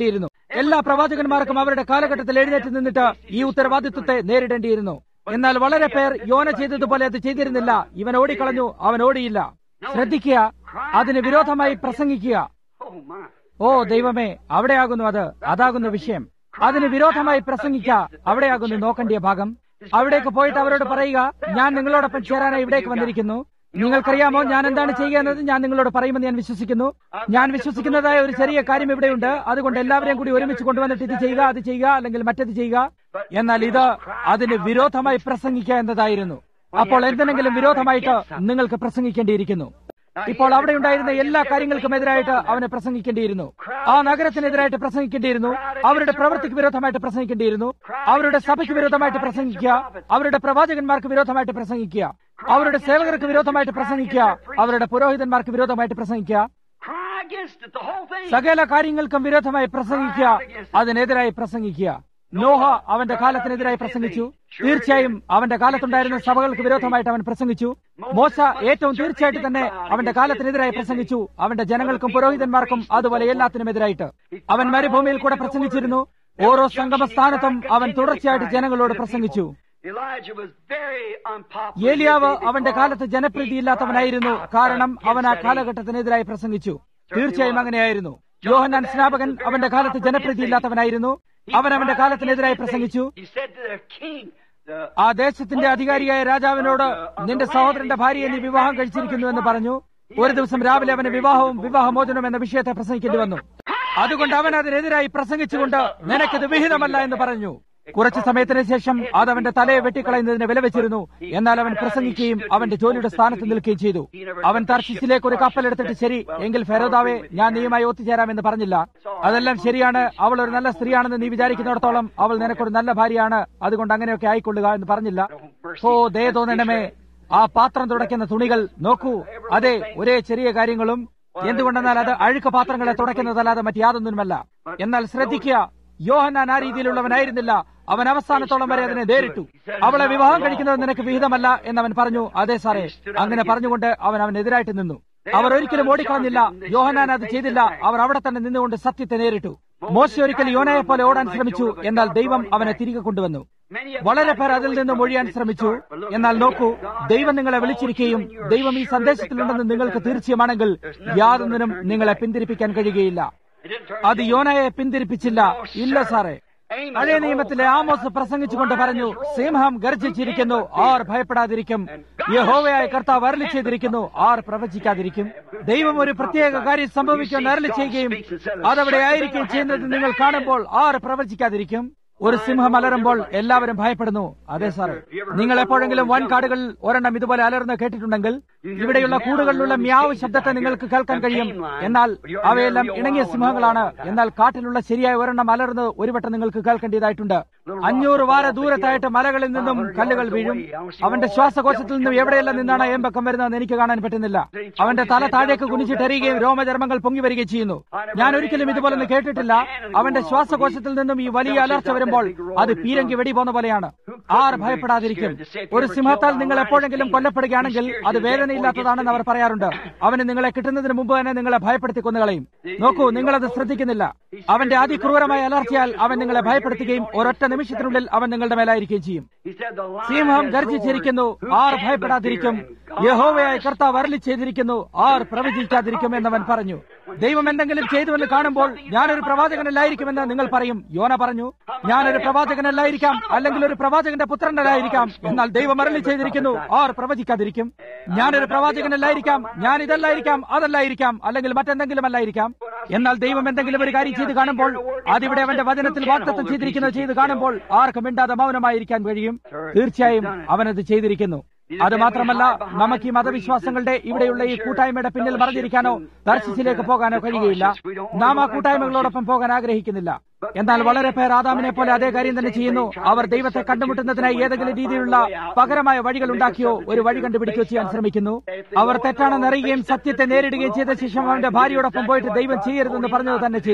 എല്ലാ പ്രവാചകന്മാർക്കും അവരുടെ കാലഘട്ടത്തിൽ എഴുന്നേറ്റ് നിന്നിട്ട് ഈ ഉത്തരവാദിത്വത്തെ നേരിടേണ്ടിയിരുന്നു എന്നാൽ വളരെ പേർ യോന ചെയ്തതുപോലെ അത് ചെയ്തിരുന്നില്ല ഇവൻ ഓടിക്കളഞ്ഞു അവൻ ഓടിയില്ല ശ്രദ്ധിക്കുക അതിന് വിരോധമായി പ്രസംഗിക്കുക Oh, my. ഓ ദൈവമേ അവിടെയാകുന്നു അത് അതാകുന്നു വിഷയം അതിന് വിരോധമായി പ്രസംഗിക്ക അവിടെയാകുന്നു നോക്കേണ്ടിയ ഭാഗം അവിടേക്ക് പോയിട്ട് അവരോട് പറയുക ഞാൻ നിങ്ങളോടൊപ്പം ചേരാനായി ഇവിടേക്ക് വന്നിരിക്കുന്നു നിങ്ങൾക്കറിയാമോ ഞാൻ എന്താണ് ചെയ്യുക എന്നത് ഞാൻ നിങ്ങളോട് പറയുമെന്ന് ഞാൻ വിശ്വസിക്കുന്നു ഞാൻ വിശ്വസിക്കുന്നതായ ഒരു ചെറിയ കാര്യം ഇവിടെയുണ്ട് അതുകൊണ്ട് എല്ലാവരെയും കൂടി ഒരുമിച്ച് കൊണ്ടുവന്നിട്ട് ഇത് ചെയ്യുക അത് ചെയ്യുക അല്ലെങ്കിൽ മറ്റത് ചെയ്യുക എന്നാൽ ഇത് അതിന് വിരോധമായി പ്രസംഗിക്കുക എന്നതായിരുന്നു അപ്പോൾ എന്തിനെങ്കിലും വിരോധമായിട്ട് നിങ്ങൾക്ക് പ്രസംഗിക്കേണ്ടിയിരിക്കുന്നു ഇപ്പോൾ അവിടെ ഉണ്ടായിരുന്ന എല്ലാ കാര്യങ്ങൾക്കും എതിരായിട്ട് അവന് പ്രസംഗിക്കേണ്ടിയിരുന്നു ആ നഗരത്തിനെതിരായിട്ട് പ്രസംഗിക്കേണ്ടിയിരുന്നു അവരുടെ പ്രവൃത്തിക്ക് വിരോധമായിട്ട് പ്രസംഗിക്കേണ്ടിയിരുന്നു അവരുടെ സഭയ്ക്ക് വിരോധമായിട്ട് പ്രസംഗിക്കുക അവരുടെ പ്രവാചകന്മാർക്ക് വിരോധമായിട്ട് പ്രസംഗിക്കുക അവരുടെ സേവകർക്ക് വിരോധമായിട്ട് പ്രസംഗിക്കുക അവരുടെ പുരോഹിതന്മാർക്ക് വിരോധമായിട്ട് പ്രസംഗിക്കുക Cry against it, the whole thing. സകല കാര്യങ്ങൾക്കും വിരോധമായി പ്രസംഗിക്കുക അതിനെതിരായി പ്രസംഗിക്കുക നോഹ അവന്റെ കാലത്തിനെതിരായി പ്രസംഗിച്ചു തീർച്ചയായും അവന്റെ കാലത്തുണ്ടായിരുന്ന സഭകൾക്ക് വിരോധമായിട്ട് അവൻ പ്രസംഗിച്ചു മോശ ഏറ്റവും തീർച്ചയായിട്ടും തന്നെ അവന്റെ കാലത്തിനെതിരായി പ്രസംഗിച്ചു അവന്റെ ജനങ്ങൾക്കും പുരോഹിതന്മാർക്കും അതുപോലെ എല്ലാത്തിനും എതിരായിട്ട് അവൻ മരുഭൂമിയിൽ കൂടെ പ്രസംഗിച്ചിരുന്നു ഓരോ സംഗമ സ്ഥാനത്തും അവൻ തുടർച്ചയായിട്ട് ജനങ്ങളോട് പ്രസംഗിച്ചു Elijah was very unpopular. ഏലിയാവ് അവന്റെ കാലത്ത് ജനപ്രീതിയില്ലാത്തവനായിരുന്നു കാരണം അവൻ ആ കാലഘട്ടത്തിനെതിരായി പ്രസംഗിച്ചു തീർച്ചയായും അങ്ങനെയായിരുന്നു യോഹന്നാൻ സ്നാപകൻ അവന്റെ കാലത്ത് ജനപ്രീതിയില്ലാത്തവനായിരുന്നു അവൻ അവന്റെ കാലത്തിനെതിരായി പ്രസംഗിച്ചു He said to the king, the, ആ ദേശത്തിന്റെ അധികാരിയായ രാജാവിനോട് നിന്റെ സഹോദരന്റെ ഭാര്യയെ നീ വിവാഹം കഴിച്ചിരിക്കുന്നു എന്ന് പറഞ്ഞു ഒരു ദിവസം രാവിലെ അവന് വിവാഹവും വിവാഹമോചനവും എന്ന വിഷയത്തെ പ്രസംഗിക്കേണ്ടി വന്നു അതുകൊണ്ട് അവൻ അതിനെതിരായി പ്രസംഗിച്ചുകൊണ്ട് നിനക്കിത് വിഹിതമല്ല എന്ന് പറഞ്ഞു കുറച്ചു സമയത്തിന് ശേഷം അത് അവന്റെ തലയെ വെട്ടിക്കളയുന്നതിന് വില വെച്ചിരുന്നു എന്നാൽ അവൻ പ്രസംഗിക്കുകയും അവന്റെ ജോലിയുടെ സ്ഥാനത്ത് നിൽക്കുകയും ചെയ്തു അവൻ തർശിസിലേക്ക് ഒരു കപ്പലെടുത്തിട്ട് ശരി എങ്കിൽ ഫെരോദാവെ ഞാൻ നീയുമായി ഒത്തുചേരാമെന്ന് പറഞ്ഞില്ല അതെല്ലാം ശരിയാണ് അവൾ ഒരു നല്ല സ്ത്രീയാണെന്ന് നീ വിചാരിക്കുന്നിടത്തോളം അവൾ നിനക്കൊരു നല്ല ഭാര്യയാണ് അതുകൊണ്ട് അങ്ങനെയൊക്കെ ആയിക്കൊള്ളുക എന്ന് പറഞ്ഞില്ല ഓ ദേ തോന്നണമേ ആ പാത്രം തുടയ്ക്കുന്ന തുണികൾ നോക്കൂ അതെ ഒരേ ചെറിയ കാര്യങ്ങളും എന്തുകൊണ്ടെന്നാൽ അത് അഴുക്ക് പാത്രങ്ങളെ തുടയ്ക്കുന്നതല്ലാതെ മറ്റ് യാതൊന്നുമല്ല എന്നാൽ ശ്രദ്ധിക്കുക യോഹന്നാൻ ആ രീതിയിലുള്ളവനായിരുന്നില്ല അവൻ അവസാനത്തോളം വരെ അതിനെ നേരിട്ടു അവളെ വിവാഹം കഴിക്കുന്നത് നിനക്ക് വിഹിതമല്ല എന്നവൻ പറഞ്ഞു അതെ സാറേ അങ്ങനെ പറഞ്ഞുകൊണ്ട് അവൻ അവനെതിരായിട്ട് നിന്നു അവർ ഒരിക്കലും ഓടിക്കളഞ്ഞില്ല യോഹനാൻ അത് ചെയ്തില്ല അവർ അവിടെ തന്നെ നിന്നുകൊണ്ട് സത്യത്തെ നേരിട്ടു മോശ ഒരിക്കൽ യോനയെ പോലെ ഓടാൻ ശ്രമിച്ചു എന്നാൽ ദൈവം അവനെ തിരികെ കൊണ്ടുവന്നു വളരെ പേർ അതിൽ നിന്ന് മൊഴിയാൻ ശ്രമിച്ചു എന്നാൽ നോക്കൂ ദൈവം നിങ്ങളെ വിളിച്ചിരിക്കുകയും ദൈവം ഈ സന്ദേശത്തിലുണ്ടെന്ന് നിങ്ങൾക്ക് തീർച്ചയാണെങ്കിൽ യാതൊന്നിനും നിങ്ങളെ പിന്തിരിപ്പിക്കാൻ കഴിയുകയില്ല it didn't turn അത് യോനയെ പിന്തിരിപ്പിച്ചില്ല ഇല്ല സാറേ പഴയ നിയമത്തിലെ ആമോസ് പ്രസംഗിച്ചുകൊണ്ട് പറഞ്ഞു സിംഹം ഗർജിച്ചിരിക്കുന്നു ആർ ഭയപ്പെടാതിരിക്കും യഹോവയായ കർത്താവ് അരളി ചെയ്തിരിക്കുന്നു ആർ പ്രവചിക്കാതിരിക്കും ദൈവം ഒരു പ്രത്യേക കാര്യം സംഭവിക്കുമെന്ന് അരളി ചെയ്യുകയും അതവിടെ ആയിരിക്കുകയും ചെയ്യുന്നത് നിങ്ങൾ കാണുമ്പോൾ ആർ പ്രവചിക്കാതിരിക്കും ഒരു സിംഹം അലറുമ്പോൾ എല്ലാവരും ഭയപ്പെടുന്നു അതെ സാറേ നിങ്ങൾ എപ്പോഴെങ്കിലും വൻ കാടുകളിൽ ഒരെണ്ണം ഇതുപോലെ അലർന്ന് കേട്ടിട്ടുണ്ടെങ്കിൽ ഇവിടെയുള്ള കൂടുകളിലുള്ള മ്യാവ് ശബ്ദത്തെ നിങ്ങൾക്ക് കേൾക്കാൻ കഴിയും എന്നാൽ അവയെല്ലാം ഇണങ്ങിയ സിംഹങ്ങളാണ് എന്നാൽ കാട്ടിലുള്ള ശരിയായ ഒരെണ്ണം അലർന്ന് ഒരു വട്ടം നിങ്ങൾക്ക് കേൾക്കേണ്ടതായിട്ടുണ്ട് അഞ്ഞൂറ് വാര ദൂരത്തായിട്ട് മലകളിൽ നിന്നും കല്ലുകൾ വീഴും അവന്റെ ശ്വാസകോശത്തിൽ നിന്നും എവിടെയെല്ലാം നിന്നാണ് ഏമ്പക്കം വരുന്നതെന്ന് എനിക്ക് കാണാൻ പറ്റുന്നില്ല അവന്റെ തല താഴേക്ക് കുനിച്ചിട്ടെറിയുകയും രോമചർമ്മങ്ങൾ പൊങ്ങി വരികയും ചെയ്യുന്നു ഞാൻ ഒരിക്കലും ഇതുപോലൊന്നും കേട്ടിട്ടില്ല അവന്റെ ശ്വാസകോശത്തിൽ നിന്നും ഈ വലിയ അലർച്ച വരുമ്പോൾ അത് പീരങ്കി വെടി പോന്ന പോലെയാണ് ആർ ഭയപ്പെടാതിരിക്കും ഒരു സിംഹത്താൽ നിങ്ങൾ എപ്പോഴെങ്കിലും കൊല്ലപ്പെടുകയാണെങ്കിൽ അത് വേദനയില്ലാത്തതാണെന്ന് അവർ പറയാറുണ്ട് അവന് നിങ്ങളെ കിട്ടുന്നതിന് മുമ്പ് തന്നെ നിങ്ങളെ ഭയപ്പെടുത്തി കൊന്നുകളയും നോക്കൂ നിങ്ങളത് ശ്രദ്ധിക്കുന്നില്ല അവന്റെ അതിക്രൂരമായ അലർച്ചയാൽ അവൻ നിങ്ങളെ ഭയപ്പെടുത്തുകയും ഒരൊറ്റ നിമിഷത്തിനുള്ളിൽ അവൻ നിങ്ങളുടെ മേലായിരിക്കുകയും ചെയ്യും He said, the lion സിംഹം has ഗർജിച്ചിരിക്കുന്നു roared. Who ആർ can but ഭയപ്പെടാതിരിക്കും fear him? യഹോവയായ കർത്താവ് അരളി ചെയ്തിരിക്കുന്നു ആർ പ്രവചിക്കാതിരിക്കും എന്നവൻ പറഞ്ഞു ദൈവം എന്തെങ്കിലും ചെയ്തുവെന്ന് കാണുമ്പോൾ ഞാനൊരു പ്രവാചകനല്ലായിരിക്കുമെന്ന് നിങ്ങൾ പറയും യോന പറഞ്ഞു ഞാനൊരു പ്രവാചകനല്ലായിരിക്കാം അല്ലെങ്കിൽ ഒരു പ്രവാചകന്റെ പുത്രനല്ലായിരിക്കാം എന്നാൽ ദൈവം അരളി ചെയ്തിരിക്കുന്നു ആർ പ്രവചിക്കാതിരിക്കും ഞാനൊരു പ്രവാചകനല്ലായിരിക്കാം ഞാൻ ഇതല്ലായിരിക്കാം അതല്ലായിരിക്കാം അല്ലെങ്കിൽ മറ്റെന്തെങ്കിലും അല്ലായിരിക്കാം എന്നാൽ ദൈവം എന്തെങ്കിലും ഒരു കാര്യം ചെയ്ത് കാണുമ്പോൾ അതിവിടെ അവന്റെ വചനത്തിൽ വാക്തത്വം ചെയ്തിരിക്കുന്നത് ചെയ്ത് കാണുമ്പോൾ ആർക്കും മിണ്ടാതെ മൗനമായിരിക്കാൻ കഴിയും തീർച്ചയായും അവനത് ചെയ്തിരിക്കുന്നു അത് മാത്രമല്ല നമുക്ക് ഈ മതവിശ്വാസങ്ങളുടെ ഇവിടെയുള്ള ഈ കൂട്ടായ്മയുടെ പിന്നിൽ മറിഞ്ഞിരിക്കാനോ ദർശിച്ചിലേക്ക് പോകാനോ കഴിയുകയില്ല നാം ആ കൂട്ടായ്മകളോടൊപ്പം പോകാൻ ആഗ്രഹിക്കുന്നില്ല എന്നാൽ വളരെ പേർ ആദാമിനെ പോലെ അതേ കാര്യം തന്നെ ചെയ്യുന്നു അവർ ദൈവത്തെ കണ്ടുമുട്ടുന്നതിനായി ഏതെങ്കിലും രീതിയിലുള്ള പകരമായ വഴികൾ ഉണ്ടാക്കിയോ ഒരു വഴി കണ്ടുപിടിക്കുകയോ ചെയ്യാൻ ശ്രമിക്കുന്നു അവർ തെറ്റാണെന്ന് അറിയുകയും സത്യത്തെ നേരിടുകയും ചെയ്ത ശേഷം അവന്റെ ഭാര്യയോടൊപ്പം പോയിട്ട് ദൈവം ചെയ്യരുതെന്ന് പറഞ്ഞത് തന്നെ ചെയ്തു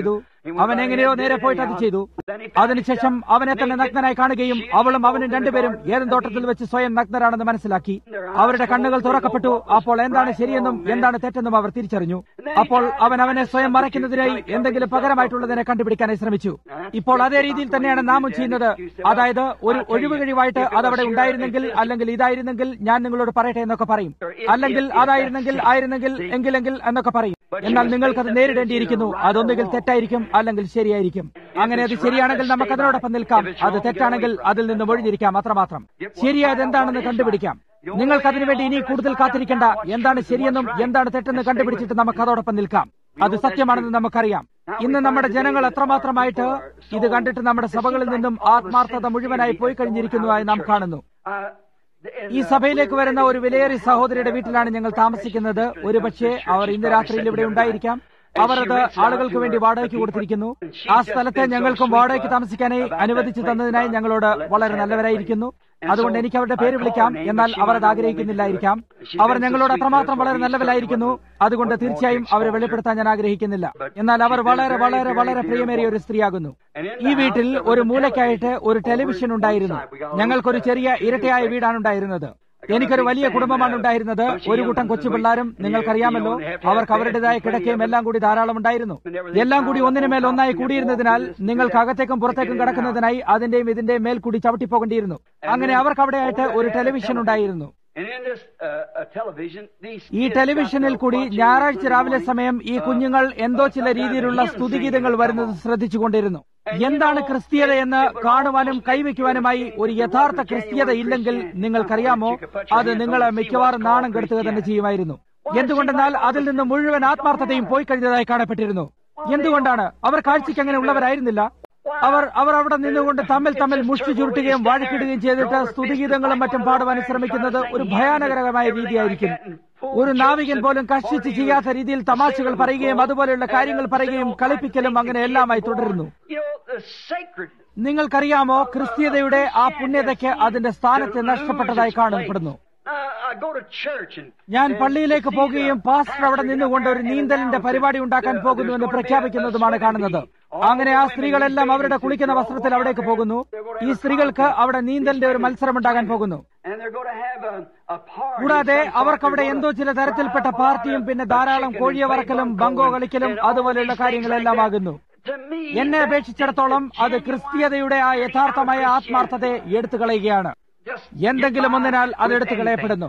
അവൻ എങ്ങനെയോ നേരെ പോയിട്ട് അത് ചെയ്തു അതിനുശേഷം അവനെ തന്നെ നഗ്നനായി കാണുകയും അവളും അവനും രണ്ടുപേരും ഏതും തോട്ടത്തിൽ വെച്ച് സ്വയം നഗ്നരാണെന്ന് മനസ്സിലാക്കി അവരുടെ കണ്ണുകൾ തുറക്കപ്പെട്ടു അപ്പോൾ എന്താണ് ശരിയെന്നും എന്താണ് തെറ്റെന്നും അവർ തിരിച്ചറിഞ്ഞു അപ്പോൾ അവൻ അവനെ സ്വയം മറയ്ക്കുന്നതിനായി എന്തെങ്കിലും പകരമായിട്ടുള്ളതിനെ കണ്ടുപിടിക്കാനായി ശ്രമിച്ചു ഇപ്പോൾ അതേ രീതിയിൽ തന്നെയാണ് നാമും ചെയ്യുന്നത് അതായത് ഒരു ഒഴിവുകഴിവായിട്ട് അതവിടെ ഉണ്ടായിരുന്നെങ്കിൽ അല്ലെങ്കിൽ ഇതായിരുന്നെങ്കിൽ ഞാൻ നിങ്ങളോട് പറയട്ടെ എന്നൊക്കെ പറയും അല്ലെങ്കിൽ അതായിരുന്നെങ്കിൽ ആയിരുന്നെങ്കിൽ എങ്കിലെങ്കിൽ എന്നൊക്കെ പറയും എന്നാൽ നിങ്ങൾക്കത് നേരിടേണ്ടിയിരിക്കുന്നു അതൊന്നുകിൽ തെറ്റായിരിക്കും അല്ലെങ്കിൽ ശരിയായിരിക്കും അങ്ങനെ അത് ശരിയാണെങ്കിൽ നമുക്ക് അതിനോടൊപ്പം നിൽക്കാം അത് തെറ്റാണെങ്കിൽ അതിൽ നിന്ന് ഒഴിഞ്ഞിരിക്കാം അത്രമാത്രം ശരിയായത് എന്താണെന്ന് കണ്ടുപിടിക്കാം നിങ്ങൾക്ക് അതിനുവേണ്ടി ഇനി കൂടുതൽ കാത്തിരിക്കേണ്ട എന്താണ് ശരിയെന്നും എന്താണ് തെറ്റെന്ന് കണ്ടുപിടിച്ചിട്ട് നമുക്ക് അതോടൊപ്പം നിൽക്കാം അത് സത്യമാണെന്ന് നമുക്കറിയാം ഇന്ന് നമ്മുടെ ജനങ്ങൾ എത്രമാത്രമായിട്ട് ഇത് കണ്ടിട്ട് നമ്മുടെ സഭകളിൽ നിന്നും ആത്മാർത്ഥത മുഴുവനായി പോയി കഴിഞ്ഞിരിക്കുന്നതായി നാം കാണുന്നു ഈ സഭയിലേക്ക് വരുന്ന ഒരു വിലയേറിയ സഹോദരിയുടെ വീട്ടിലാണ് ഞങ്ങൾ താമസിക്കുന്നത് ഒരുപക്ഷെ അവർ ഇന്ന് രാത്രിയിൽ ഇവിടെ ഉണ്ടായിരിക്കാം അവർ അത് ആളുകൾക്ക് വേണ്ടി വാടകയ്ക്ക് കൊടുത്തിരിക്കുന്നു ആ സ്ഥലത്ത് ഞങ്ങൾക്കും വാടകയ്ക്ക് താമസിക്കാനായി അനുവദിച്ചു തന്നതിനായി ഞങ്ങളോട് വളരെ നല്ലവരായിരിക്കുന്നു അതുകൊണ്ട് എനിക്ക് അവരുടെ പേര് വിളിക്കാം എന്നാൽ അവർ അത് ആഗ്രഹിക്കുന്നില്ലായിരിക്കാം അവർ ഞങ്ങളോട് അത്രമാത്രം വളരെ നല്ലവരായിരിക്കുന്നു അതുകൊണ്ട് തീർച്ചയായും അവരെ വെളിപ്പെടുത്താൻ ഞാൻ ആഗ്രഹിക്കുന്നില്ല എന്നാൽ അവർ വളരെ വളരെ വളരെ പ്രിയമേറിയ ഒരു സ്ത്രീയാകുന്നു ഈ വീട്ടിൽ ഒരു മൂലയ്ക്കായിട്ട് ഒരു ടെലിവിഷൻ ഉണ്ടായിരുന്നു ഞങ്ങൾക്കൊരു ചെറിയ ഇരട്ടയായ വീടാണ് ഉണ്ടായിരുന്നത് എനിക്കൊരു വലിയ കുടുംബമാണ് ഉണ്ടായിരുന്നത് ഒരു കൂട്ടം കൊച്ചു പിള്ളാരും നിങ്ങൾക്കറിയാമല്ലോ അവർക്ക് അവരുടേതായ കിടക്കയും എല്ലാം കൂടി ധാരാളം ഉണ്ടായിരുന്നു എല്ലാം കൂടി ഒന്നിനു മേൽ ഒന്നായി കൂടിയിരുന്നതിനാൽ നിങ്ങൾക്ക് അകത്തേക്കും പുറത്തേക്കും കിടക്കുന്നതിനായി അതിന്റെയും ഇതിന്റെയും മേൽ കൂടി ചവിട്ടിപ്പോകേണ്ടിയിരുന്നു അങ്ങനെ അവർക്ക് അവിടെയായിട്ട് ഒരു ടെലിവിഷൻ ഉണ്ടായിരുന്നു ഈ ടെലിവിഷനിൽ കൂടി ഞായറാഴ്ച രാവിലെ സമയം ഈ കുഞ്ഞുങ്ങൾ എന്തോ ചില രീതിയിലുള്ള സ്തുതിഗീതങ്ങൾ വരുന്നത് ശ്രദ്ധിച്ചുകൊണ്ടിരുന്നു എന്താണ് ക്രിസ്തീയതയെന്ന് കാണുവാനും കൈവയ്ക്കുവാനുമായി ഒരു യഥാർത്ഥ ക്രിസ്തീയത ഇല്ലെങ്കിൽ നിങ്ങൾക്കറിയാമോ അത് നിങ്ങളെ മിക്കവാറും നാണം കെടുത്തുക തന്നെ ചെയ്യുമായിരുന്നു എന്തുകൊണ്ടെന്നാൽ അതിൽ നിന്ന് മുഴുവൻ ആത്മാർത്ഥതയും പോയി കഴിഞ്ഞതായി കാണപ്പെട്ടിരുന്നു എന്തുകൊണ്ടാണ് അവർ കാഴ്ചയ്ക്ക് അങ്ങനെ ഉള്ളവരായിരുന്നില്ല അവർ അവർ അവിടെ നിന്നുകൊണ്ട് തമ്മിൽ തമ്മിൽ മുഷ്ടി ചുരുട്ടുകയും വാഴിക്കിടുകയും ചെയ്തിട്ട് സ്തുതിഗീതങ്ങളും മറ്റും പാടുവാൻ ശ്രമിക്കുന്നത് ഒരു ഭയാനകരമായ രീതിയായിരിക്കും ഒരു നാവികൻ പോലും കഷ്ടിച്ച് ചെയ്യാത്ത രീതിയിൽ തമാശകൾ പറയുകയും അതുപോലെയുള്ള കാര്യങ്ങൾ പറയുകയും കളിപ്പിക്കലും അങ്ങനെ എല്ലാമായി തുടരുന്നു നിങ്ങൾക്കറിയാമോ ക്രിസ്തീയതയുടെ ആ പുണ്യതയ്ക്ക് അതിന്റെ സ്ഥാനത്തെ നഷ്ടപ്പെട്ടതായി കാണപ്പെടുന്നു ഞാൻ പള്ളിയിലേക്ക് പോകുകയും പാസ്റ്റർ അവിടെ നിന്നുകൊണ്ട് ഒരു നീന്തലിന്റെ പരിപാടി ഉണ്ടാക്കാൻ പോകുന്നുവെന്ന് പ്രഖ്യാപിക്കുന്നതുമാണ് കാണുന്നത് അങ്ങനെ ആ സ്ത്രീകളെല്ലാം അവരുടെ കുളിക്കുന്ന വസ്ത്രത്തിൽ അവിടേക്ക് പോകുന്നു ഈ സ്ത്രീകൾക്ക് അവിടെ നീന്തലിന്റെ ഒരു മത്സരം ഉണ്ടാകാൻ പോകുന്നു കൂടാതെ അവർക്കവിടെ എന്തോ ചില തരത്തിൽപ്പെട്ട പാർട്ടിയും പിന്നെ ധാരാളം കോഴിയെ വറക്കലും ബങ്കോ കളിക്കലും അതുപോലെയുള്ള കാര്യങ്ങളെല്ലാം ആകുന്നു എന്നെ അപേക്ഷിച്ചിടത്തോളം അത് ക്രിസ്തീയതയുടെ ആ യഥാർത്ഥമായ ആത്മാർത്ഥതയെ എടുത്തു കളയുകയാണ് എന്തെങ്കിലും ഒന്നിനാൽ അത് എടുത്തു കളയപ്പെടുന്നു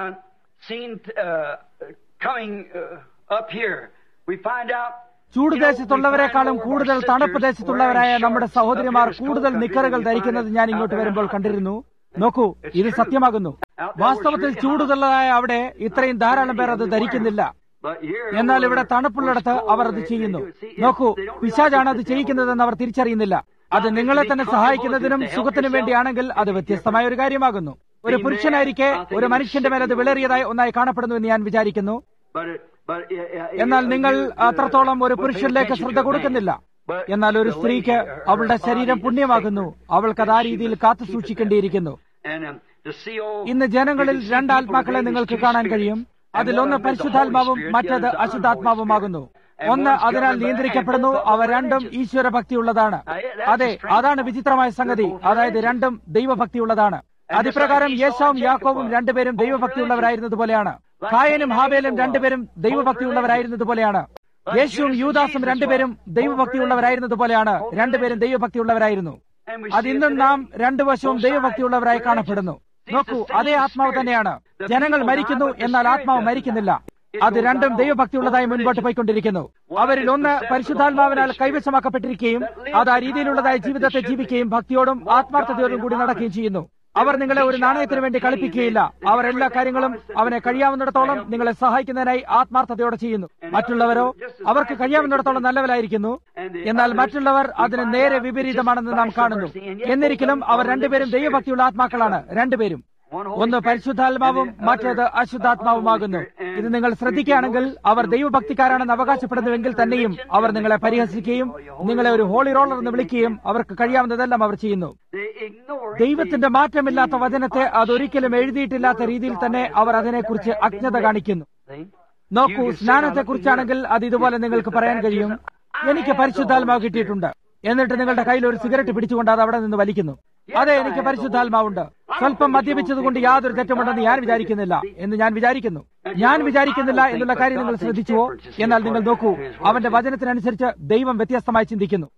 ചൂട് ദേശത്തുള്ളവരെക്കാളും കൂടുതൽ തണുപ്പ് ദേശത്തുള്ളവരായ നമ്മുടെ സഹോദരിമാർ കൂടുതൽ നിക്കറുകൾ ധരിക്കുന്നത് ഞാൻ ഇങ്ങോട്ട് വരുമ്പോൾ കണ്ടിരുന്നു നോക്കൂ ഇത് സത്യമാകുന്നു വാസ്തവത്തിൽ ചൂടുതുള്ളതായ അവിടെ ഇത്രയും ധാരാളം പേർ അത് ധരിക്കുന്നില്ല എന്നാൽ ഇവിടെ തണുപ്പുള്ളിടത്ത് അവർ അത് ചെയ്യുന്നു നോക്കൂ പിശാജാണ് അത് ചെയ്യിക്കുന്നതെന്ന് അവർ തിരിച്ചറിയുന്നില്ല അത് നിങ്ങളെ തന്നെ സഹായിക്കുന്നതിനും സുഖത്തിനും വേണ്ടിയാണെങ്കിൽ അത് വ്യത്യസ്തമായ ഒരു കാര്യമാകുന്നു ഒരു പുരുഷനായിരിക്കെ ഒരു മനുഷ്യന്റെ മേൽ അത് വിളറിയതായി ഒന്നായി കാണപ്പെടുന്നു എന്ന് ഞാൻ വിചാരിക്കുന്നു എന്നാൽ നിങ്ങൾ അത്രത്തോളം ഒരു പുരുഷനിലേക്ക് ശ്രദ്ധ കൊടുക്കുന്നില്ല എന്നാൽ ഒരു സ്ത്രീക്ക് അവളുടെ ശരീരം പുണ്യമാകുന്നു അവൾക്കത് ആ രീതിയിൽ കാത്തു സൂക്ഷിക്കേണ്ടിയിരിക്കുന്നു ഇന്ന് ജനങ്ങളിൽ രണ്ട് ആത്മാക്കളെ നിങ്ങൾക്ക് കാണാൻ കഴിയും അതിലൊന്ന് പരിശുദ്ധാത്മാവും മറ്റത് അശുദ്ധാത്മാവുമാകുന്നു ഒന്ന് അതിനാൽ നിയന്ത്രിക്കപ്പെടുന്നു അവ രണ്ടും ഈശ്വര ഭക്തിയുള്ളതാണ് അതെ അതാണ് വിചിത്രമായ സംഗതി അതായത് രണ്ടും ദൈവഭക്തിയുള്ളതാണ് അതിപ്രകാരം യേശാവും യാക്കോവും രണ്ടുപേരും ദൈവഭക്തിയുള്ളവരായിരുന്നത് പോലെയാണ് കായനും ഹാബേലും രണ്ടുപേരും ദൈവഭക്തിയുള്ളവരായിരുന്നത് പോലെയാണ് യേശുവും യൂദാസും രണ്ടുപേരും ദൈവഭക്തിയുള്ളവരായിരുന്നത് പോലെയാണ് രണ്ടുപേരും ദൈവഭക്തിയുള്ളവരായിരുന്നു അതിന്നും നാം രണ്ടു വശവും ദൈവഭക്തിയുള്ളവരായി കാണപ്പെടുന്നു നോക്കൂ അതേ ആത്മാവ് തന്നെയാണ് ജനങ്ങൾ മരിക്കുന്നു എന്നാൽ ആത്മാവ് മരിക്കുന്നില്ല അത് രണ്ടും ദൈവഭക്തിയുള്ളതായി മുൻപോട്ട് പോയിക്കൊണ്ടിരിക്കുന്നു അവരിൽ ഒന്ന് പരിശുദ്ധാത്മാവിനാൽ കൈവശമാക്കപ്പെട്ടിരിക്കുകയും അത് ആ രീതിയിലുള്ളതായ ജീവിതത്തെ ജീവിക്കുകയും ഭക്തിയോടും ആത്മാർത്ഥതയോടും കൂടി നടക്കുകയും ചെയ്യുന്നു അവർ നിങ്ങളെ ഒരു നാണയത്തിന് വേണ്ടി കളിപ്പിക്കുകയില്ല അവർ എല്ലാ കാര്യങ്ങളും അവനെ കഴിയാവുന്നിടത്തോളം നിങ്ങളെ സഹായിക്കുന്നതിനായി ആത്മാർത്ഥതയോടെ ചെയ്യുന്നു മറ്റുള്ളവരോ അവർക്ക് കഴിയാവുന്നിടത്തോളം നല്ലവരായിരിക്കുന്നു എന്നാൽ മറ്റുള്ളവർ അതിന് നേരെ വിപരീതമാണെന്ന് നാം കാണുന്നു എന്നിരിക്കലും അവർ രണ്ടുപേരും ദൈവഭക്തിയുള്ള ആത്മാക്കളാണ് രണ്ടുപേരും ഒന്ന് പരിശുദ്ധാത്മാവും മറ്റേത് അശുദ്ധാത്മാവുമാകുന്നു ഇത് നിങ്ങൾ ശ്രദ്ധിക്കുകയാണെങ്കിൽ അവർ ദൈവഭക്തിക്കാരാണെന്ന് അവകാശപ്പെടുന്നുവെങ്കിൽ തന്നെയും അവർ നിങ്ങളെ പരിഹസിക്കുകയും നിങ്ങളെ ഒരു ഹോളി റോളർ എന്ന് വിളിക്കുകയും അവർക്ക് കഴിയാവുന്നതെല്ലാം അവർ ചെയ്യുന്നു ദൈവത്തിന്റെ മാറ്റമില്ലാത്ത വചനത്തെ അതൊരിക്കലും എഴുതിയിട്ടില്ലാത്ത രീതിയിൽ തന്നെ അവർ അതിനെക്കുറിച്ച് അജ്ഞത കാണിക്കുന്നു നോക്കൂ സ്നാനത്തെക്കുറിച്ചാണെങ്കിൽ അത് ഇതുപോലെ നിങ്ങൾക്ക് പറയാൻ കഴിയും എനിക്ക് പരിശുദ്ധാത്മാവ് കിട്ടിയിട്ടുണ്ട് എന്നിട്ട് നിങ്ങളുടെ കയ്യിൽ ഒരു സിഗരറ്റ് പിടിച്ചുകൊണ്ട് അത് അവിടെ നിന്ന് വലിക്കുന്നു അതെ എനിക്ക് പരിശുദ്ധാത്മാവുണ്ട് സ്വല്പം മദ്യപിച്ചതുകൊണ്ട് യാതൊരു തെറ്റുമുണ്ടെന്ന് ഞാൻ വിചാരിക്കുന്നില്ല എന്ന് ഞാൻ വിചാരിക്കുന്നു ഞാൻ വിചാരിക്കുന്നില്ല എന്നുള്ള കാര്യം നിങ്ങൾ ശ്രദ്ധിച്ചുവോ എന്നാൽ നിങ്ങൾ നോക്കൂ അവന്റെ വചനത്തിനനുസരിച്ച് ദൈവം വ്യത്യസ്തമായി ചിന്തിക്കുന്നു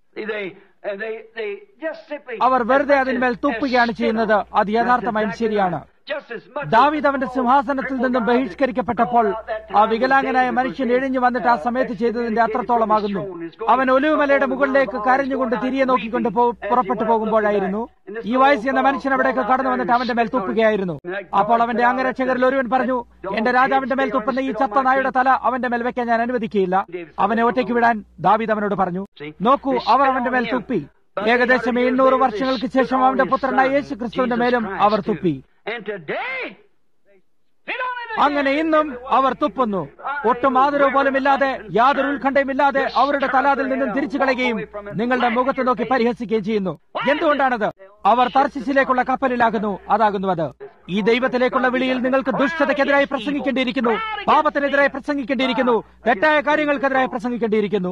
അവർ വെറുതെ അതിന്മേൽ തുപ്പുകയാണ് ചെയ്യുന്നത് അത് യഥാർത്ഥമായും ശരിയാണ് ദാവീദ് അവന്റെ സിംഹാസനത്തിൽ നിന്നും ബഹിഷ്കരിക്കപ്പെട്ടപ്പോൾ ആ വികലാംഗനായ മനുഷ്യൻ എഴിഞ്ഞു വന്നിട്ട് ആ സമയത്ത് ചെയ്തതിന്റെ അത്രത്തോളമാകുന്നു അവൻ ഒലിവുമലയുടെ മുകളിലേക്ക് കരഞ്ഞുകൊണ്ട് തിരികെ നോക്കിക്കൊണ്ട് പുറപ്പെട്ടു പോകുമ്പോഴായിരുന്നു ഈ വയസ്സ് എന്ന മനുഷ്യൻ അവിടേക്ക് കടന്നു വന്നിട്ട് അവന്റെ മേൽ തുപ്പുകയായിരുന്നു അപ്പോൾ അവന്റെ അംഗരക്ഷകരിൽ ഒരുവൻ പറഞ്ഞു എന്റെ രാജാവിന്റെ മേൽ തുപ്പുന്ന ഈ ചത്ത നായുടെ തല അവന്റെ മേൽ വെക്കാൻ ഞാൻ അനുവദിക്കുകയില്ല അവനെ ഒറ്റയ്ക്ക് വിടാൻ ദാവീദ് അവനോട് പറഞ്ഞു നോക്കൂ അവർ അവന്റെ മേൽ തുപ്പി ഏകദേശം എണ്ണൂറ് വർഷങ്ങൾക്ക് ശേഷം അവന്റെ പുത്രനായ യേശു ക്രിസ്തുവിന്റെ മേലും അവർ തുപ്പി അങ്ങനെ ഇന്നും അവർ തുപ്പുന്നു ഒട്ടും ആദരവ് പോലും ഇല്ലാതെ യാതൊരു ഉത്കണ്ഠയുമില്ലാതെ അവരുടെ തലാതിൽ നിന്നും തിരിച്ചു കളയുകയും നിങ്ങളുടെ മുഖത്ത് നോക്കി പരിഹസിക്കുകയും ചെയ്യുന്നു എന്തുകൊണ്ടാണത് അവർ തർശിസിലേക്കുള്ള കപ്പലിലാകുന്നു അതാകുന്നു അത് ഈ ദൈവത്തിലേക്കുള്ള വിളിയിൽ നിങ്ങൾക്ക് ദുഷ്ടതയ്ക്കെതിരായി പ്രസംഗിക്കേണ്ടിയിരിക്കുന്നു പാപത്തിനെതിരായി പ്രസംഗിക്കേണ്ടിയിരിക്കുന്നു തെറ്റായ കാര്യങ്ങൾക്കെതിരായി പ്രസംഗിക്കേണ്ടിയിരിക്കുന്നു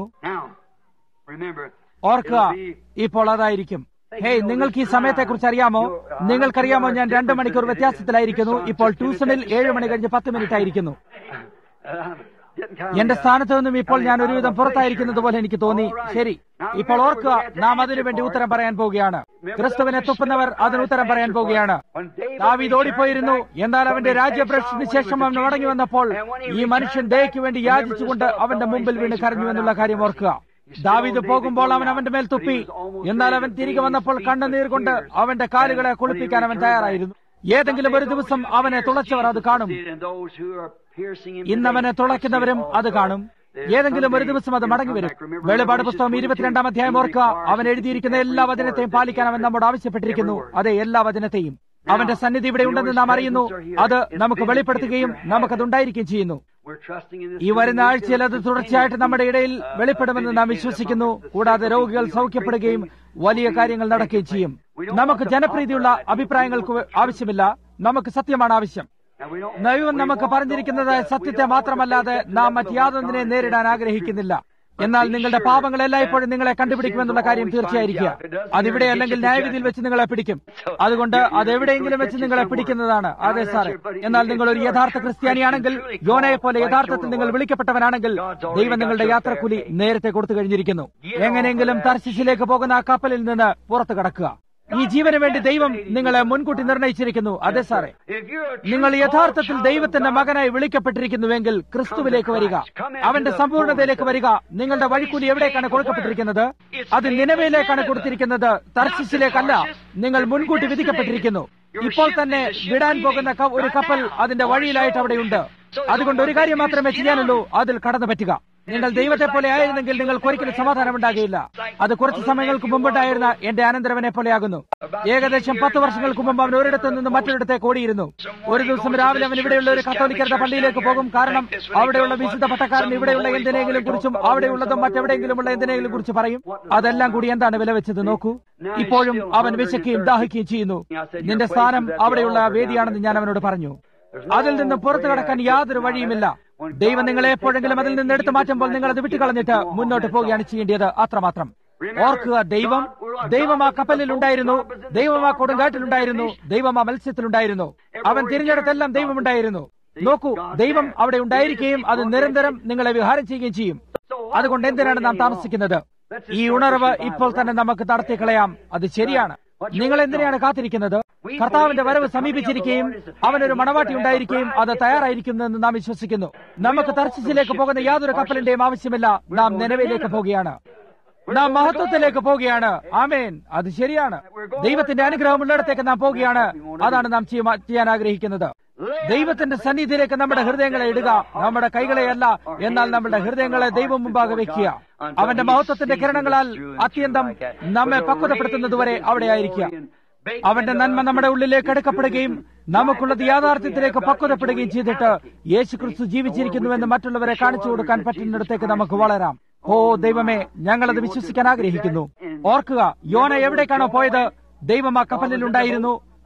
ഓർക്കുക ഇപ്പോൾ അതായിരിക്കും ഹേയ് നിങ്ങൾക്ക് ഈ സമയത്തെക്കുറിച്ച് അറിയാമോ നിങ്ങൾക്കറിയാമോ ഞാൻ രണ്ടു മണിക്കൂർ വ്യത്യാസത്തിലായിരിക്കുന്നു ഇപ്പോൾ ട്യൂഷനിൽ ഏഴ് മണി കഴിഞ്ഞ് പത്ത് മിനിറ്റ് ആയിരിക്കുന്നു എന്റെ സ്ഥാനത്ത് നിന്നും ഇപ്പോൾ ഞാൻ ഒരുവിധം പുറത്തായിരിക്കുന്നത് പോലെ എനിക്ക് തോന്നി ശരി ഇപ്പോൾ ഓർക്കുക നാം അതിനുവേണ്ടി ഉത്തരം പറയാൻ പോവുകയാണ് ക്രിസ്തുവിനെ തുപ്പുന്നവർ അതിന് ഉത്തരം പറയാൻ പോവുകയാണ് ദാവീദ് ഓടിപ്പോയിരുന്നു എന്നാൽ അവന്റെ രാജ്യഭ്രഷ്ടിന് ശേഷം അവൻ മടങ്ങി വന്നപ്പോൾ ഈ മനുഷ്യൻ ദയയ്ക്ക് വേണ്ടി യാചിച്ചുകൊണ്ട് അവന്റെ മുമ്പിൽ വീണ് കരഞ്ഞു എന്നുള്ള കാര്യം ഓർക്കുക ദാവീദ് പോകുമ്പോൾ അവൻ അവന്റെ മേൽ തുപ്പി എന്നാൽ അവൻ തിരികെ വന്നപ്പോൾ കണ്ണുനീർ കൊണ്ട് അവന്റെ കാലുകളെ കുളിപ്പിക്കാൻ അവൻ തയ്യാറായിരുന്നു ഏതെങ്കിലും ഒരു ദിവസം അവനെ തുളച്ചവർ അത് കാണും ഇന്നവനെ തുളയ്ക്കുന്നവരും അത് കാണും ഏതെങ്കിലും ഒരു ദിവസം അത് മടങ്ങി വരും വെളിപാട് പുസ്തകം ഇരുപത്തിരണ്ടാം അധ്യായം ഓർക്കുക അവൻ എഴുതിയിരിക്കുന്ന എല്ലാ വചനത്തെയും പാലിക്കാൻ അവൻ നമ്മോട് ആവശ്യപ്പെട്ടിരിക്കുന്നു അതെ എല്ലാ വചനത്തെയും അവന്റെ സന്നിധി ഇവിടെ ഉണ്ടെന്ന് നാം അറിയുന്നു അത് നമുക്ക് വെളിപ്പെടുത്തുകയും നമുക്കത് ഉണ്ടായിരിക്കുകയും ചെയ്യുന്നു ഈ വരുന്ന ആഴ്ചയിൽ അത് തുടർച്ചയായിട്ട് നമ്മുടെ ഇടയിൽ വെളിപ്പെടുമെന്ന് നാം വിശ്വസിക്കുന്നു കൂടാതെ രോഗികൾ സൗഖ്യപ്പെടുകയും വലിയ കാര്യങ്ങൾ നടക്കുകയും ചെയ്യും നമുക്ക് ജനപ്രീതിയുള്ള അഭിപ്രായങ്ങൾക്ക് ആവശ്യമില്ല നമുക്ക് സത്യമാണ് ആവശ്യം ദൈവം നമുക്ക് പറഞ്ഞിരിക്കുന്നത് സത്യത്തെ മാത്രമല്ലാതെ നാം മറ്റ് യാതൊന്നിനെ നേരിടാൻ ആഗ്രഹിക്കുന്നില്ല എന്നാൽ നിങ്ങളുടെ പാപങ്ങൾ എല്ലായ്പ്പോഴും നിങ്ങളെ കണ്ടുപിടിക്കുമെന്നുള്ള കാര്യം തീർച്ചയായിരിക്കുക അതിവിടെ അല്ലെങ്കിൽ ന്യായവിധിയിൽ വെച്ച് നിങ്ങളെ പിടിക്കും അതുകൊണ്ട് അത് എവിടെയെങ്കിലും വെച്ച് നിങ്ങളെ പിടിക്കുന്നതാണ് അതെ സാറേ എന്നാൽ നിങ്ങൾ ഒരു യഥാർത്ഥ ക്രിസ്ത്യാനിയാണെങ്കിൽ യോനയെ പോലെ യഥാർത്ഥത്തിൽ നിങ്ങൾ വിളിക്കപ്പെട്ടവനാണെങ്കിൽ ദൈവം നിങ്ങളുടെ യാത്രക്കൂലി നേരത്തെ കൊടുത്തു കഴിഞ്ഞിരിക്കുന്നു എങ്ങനെയെങ്കിലും തർശിസിലേക്ക് പോകുന്ന ആ കപ്പലിൽ നിന്ന് പുറത്തു കടക്കുക ഈ ജീവന് വേണ്ടി ദൈവം നിങ്ങളെ മുൻകൂട്ടി നിർണയിച്ചിരിക്കുന്നു അതെ സാറേ നിങ്ങൾ യഥാർത്ഥത്തിൽ ദൈവത്തിന്റെ മകനായി വിളിക്കപ്പെട്ടിരിക്കുന്നുവെങ്കിൽ ക്രിസ്തുവിലേക്ക് വരിക അവന്റെ സമ്പൂർണ്ണതയിലേക്ക് വരിക നിങ്ങളുടെ വഴിക്കൂലി എവിടേക്കാണ് കൊടുക്കപ്പെട്ടിരിക്കുന്നത് അത് നിലവിലേക്കാണ് കൊടുത്തിരിക്കുന്നത് തർശിസിലേക്കല്ല നിങ്ങൾ മുൻകൂട്ടി വിധിക്കപ്പെട്ടിരിക്കുന്നു ഇപ്പോൾ തന്നെ വിടാൻ പോകുന്ന ഒരു കപ്പൽ അതിന്റെ വഴിയിലായിട്ട് അവിടെയുണ്ട് അതുകൊണ്ട് ഒരു കാര്യം മാത്രമേ ചെയ്യാനുള്ളൂ അതിൽ കടന്നു പറ്റുക നിങ്ങൾ ദൈവത്തെ പോലെ ആയിരുന്നെങ്കിൽ നിങ്ങൾക്ക് ഒരിക്കലും സമാധാനം ഉണ്ടാകുകയില്ല അത് കുറച്ച് സമയങ്ങൾക്ക് മുമ്പുണ്ടായിരുന്ന എന്റെ അനന്തരവനെ പോലെയാകുന്നു ഏകദേശം പത്ത് വർഷങ്ങൾക്ക് മുമ്പ് അവൻ ഒരിടത്തു നിന്ന് മറ്റൊരിടത്തേക്ക് ഓടിയിരുന്നു ഒരു ദിവസം രാവിലെ അവൻ ഇവിടെയുള്ള ഒരു കത്തോലിക്കരുടെ പള്ളിയിലേക്ക് പോകും കാരണം അവിടെയുള്ള വിശുദ്ധ പട്ടക്കാരൻ ഇവിടെയുള്ള എന്തിനെങ്കിലും കുറിച്ചും അവിടെയുള്ളതും മറ്റെവിടെയെങ്കിലുമുള്ള എന്തിനെങ്കിലും കുറിച്ച് പറയും അതെല്ലാം കൂടി എന്താണ് വില വെച്ചത് നോക്കൂ ഇപ്പോഴും അവൻ വിശക്കുകയും ദാഹിക്കുകയും ചെയ്യുന്നു നിന്റെ സ്ഥാനം അവിടെയുള്ള വേദിയാണെന്ന് ഞാൻ അവനോട് പറഞ്ഞു അതിൽ നിന്ന് പുറത്തു കടക്കാൻ യാതൊരു വഴിയുമില്ല ദൈവം നിങ്ങളെ എപ്പോഴെങ്കിലും അതിൽ നിന്ന് എടുത്തു മാറ്റുമ്പോൾ നിങ്ങൾ അത് വിട്ടുകളഞ്ഞിട്ട് മുന്നോട്ട് പോവുകയാണ് ചെയ്യേണ്ടത് അത്രമാത്രം ഓർക്കുക ദൈവം ദൈവം ആ കപ്പലിൽ ഉണ്ടായിരുന്നു ദൈവം ആ കൊടുങ്കാറ്റിലുണ്ടായിരുന്നു ദൈവം ആ മത്സ്യത്തിലുണ്ടായിരുന്നു അവൻ തിരഞ്ഞെടുത്തെല്ലാം ദൈവമുണ്ടായിരുന്നു നോക്കൂ ദൈവം അവിടെ ഉണ്ടായിരിക്കുകയും അത് നിരന്തരം നിങ്ങളെ വിഹാരം ചെയ്യുകയും ചെയ്യും അതുകൊണ്ട് എന്തിനാണ് നാം താമസിക്കുന്നത് ഈ ഉണർവ് ഇപ്പോൾ തന്നെ നമുക്ക് നടത്തിക്കളയാം അത് ശരിയാണ് നിങ്ങൾ എന്തിനാണ് കാത്തിരിക്കുന്നത് കർത്താവിന്റെ വരവ് സമീപിച്ചിരിക്കുകയും അവനൊരു മണവാട്ടി ഉണ്ടായിരിക്കുകയും അത് തയ്യാറായിരിക്കുന്നെന്ന് നാം വിശ്വസിക്കുന്നു നമുക്ക് തർശിസിലേക്ക് പോകുന്ന യാതൊരു കപ്പലിന്റെയും ആവശ്യമില്ല നാം നിലവിലേക്ക് പോവുകയാണ് നാം മഹത്വത്തിലേക്ക് പോവുകയാണ് ആമേൻ അത് ശരിയാണ് ദൈവത്തിന്റെ അനുഗ്രഹം ഉള്ളിടത്തേക്ക് നാം പോവുകയാണ് അതാണ് നാം ചെയ്യാൻ ആഗ്രഹിക്കുന്നത് ദൈവത്തിന്റെ സന്നിധിയിലേക്ക് നമ്മുടെ ഹൃദയങ്ങളെ ഇടുക നമ്മുടെ കൈകളെയല്ല എന്നാൽ നമ്മുടെ ഹൃദയങ്ങളെ ദൈവം മുമ്പാകെ വെക്കുക അവന്റെ മഹത്വത്തിന്റെ കിരണങ്ങളാൽ അത്യന്തം നമ്മെ പക്വതപ്പെടുത്തുന്നതുവരെ അവിടെ ആയിരിക്കുക അവന്റെ നന്മ നമ്മുടെ ഉള്ളിലേക്ക് എടുക്കപ്പെടുകയും നമുക്കുള്ളത് യാഥാർത്ഥ്യത്തിലേക്ക് പക്വതപ്പെടുകയും ചെയ്തിട്ട് യേശു ക്രിസ്തു ജീവിച്ചിരിക്കുന്നുവെന്ന് മറ്റുള്ളവരെ കാണിച്ചു കൊടുക്കാൻ പറ്റുന്നിടത്തേക്ക് നമുക്ക് വളരാം ഓ ദൈവമേ ഞങ്ങളത് വിശ്വസിക്കാൻ ആഗ്രഹിക്കുന്നു ഓർക്കുക യോന എവിടേക്കാണോ പോയത് ദൈവം ആ കപ്പലിൽ ഉണ്ടായിരുന്നു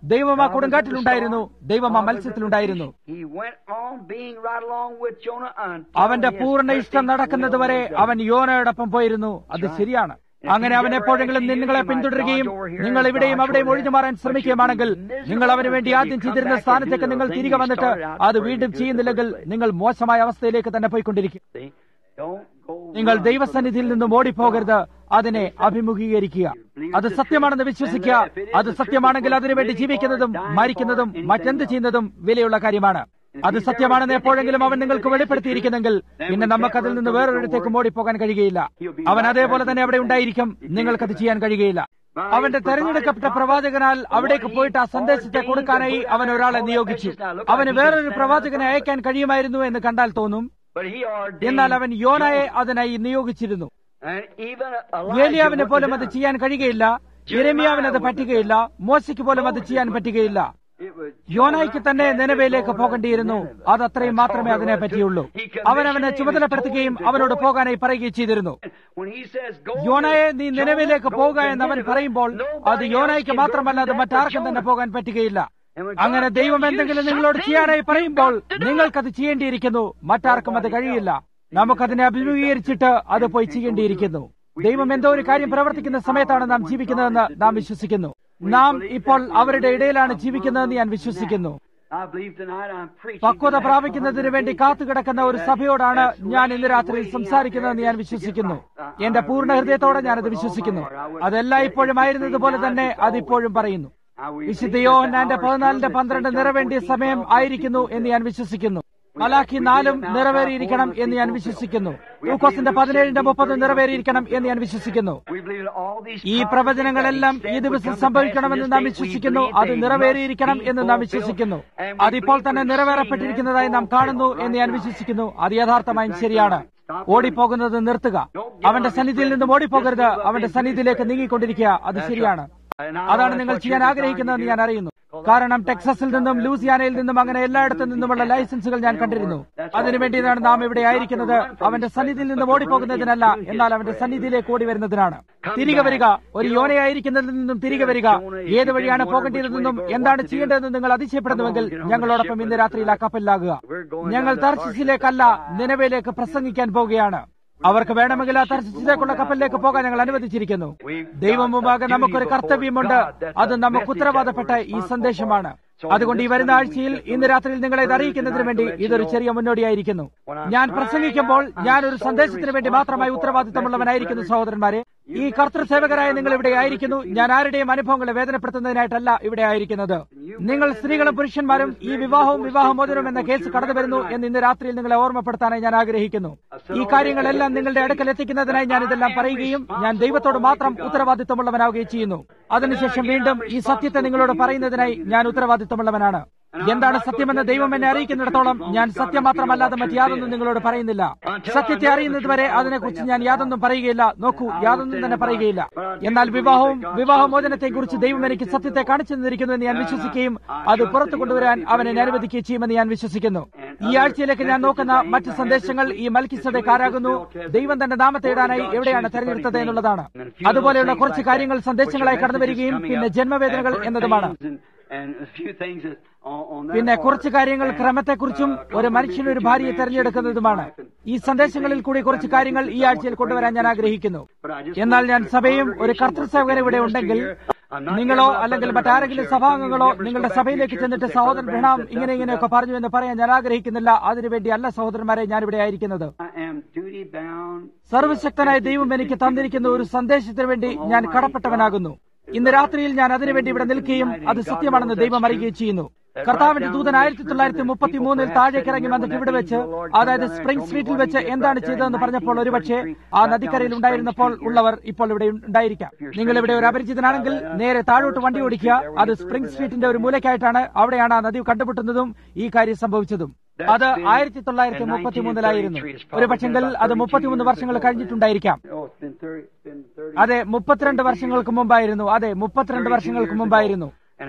ദൈവം ആ കൊടുങ്കാറ്റിലുണ്ടായിരുന്നു ദൈവം ആ മത്സ്യത്തിലുണ്ടായിരുന്നു He went on being right along with Jonah until അവന്റെ his പൂർണ്ണ ഇഷ്ടം perfect നടക്കുന്നത് വരെ will was done. അവൻ യോനയോടൊപ്പം പോയിരുന്നു അത് ശരിയാണ് അങ്ങനെ അവൻ എപ്പോഴെങ്കിലും നിങ്ങളെ പിന്തുടരുകയും നിങ്ങൾ ഇവിടെയും അവിടെയും ഒഴിഞ്ഞു മാറാൻ ശ്രമിക്കുകയാണെങ്കിൽ നിങ്ങൾ അവന് വേണ്ടി ആദ്യം ചെയ്തിരുന്ന സ്ഥാനത്തേക്ക് നിങ്ങൾ തിരികെ വന്നിട്ട് അത് വീണ്ടും ചെയ്യുന്നില്ലെങ്കിൽ നിങ്ങൾ മോശമായ അവസ്ഥയിലേക്ക് തന്നെ പോയിക്കൊണ്ടിരിക്കും See? Don't go നിങ്ങൾ run ദൈവസന്നിധിയിൽ നിന്നും ഓടിപ്പോകരുത് അതിനെ അഭിമുഖീകരിക്കുക അത് സത്യമാണെന്ന് വിശ്വസിക്കുക അത് സത്യമാണെങ്കിൽ അതിനുവേണ്ടി ജീവിക്കുന്നതും മരിക്കുന്നതും മറ്റെന്ത് ചെയ്യുന്നതും വിലയുള്ള കാര്യമാണ് അത് സത്യമാണെന്ന് എപ്പോഴെങ്കിലും അവൻ നിങ്ങൾക്ക് വെളിപ്പെടുത്തിയിരിക്കുന്നെങ്കിൽ പിന്നെ നമുക്കതിൽ നിന്ന് വേറൊരിടത്തേക്കും ഓടിപ്പോകാൻ കഴിയുകയില്ല അവൻ അതേപോലെ തന്നെ അവിടെ ഉണ്ടായിരിക്കും നിങ്ങൾക്കത് ചെയ്യാൻ കഴിയുകയില്ല അവന്റെ തെരഞ്ഞെടുക്കപ്പെട്ട പ്രവാചകനാൽ അവിടേക്ക് പോയിട്ട് ആ സന്ദേശത്തെ കൊടുക്കാനായി അവൻ ഒരാളെ നിയോഗിച്ചു അവന് വേറൊരു പ്രവാചകനെ അയക്കാൻ കഴിയുമായിരുന്നു എന്ന് കണ്ടാൽ തോന്നും But he ordained എന്നാൽ അവൻ യോനായെ അതിനായി നിയോഗിച്ചിരുന്നു and even ഏലിയാവിന് Elijah പോലും wasn't അത് done. ചെയ്യാൻ കഴിയുകയില്ല ഇരമിയാവിന് അത് പറ്റുകയില്ല മോശയ്ക്ക് പോലും അത് ചെയ്യാൻ പറ്റുകയില്ല It was യോനായ്ക്ക് തന്നെ നിലവിലേക്ക് പോകേണ്ടിയിരുന്നു അത് അത്രയും മാത്രമേ അതിനെ പറ്റിയുള്ളൂ അവൻ അവനെ ചുമതലപ്പെടുത്തുകയും അവനോട് പോകാനായി പറയുകയും ചെയ്തിരുന്നു When he says, "Go യോനായെ to നീ Jonah, നിലവിലേക്ക് go പോവുക to എന്ന് അവൻ Nineveh, പറയുമ്പോൾ nobody അത് else യോനായ്ക്ക് can go മാത്രമല്ല to അത് that മറ്റാർക്കും but തന്നെ Jonah." പോകാൻ പറ്റുകയില്ല And when അങ്ങനെ God ദൈവം tells you എന്തെങ്കിലും നിങ്ങളോട് something, ചെയ്യാനായി you've പറയുമ്പോൾ got to do it. നിങ്ങൾക്കത് ചെയ്യേണ്ടിയിരിക്കുന്നു മറ്റാർക്കും അത് കഴിയില്ല നമുക്കതിനെ അഭിമുഖീകരിച്ചിട്ട് അത് പോയി ചെയ്യേണ്ടിയിരിക്കുന്നു ദൈവം എന്തോ ഒരു കാര്യം പ്രവർത്തിക്കുന്ന സമയത്താണ് നാം ജീവിക്കുന്നതെന്ന് നാം വിശ്വസിക്കുന്നു നാം ഇപ്പോൾ അവരുടെ ഇടയിലാണ് ജീവിക്കുന്നതെന്ന് ഞാൻ വിശ്വസിക്കുന്നു I believe tonight I'm preaching പക്വത to that പ്രാപിക്കുന്നതിന് വേണ്ടി കാത്തുകിടക്കുന്ന ഒരു സഭയോടാണ് ഞാൻ ഇന്ന് രാത്രി സംസാരിക്കുന്നതെന്ന് ഞാൻ വിശ്വസിക്കുന്നു എന്റെ പൂർണ്ണ ഹൃദയത്തോടെ ഞാനത് വിശ്വസിക്കുന്നു അതെല്ലാം ഇപ്പോഴും ആയിരുന്നതുപോലെ തന്നെ അതിപ്പോഴും പറയുന്നു വിശുദ്ധ യോഹന്നാന്റെ പതിനാലിന്റെ പന്ത്രണ്ട് നിറവേണ്ടിയ സമയം ആയിരിക്കുന്നു എന്ന് ഞാൻ വിശ്വസിക്കുന്നു മലാഖി നാലും നിറവേറിയിരിക്കണം എന്ന് ഞാൻ വിശ്വസിക്കുന്നു ലൂക്കോസിന്റെ പതിനേഴിന്റെ മുപ്പത് നിറവേറിയിരിക്കണം എന്ന് ഞാൻ വിശ്വസിക്കുന്നു We believe that all these ഈ പ്രവചനങ്ങളെല്ലാം ഈ ദിവസം സംഭവിക്കണമെന്ന് നാം വിശ്വസിക്കുന്നു അത് നിറവേറിയിരിക്കണം എന്ന് നാം വിശ്വസിക്കുന്നു അതിപ്പോൾ തന്നെ നിറവേറപ്പെട്ടിരിക്കുന്നതായി നാം കാണുന്നു എന്ന് ഞാൻ വിശ്വസിക്കുന്നു അത് യഥാർത്ഥമായും ശരിയാണ് ഓടിപ്പോകുന്നത് നിർത്തുക അവന്റെ സന്നിധിയിൽ നിന്നും ഓടിപ്പോകരുത് അവന്റെ സന്നിധിയിലേക്ക് നീങ്ങിക്കൊണ്ടിരിക്കുക അത് ശരിയാണ് അതാണ് നിങ്ങൾ ചെയ്യാൻ ആഗ്രഹിക്കുന്നതെന്ന് ഞാൻ അറിയുന്നു കാരണം ടെക്സസിൽ നിന്നും ലൂസിയാനയിൽ നിന്നും അങ്ങനെ എല്ലായിടത്തു നിന്നുമുള്ള ലൈസൻസുകൾ ഞാൻ കണ്ടിരുന്നു അതിനുവേണ്ടിയാണ് നാം ഇവിടെ ആയിരിക്കുന്നത് അവന്റെ സന്നിധിയിൽ നിന്നും ഓടിപ്പോകുന്നതിനല്ല എന്നാൽ അവന്റെ സന്നിധിയിലേക്ക് ഓടി വരുന്നതിനാണ് തിരികെ വരിക ഒരു യോനയായിരിക്കുന്നതിൽ നിന്നും തിരികെ വരിക ഏത് വഴിയാണ് പോകേണ്ടതെന്നും എന്താണ് ചെയ്യേണ്ടതെന്ന് നിങ്ങൾ അതിശയപ്പെടുന്നുവെങ്കിൽ ഞങ്ങളോടൊപ്പം ഇന്ന് രാത്രിയിൽ ആ കപ്പലിലാകുക ഞങ്ങൾ തർശിസിലേക്കല്ല നിലവിലേക്ക് പ്രസംഗിക്കാൻ പോവുകയാണ് അവർക്ക് വേണമെങ്കിൽ ആ തർശിസിലേക്കുള്ള കപ്പലിലേക്ക് പോകാൻ ഞങ്ങൾ അനുവദിച്ചിരിക്കുന്നു ദൈവം മുമ്പാകെ നമുക്കൊരു കർത്തവ്യമുണ്ട് അത് നമുക്ക് ഉത്തരവാദപ്പെട്ട ഈ സന്ദേശമാണ് അതുകൊണ്ട് ഈ വരുന്ന ആഴ്ചയിൽ ഇന്ന് രാത്രിയിൽ നിങ്ങളെ ഇത് അറിയിക്കുന്നതിന് വേണ്ടി ഇതൊരു ചെറിയ മുന്നോടിയായിരിക്കുന്നു ഞാൻ പ്രസംഗിക്കുമ്പോൾ ഞാൻ ഒരു സന്ദേശത്തിന് വേണ്ടി മാത്രമായി ഉത്തരവാദിത്തമുള്ളവനായിരിക്കുന്നു സഹോദരന്മാരെ ഈ കർത്തൃസേവകരായ നിങ്ങൾ ഇവിടെ ആയിരിക്കുന്നു ഞാൻ ആരുടെയും അനുഭവങ്ങളെ വേദനപ്പെടുത്തുന്നതിനായിട്ടല്ല ഇവിടെ ആയിരിക്കുന്നത് നിങ്ങൾ സ്ത്രീകളും പുരുഷന്മാരും ഈ വിവാഹവും വിവാഹമോചനവും എന്ന കേസ് കടന്നു വരുന്നു എന്ന് ഇന്ന് രാത്രിയിൽ നിങ്ങളെ ഓർമ്മപ്പെടുത്താനായി ഞാൻ ആഗ്രഹിക്കുന്നു ഈ കാര്യങ്ങളെല്ലാം നിങ്ങളുടെ അടുക്കൽ എത്തിക്കുന്നതിനായി ഞാൻ ഇതെല്ലാം പറയുകയും ഞാൻ ദൈവത്തോട് മാത്രം ഉത്തരവാദിത്തമുള്ളവനാവുകയും ചെയ്യുന്നു അതിനുശേഷം വീണ്ടും ഈ സത്യത്തെ നിങ്ങളോട് പറയുന്നതിനായി ഞാൻ ഉത്തരവാദിത്തമുള്ളവനാണ് എന്താണ് സത്യമെന്ന് ദൈവം എന്നെ അറിയിക്കുന്നിടത്തോളം ഞാൻ സത്യം മാത്രമല്ലാതെ മറ്റ് യാതൊന്നും നിങ്ങളോട് പറയുന്നില്ല സത്യത്തെ അറിയുന്നതുവരെ അതിനെക്കുറിച്ച് ഞാൻ യാതൊന്നും പറയുകയില്ല നോക്കൂ യാതൊന്നും തന്നെ പറയുകയില്ല എന്നാൽ വിവാഹവും വിവാഹമോചനത്തെയും കുറിച്ച് ദൈവം എനിക്ക് സത്യത്തെ കാണിച്ചു തന്നിരിക്കുന്നു എന്ന് ഞാൻ വിശ്വസിക്കുകയും അത് പുറത്തു കൊണ്ടുവരാൻ അവൻ എന്നെ അനുവദിക്കുകയും ചെയ്യുമെന്ന് ഞാൻ വിശ്വസിക്കുന്നു ഈ ആഴ്ചയിലേക്ക് ഞാൻ നോക്കുന്ന മറ്റ് സന്ദേശങ്ങൾ ഈ മൽക്കിസതെ കാരാകുന്നു ദൈവം തന്റെ നാമത്തെ ഇടാനായി എവിടെയാണ് തെരഞ്ഞെടുത്തത് എന്നുള്ളതാണ് അതുപോലെയുള്ള കുറച്ച് കാര്യങ്ങൾ സന്ദേശങ്ങളായി കടന്നു വരികയും പിന്നെ ജന്മവേദനകൾ എന്നതുമാണ് and a few things that on, on that പിന്നെ part. കുറച്ച് കാര്യങ്ങൾ ക്രമത്തെക്കുറിച്ചും ഒരു മനുഷ്യന് ഒരു ഭാര്യയെ തെരഞ്ഞെടുക്കുന്നതുമാണ് ഈ സന്ദേശങ്ങളിൽ കൂടി കുറച്ച് കാര്യങ്ങൾ ഈ ആഴ്ചയിൽ കൊണ്ടുവരാൻ ഞാൻ ആഗ്രഹിക്കുന്നു എന്നാൽ ഞാൻ സഭയും ഒരു കർത്തൃസേവകൻ ഇവിടെ ഉണ്ടെങ്കിൽ നിങ്ങളോ അല്ലെങ്കിൽ മറ്റാരെങ്കിലും സഭാംഗങ്ങളോ നിങ്ങളുടെ സഭയിലേക്ക് ചെന്നിട്ട് സഹോദരൻ ബ്രഹ്നാം ഇങ്ങനെ ഇങ്ങനെയൊക്കെ പറഞ്ഞു എന്ന് പറയാൻ ഞാൻ ആഗ്രഹിക്കുന്നില്ല അതിനുവേണ്ടി അല്ല സഹോദരന്മാരെ ഞാൻ ഇവിടെ ആയിരിക്കുന്നത് I am duty bound. സർവശക്തനായ ദൈവം എനിക്ക് തന്നിരിക്കുന്ന ഒരു സന്ദേശത്തിന് വേണ്ടി ഞാൻ കടപ്പെട്ടവനാകുന്നു ഇന്ന് രാത്രിയിൽ ഞാൻ അതിനുവേണ്ടി ഇവിടെ നിൽക്കുകയും അത് സത്യമാണെന്ന് ദൈവം അറിയുകയും ചെയ്യുന്നു കർത്താവിന്റെ ദൂതൻ ആയിരത്തി തൊള്ളായിരത്തി മുപ്പത്തി മൂന്നിൽ താഴേക്കിറങ്ങി വന്നിട്ട് ഇവിടെ വെച്ച് അതായത് സ്പ്രിംഗ് സ്ട്രീറ്റിൽ വെച്ച് എന്താണ് ചെയ്തതെന്ന് പറഞ്ഞപ്പോൾ ഒരുപക്ഷെ ആ നദിക്കരയിൽ ഉണ്ടായിരുന്നപ്പോൾ ഉള്ളവർ ഇപ്പോൾ ഇവിടെ ഉണ്ടായിരിക്കാം നിങ്ങൾ ഇവിടെ ഒരു അപരിചിതനാണെങ്കിൽ നേരെ താഴോട്ട് വണ്ടി ഓടിക്കുക അത് സ്പ്രിംഗ് സ്ട്രീറ്റിന്റെ ഒരു മൂലയ്ക്കായിട്ടാണ് അവിടെയാണ് ആ നദി കണ്ടുമുട്ടുന്നതും ഈ കാര്യം സംഭവിച്ചതും അത് ആയിരത്തി തൊള്ളായിരത്തി മുപ്പത്തി മൂന്നിലായിരുന്നു ഒരു പക്ഷെങ്കിൽ അത് മുപ്പത്തിമൂന്ന് വർഷങ്ങൾ കഴിഞ്ഞിട്ടുണ്ടായിരിക്കാം Oh, it's been 30, it's been 30. അതെ മുപ്പത്തിരണ്ട് വർഷങ്ങൾക്ക് മുമ്പായിരുന്നു അതെ മുപ്പത്തിരണ്ട് വർഷങ്ങൾക്ക് മുമ്പായിരുന്നു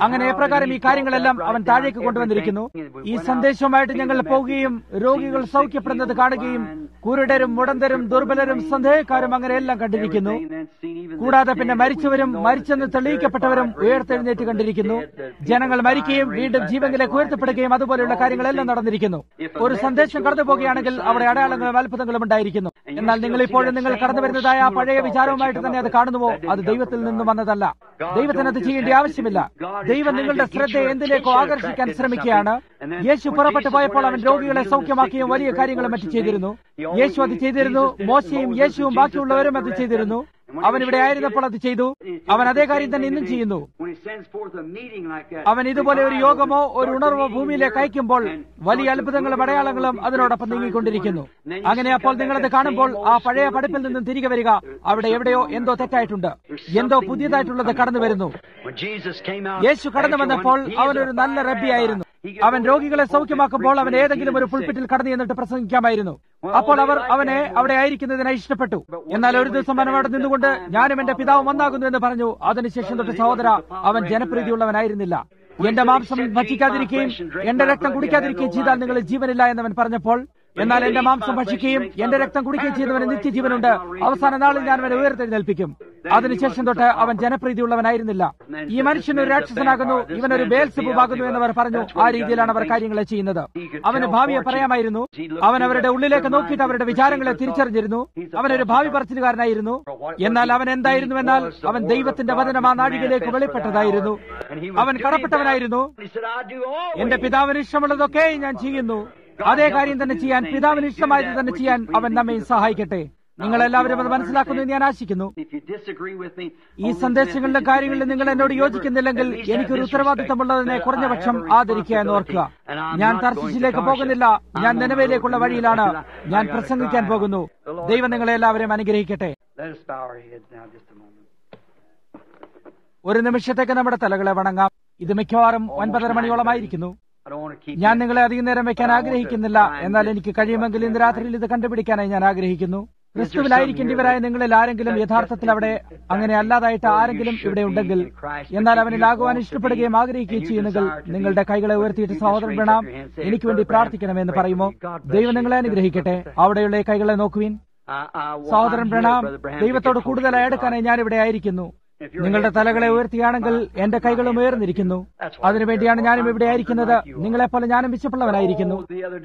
അങ്ങനെ എപ്രകാരം ഈ കാര്യങ്ങളെല്ലാം അവൻ താഴേക്ക് കൊണ്ടുവന്നിരിക്കുന്നു ഈ സന്ദേശവുമായിട്ട് ഞങ്ങൾ പോവുകയും രോഗികൾ സൗഖ്യപ്പെടുന്നത് കാണുകയും കുരുടരും മുടന്തരും ദുർബലരും സന്ദേഹക്കാരും അങ്ങനെ എല്ലാം കണ്ടിരിക്കുന്നു കൂടാതെ പിന്നെ മരിച്ചവരും മരിച്ചെന്ന് തെളിയിക്കപ്പെട്ടവരും ഉയർത്തെഴുന്നേറ്റ് കണ്ടിരിക്കുന്നു ജനങ്ങൾ മരിക്കുകയും വീണ്ടും ജീവങ്കിലേക്ക് ഉയർത്തപ്പെടുകയും അതുപോലെയുള്ള കാര്യങ്ങളെല്ലാം നടന്നിരിക്കുന്നു ഒരു സന്ദേശം കടന്നു പോകുകയാണെങ്കിൽ അവിടെ അടയാളങ്ങളും അത്ഭുതങ്ങളും ഉണ്ടായിരിക്കുന്നു എന്നാൽ നിങ്ങൾ ഇപ്പോഴും നിങ്ങൾ കടന്നു വരുന്നതായ ആ പഴയ വിചാരവുമായിട്ട് തന്നെ അത് കാണുന്നുവോ അത് ദൈവത്തിൽ നിന്നും വന്നതല്ല ദൈവത്തിന് അത് ചെയ്യേണ്ട ആവശ്യമില്ല ദൈവം നിങ്ങളുടെ ശ്രദ്ധ എന്തിലേക്കോ ആകർഷിക്കാൻ ശ്രമിക്കുകയാണ് യേശു പുറപ്പെട്ടു പോയപ്പോൾ അവൻ രോഗികളെ സൗഖ്യമാക്കുകയും വലിയ കാര്യങ്ങളും മറ്റു ചെയ്തിരുന്നു യേശു അത് ചെയ്തിരുന്നു മോശയും യേശുവും ബാക്കിയുള്ളവരും അത് ചെയ്തിരുന്നു അവൻ ഇവിടെ ആയിരുന്നപ്പോൾ അത് ചെയ്തു അവൻ അതേ കാര്യം തന്നെ ഇന്നും ചെയ്യുന്നു അവൻ ഇതുപോലെ ഒരു യോഗമോ ഒരു ഉണർവോ ഭൂമിയിലേക്ക് അയക്കുമ്പോൾ വലിയ അത്ഭുതങ്ങളും അടയാളങ്ങളും അതിനോടൊപ്പം നീങ്ങിക്കൊണ്ടിരിക്കുന്നു അങ്ങനെ അപ്പോൾ നിങ്ങളത് കാണുമ്പോൾ ആ പഴയ പഠിപ്പിൽ നിന്നും തിരികെ വരിക അവിടെ എവിടെയോ എന്തോ തെറ്റായിട്ടുണ്ട് എന്തോ പുതിയതായിട്ടുള്ളത് കടന്നു വരുന്നു യേശു കടന്നു വന്നപ്പോൾ അവനൊരു നല്ല റബ്ബിയായിരുന്നു അവൻ രോഗികളെ സൗഖ്യമാക്കുമ്പോൾ അവൻ ഏതെങ്കിലും ഒരു പുൾപ്പിറ്റിൽ കടന്നു ചെന്നിട്ട് പ്രസംഗിക്കാമായിരുന്നു അപ്പോൾ അവർ അവനെ അവിടെ ആയിരിക്കുന്നതിനായി ഇഷ്ടപ്പെട്ടു എന്നാൽ ഒരു ദിവസം അവൻ അവിടെ നിന്നുകൊണ്ട് ഞാനും എന്റെ പിതാവും ഒന്നാകുന്നു എന്ന് പറഞ്ഞു അതിനുശേഷം തൊട്ട് സഹോദര അവൻ ജനപ്രീതിയുള്ളവനായിരുന്നില്ല എന്റെ മാംസം ഭക്ഷിക്കാതിരിക്കുകയും എന്റെ രക്തം കുടിക്കാതിരിക്കുകയും ചെയ്താൽ നിങ്ങൾ ജീവനില്ല എന്നവൻ പറഞ്ഞപ്പോൾ എന്നാൽ എന്റെ മാംസം ഭക്ഷിക്കുകയും എന്റെ രക്തം കുടിക്കുകയും ചെയ്യുന്നവന് നിത്യജീവനുണ്ട് അവസാന നാളിൽ ഞാൻ അവനെ ഉയർത്തെഴുന്നേൽപ്പിക്കും അതിനുശേഷം തൊട്ട് അവൻ ജനപ്രീതിയുള്ളവനായിരുന്നില്ല ഈ മനുഷ്യൻ ഒരു രാക്ഷസനാകുന്നു ഇവനൊരു ബേൽസബുബാകുന്നു എന്നവർ പറഞ്ഞു ആ രീതിയിലാണ് അവർ കാര്യങ്ങളെ ചെയ്യുന്നത് അവന് ഭാവിയെ പറയാമായിരുന്നു അവൻ അവരുടെ ഉള്ളിലേക്ക് നോക്കിയിട്ട് അവരുടെ വിചാരങ്ങളെ തിരിച്ചറിഞ്ഞിരുന്നു അവനൊരു ഭാവി പറച്ചിലുകാരനായിരുന്നു എന്നാൽ അവൻ എന്തായിരുന്നു എന്നാൽ അവൻ ദൈവത്തിന്റെ വചനം ആ നാഴികയിലേക്ക് വെളിപ്പെട്ടതായിരുന്നു അവൻ കടപ്പെട്ടവനായിരുന്നു എന്റെ പിതാവിന് ഇഷ്ടമുള്ളതൊക്കെ ഞാൻ ചെയ്യുന്നു അതേ കാര്യം തന്നെ ചെയ്യാൻ പിതാവിന് ഇഷ്ടമായത് തന്നെ ചെയ്യാൻ അവൻ നമ്മെ സഹായിക്കട്ടെ നിങ്ങൾ എല്ലാവരും അത് മനസ്സിലാക്കുന്നു എന്ന് ഞാൻ ആശിക്കുന്നു ഈ സന്ദേശങ്ങളിലെ കാര്യങ്ങളിൽ നിങ്ങൾ എന്നോട് യോജിക്കുന്നില്ലെങ്കിൽ എനിക്കൊരു ഉത്തരവാദിത്തമുള്ളതിനെ കുറഞ്ഞപക്ഷം ആദരിക്കുക എന്ന് ഓർക്കുക ഞാൻ തർശിച്ചിലേക്ക് പോകുന്നില്ല ഞാൻ നിലവിലേക്കുള്ള വഴിയിലാണ് ഞാൻ പ്രസംഗിക്കാൻ പോകുന്നു ദൈവം നിങ്ങളെ എല്ലാവരെയും അനുഗ്രഹിക്കട്ടെ ഒരു നിമിഷത്തേക്ക് നമ്മുടെ തലകളെ വണങ്ങാം ഇത് മിക്കവാറും ഒൻപതര മണിയോളമായിരിക്കുന്നു ഞാൻ നിങ്ങളെ അധികം നേരം വെക്കാൻ ആഗ്രഹിക്കുന്നില്ല എന്നാൽ എനിക്ക് കഴിയുമെങ്കിൽ ഇന്ന് രാത്രിയിൽ ഇത് കണ്ടുപിടിക്കാനായി ഞാൻ ആഗ്രഹിക്കുന്നു ക്രിസ്തുവിലായിരിക്കേണ്ടിവരായ നിങ്ങളിൽ ആരെങ്കിലും യഥാർത്ഥത്തിൽ അവിടെ അങ്ങനെ അല്ലാതായിട്ട് ആരെങ്കിലും ഇവിടെ ഉണ്ടെങ്കിൽ എന്നാൽ അവനിലാകുവാൻ ഇഷ്ടപ്പെടുകയും ആഗ്രഹിക്കുകയും ചെയ്യുന്നെങ്കിൽ നിങ്ങളുടെ കൈകളെ ഉയർത്തിയിട്ട് സഹോദരൻ വേണം എനിക്ക് വേണ്ടി പ്രാർത്ഥിക്കണമെന്ന് പറയുമോ ദൈവം നിങ്ങളെ അനുഗ്രഹിക്കട്ടെ അവിടെയുള്ള ഈ കൈകളെ നോക്കുവിൻ സഹോദരൻ പ്രണാം ദൈവത്തോട് കൂടുതലായി എടുക്കാനായി ഞാൻ ഇവിടെ ആയിരിക്കുന്നു നിങ്ങളുടെ തലകളെ ഉയർത്തിയാണെങ്കിൽ എന്റെ കൈകളും ഉയർന്നിരിക്കുന്നു അതിനുവേണ്ടിയാണ് ഞാനും ഇവിടെ ആയിരിക്കുന്നത് നിങ്ങളെപ്പോലെ ഞാനും വിശപ്പുള്ളവനായിരിക്കുന്നു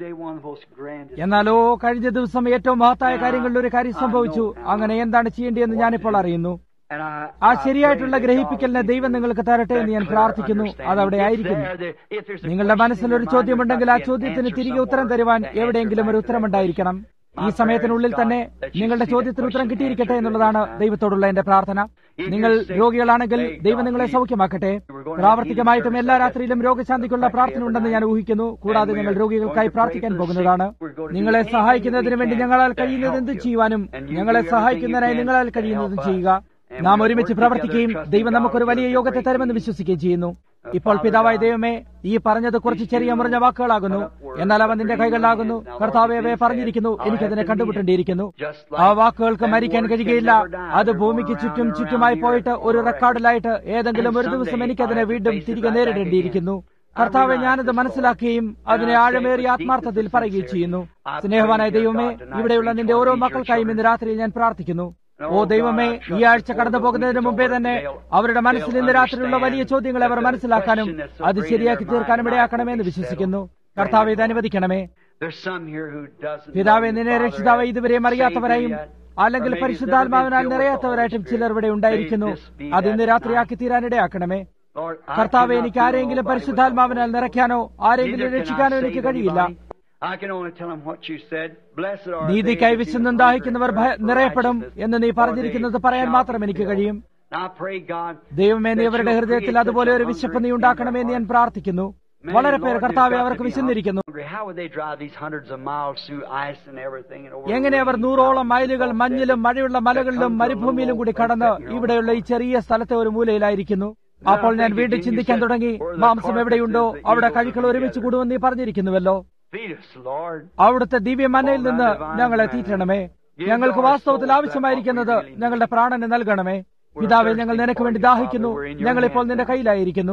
എന്നാലോ കഴിഞ്ഞ ദിവസം ഏറ്റവും മഹത്തായ കാര്യങ്ങളിൽ ഒരു കാര്യം സംഭവിച്ചു അങ്ങനെ എന്താണ് ചെയ്യേണ്ടതെന്ന് ഞാനിപ്പോൾ അറിയുന്നു ആ ശരിയായിട്ടുള്ള ഗ്രഹിപ്പിക്കലിനെ ദൈവം നിങ്ങൾക്ക് തരട്ടെ എന്ന് ഞാൻ പ്രാർത്ഥിക്കുന്നു അതവിടെ ആയിരിക്കുന്നു നിങ്ങളുടെ മനസ്സിൽ ഒരു ചോദ്യമുണ്ടെങ്കിൽ ആ ചോദ്യത്തിന് തിരികെ ഉത്തരം തരുവാൻ എവിടെയെങ്കിലും ഒരു ഉത്തരമുണ്ടായിരിക്കണം ഈ സമയത്തിനുള്ളിൽ തന്നെ നിങ്ങളുടെ ചോദ്യത്തിന് ഉത്തരം കിട്ടിയിരിക്കട്ടെ എന്നുള്ളതാണ് ദൈവത്തോടുള്ള എന്റെ പ്രാർത്ഥന നിങ്ങൾ രോഗികളാണെങ്കിൽ ദൈവം നിങ്ങളെ സൗഖ്യമാക്കട്ടെ പ്രാവർത്തികമായിട്ടും എല്ലാ രാത്രിയിലും രോഗശാന്തിക്കുള്ള പ്രാർത്ഥന ഉണ്ടെന്ന് ഞാൻ ഊഹിക്കുന്നു കൂടാതെ ഞങ്ങൾ രോഗികൾക്കായി പ്രാർത്ഥിക്കാൻ പോകുന്നതാണ് നിങ്ങളെ സഹായിക്കുന്നതിന് വേണ്ടി ഞങ്ങളാൽ കഴിയുന്നത് എന്ത് ചെയ്യുവാനും ഞങ്ങളെ സഹായിക്കുന്നതിനായി നിങ്ങളാൽ കഴിയുന്നതും ചെയ്യുക നാം ഒരുമിച്ച് പ്രവർത്തിക്കുകയും ദൈവം നമുക്കൊരു വലിയ യോഗത്തെ തരുമെന്ന് വിശ്വസിക്കുകയും ചെയ്യുന്നു ഇപ്പോൾ പിതാവായ ദൈവമേ ഈ പറഞ്ഞത് കുറച്ച് ചെറിയ മുറിഞ്ഞ വാക്കുകളാകുന്നു എന്നാൽ അവൻ നിന്റെ കൈകളിലാകുന്നു കർത്താവെ അവയെ പറഞ്ഞിരിക്കുന്നു എനിക്കതിനെ കണ്ടുപിട്ടേണ്ടിയിരിക്കുന്നു ആ വാക്കുകൾക്ക് മരിക്കാൻ കഴിയുകയില്ല അത് ഭൂമിക്ക് ചുറ്റും ചുറ്റുമായി പോയിട്ട് ഒരു റെക്കോർഡിലായിട്ട് ഏതെങ്കിലും ഒരു ദിവസം എനിക്കതിനെ വീണ്ടും തിരികെ നേരിടേണ്ടിയിരിക്കുന്നു കർത്താവെ ഞാനത് മനസ്സിലാക്കുകയും അതിനെ ആഴമേറിയ ആത്മാർത്ഥതയിൽ പറയുകയും ചെയ്യുന്നു സ്നേഹവാനായ ദൈവമേ ഇവിടെയുള്ള നിന്റെ ഓരോ മക്കൾക്കായും ഇന്ന് രാത്രിയിൽ ഞാൻ പ്രാർത്ഥിക്കുന്നു ഓ ദൈവമേ ഈ ആഴ്ച കടന്നു പോകുന്നതിന് മുമ്പേ തന്നെ അവരുടെ മനസ്സിൽ ഇന്ന് രാത്രിയിലുള്ള വലിയ ചോദ്യങ്ങളെ അവർ മനസ്സിലാക്കാനും അത് ശരിയാക്കി തീർക്കാനും ഇടയാക്കണമെന്ന് വിശ്വസിക്കുന്നു കർത്താവ് ഇത് അനുവദിക്കണമേ പിതാവെ നിന്നെ രക്ഷിതാവെ ഇതുവരെയും അറിയാത്തവരായും അല്ലെങ്കിൽ പരിശുദ്ധാത്മാവിനാൽ നിറയാത്തവരായിട്ടും ചിലർ ഇവിടെ ഉണ്ടായിരിക്കുന്നു അത് ഇന്ന് രാത്രിയാക്കി തീരാനിടയാക്കണമേ കർത്താവ് എനിക്ക് ആരെങ്കിലും പരിശുദ്ധാത്മാവിനാൽ നിറയ്ക്കാനോ ആരെങ്കിലും രക്ഷിക്കാനോ എനിക്ക് കഴിയില്ല നീതിക്കായി വിശന്നും ദാഹിക്കുന്നവർ നിറയപ്പെടും എന്ന് നീ പറഞ്ഞിരിക്കുന്നത് പറയാൻ മാത്രം എനിക്ക് കഴിയും ദൈവമേ നീ അവരുടെ ഹൃദയത്തിൽ അതുപോലെ ഒരു വിശപ്പ് നീ ഉണ്ടാക്കണമെന്ന് ഞാൻ പ്രാർത്ഥിക്കുന്നു വളരെ പേർ കർത്താവെ അവർക്ക് വിശന്നിരിക്കുന്നു എങ്ങനെ അവർ നൂറോളം മൈലുകൾ മഞ്ഞിലും മഴയുള്ള മലകളിലും മരുഭൂമിയിലും കൂടി കടന്ന് ഇവിടെയുള്ള ഈ ചെറിയ സ്ഥലത്തെ ഒരു മൂലയിലായിരിക്കുന്നു അപ്പോൾ ഞാൻ വീണ്ടും ചിന്തിക്കാൻ തുടങ്ങി മാംസം എവിടെയുണ്ടോ അവിടെ കഴിക്കൾ ഒരുമിച്ച് കൂടുമെന്ന് നീ പറഞ്ഞിരിക്കുന്നുവല്ലോ അവിടുത്തെ ദിവ്യമനയിൽ നിന്ന് ഞങ്ങളെ തീറ്റണമേ ഞങ്ങൾക്ക് വാസ്തവത്തിൽ ആവശ്യമായിരിക്കുന്നത് ഞങ്ങളുടെ പ്രാണന് നൽകണമേ പിതാവെ ഞങ്ങൾ നിനക്ക് വേണ്ടി ദാഹിക്കുന്നു ഞങ്ങളിപ്പോൾ നിന്റെ കയ്യിലായിരിക്കുന്നു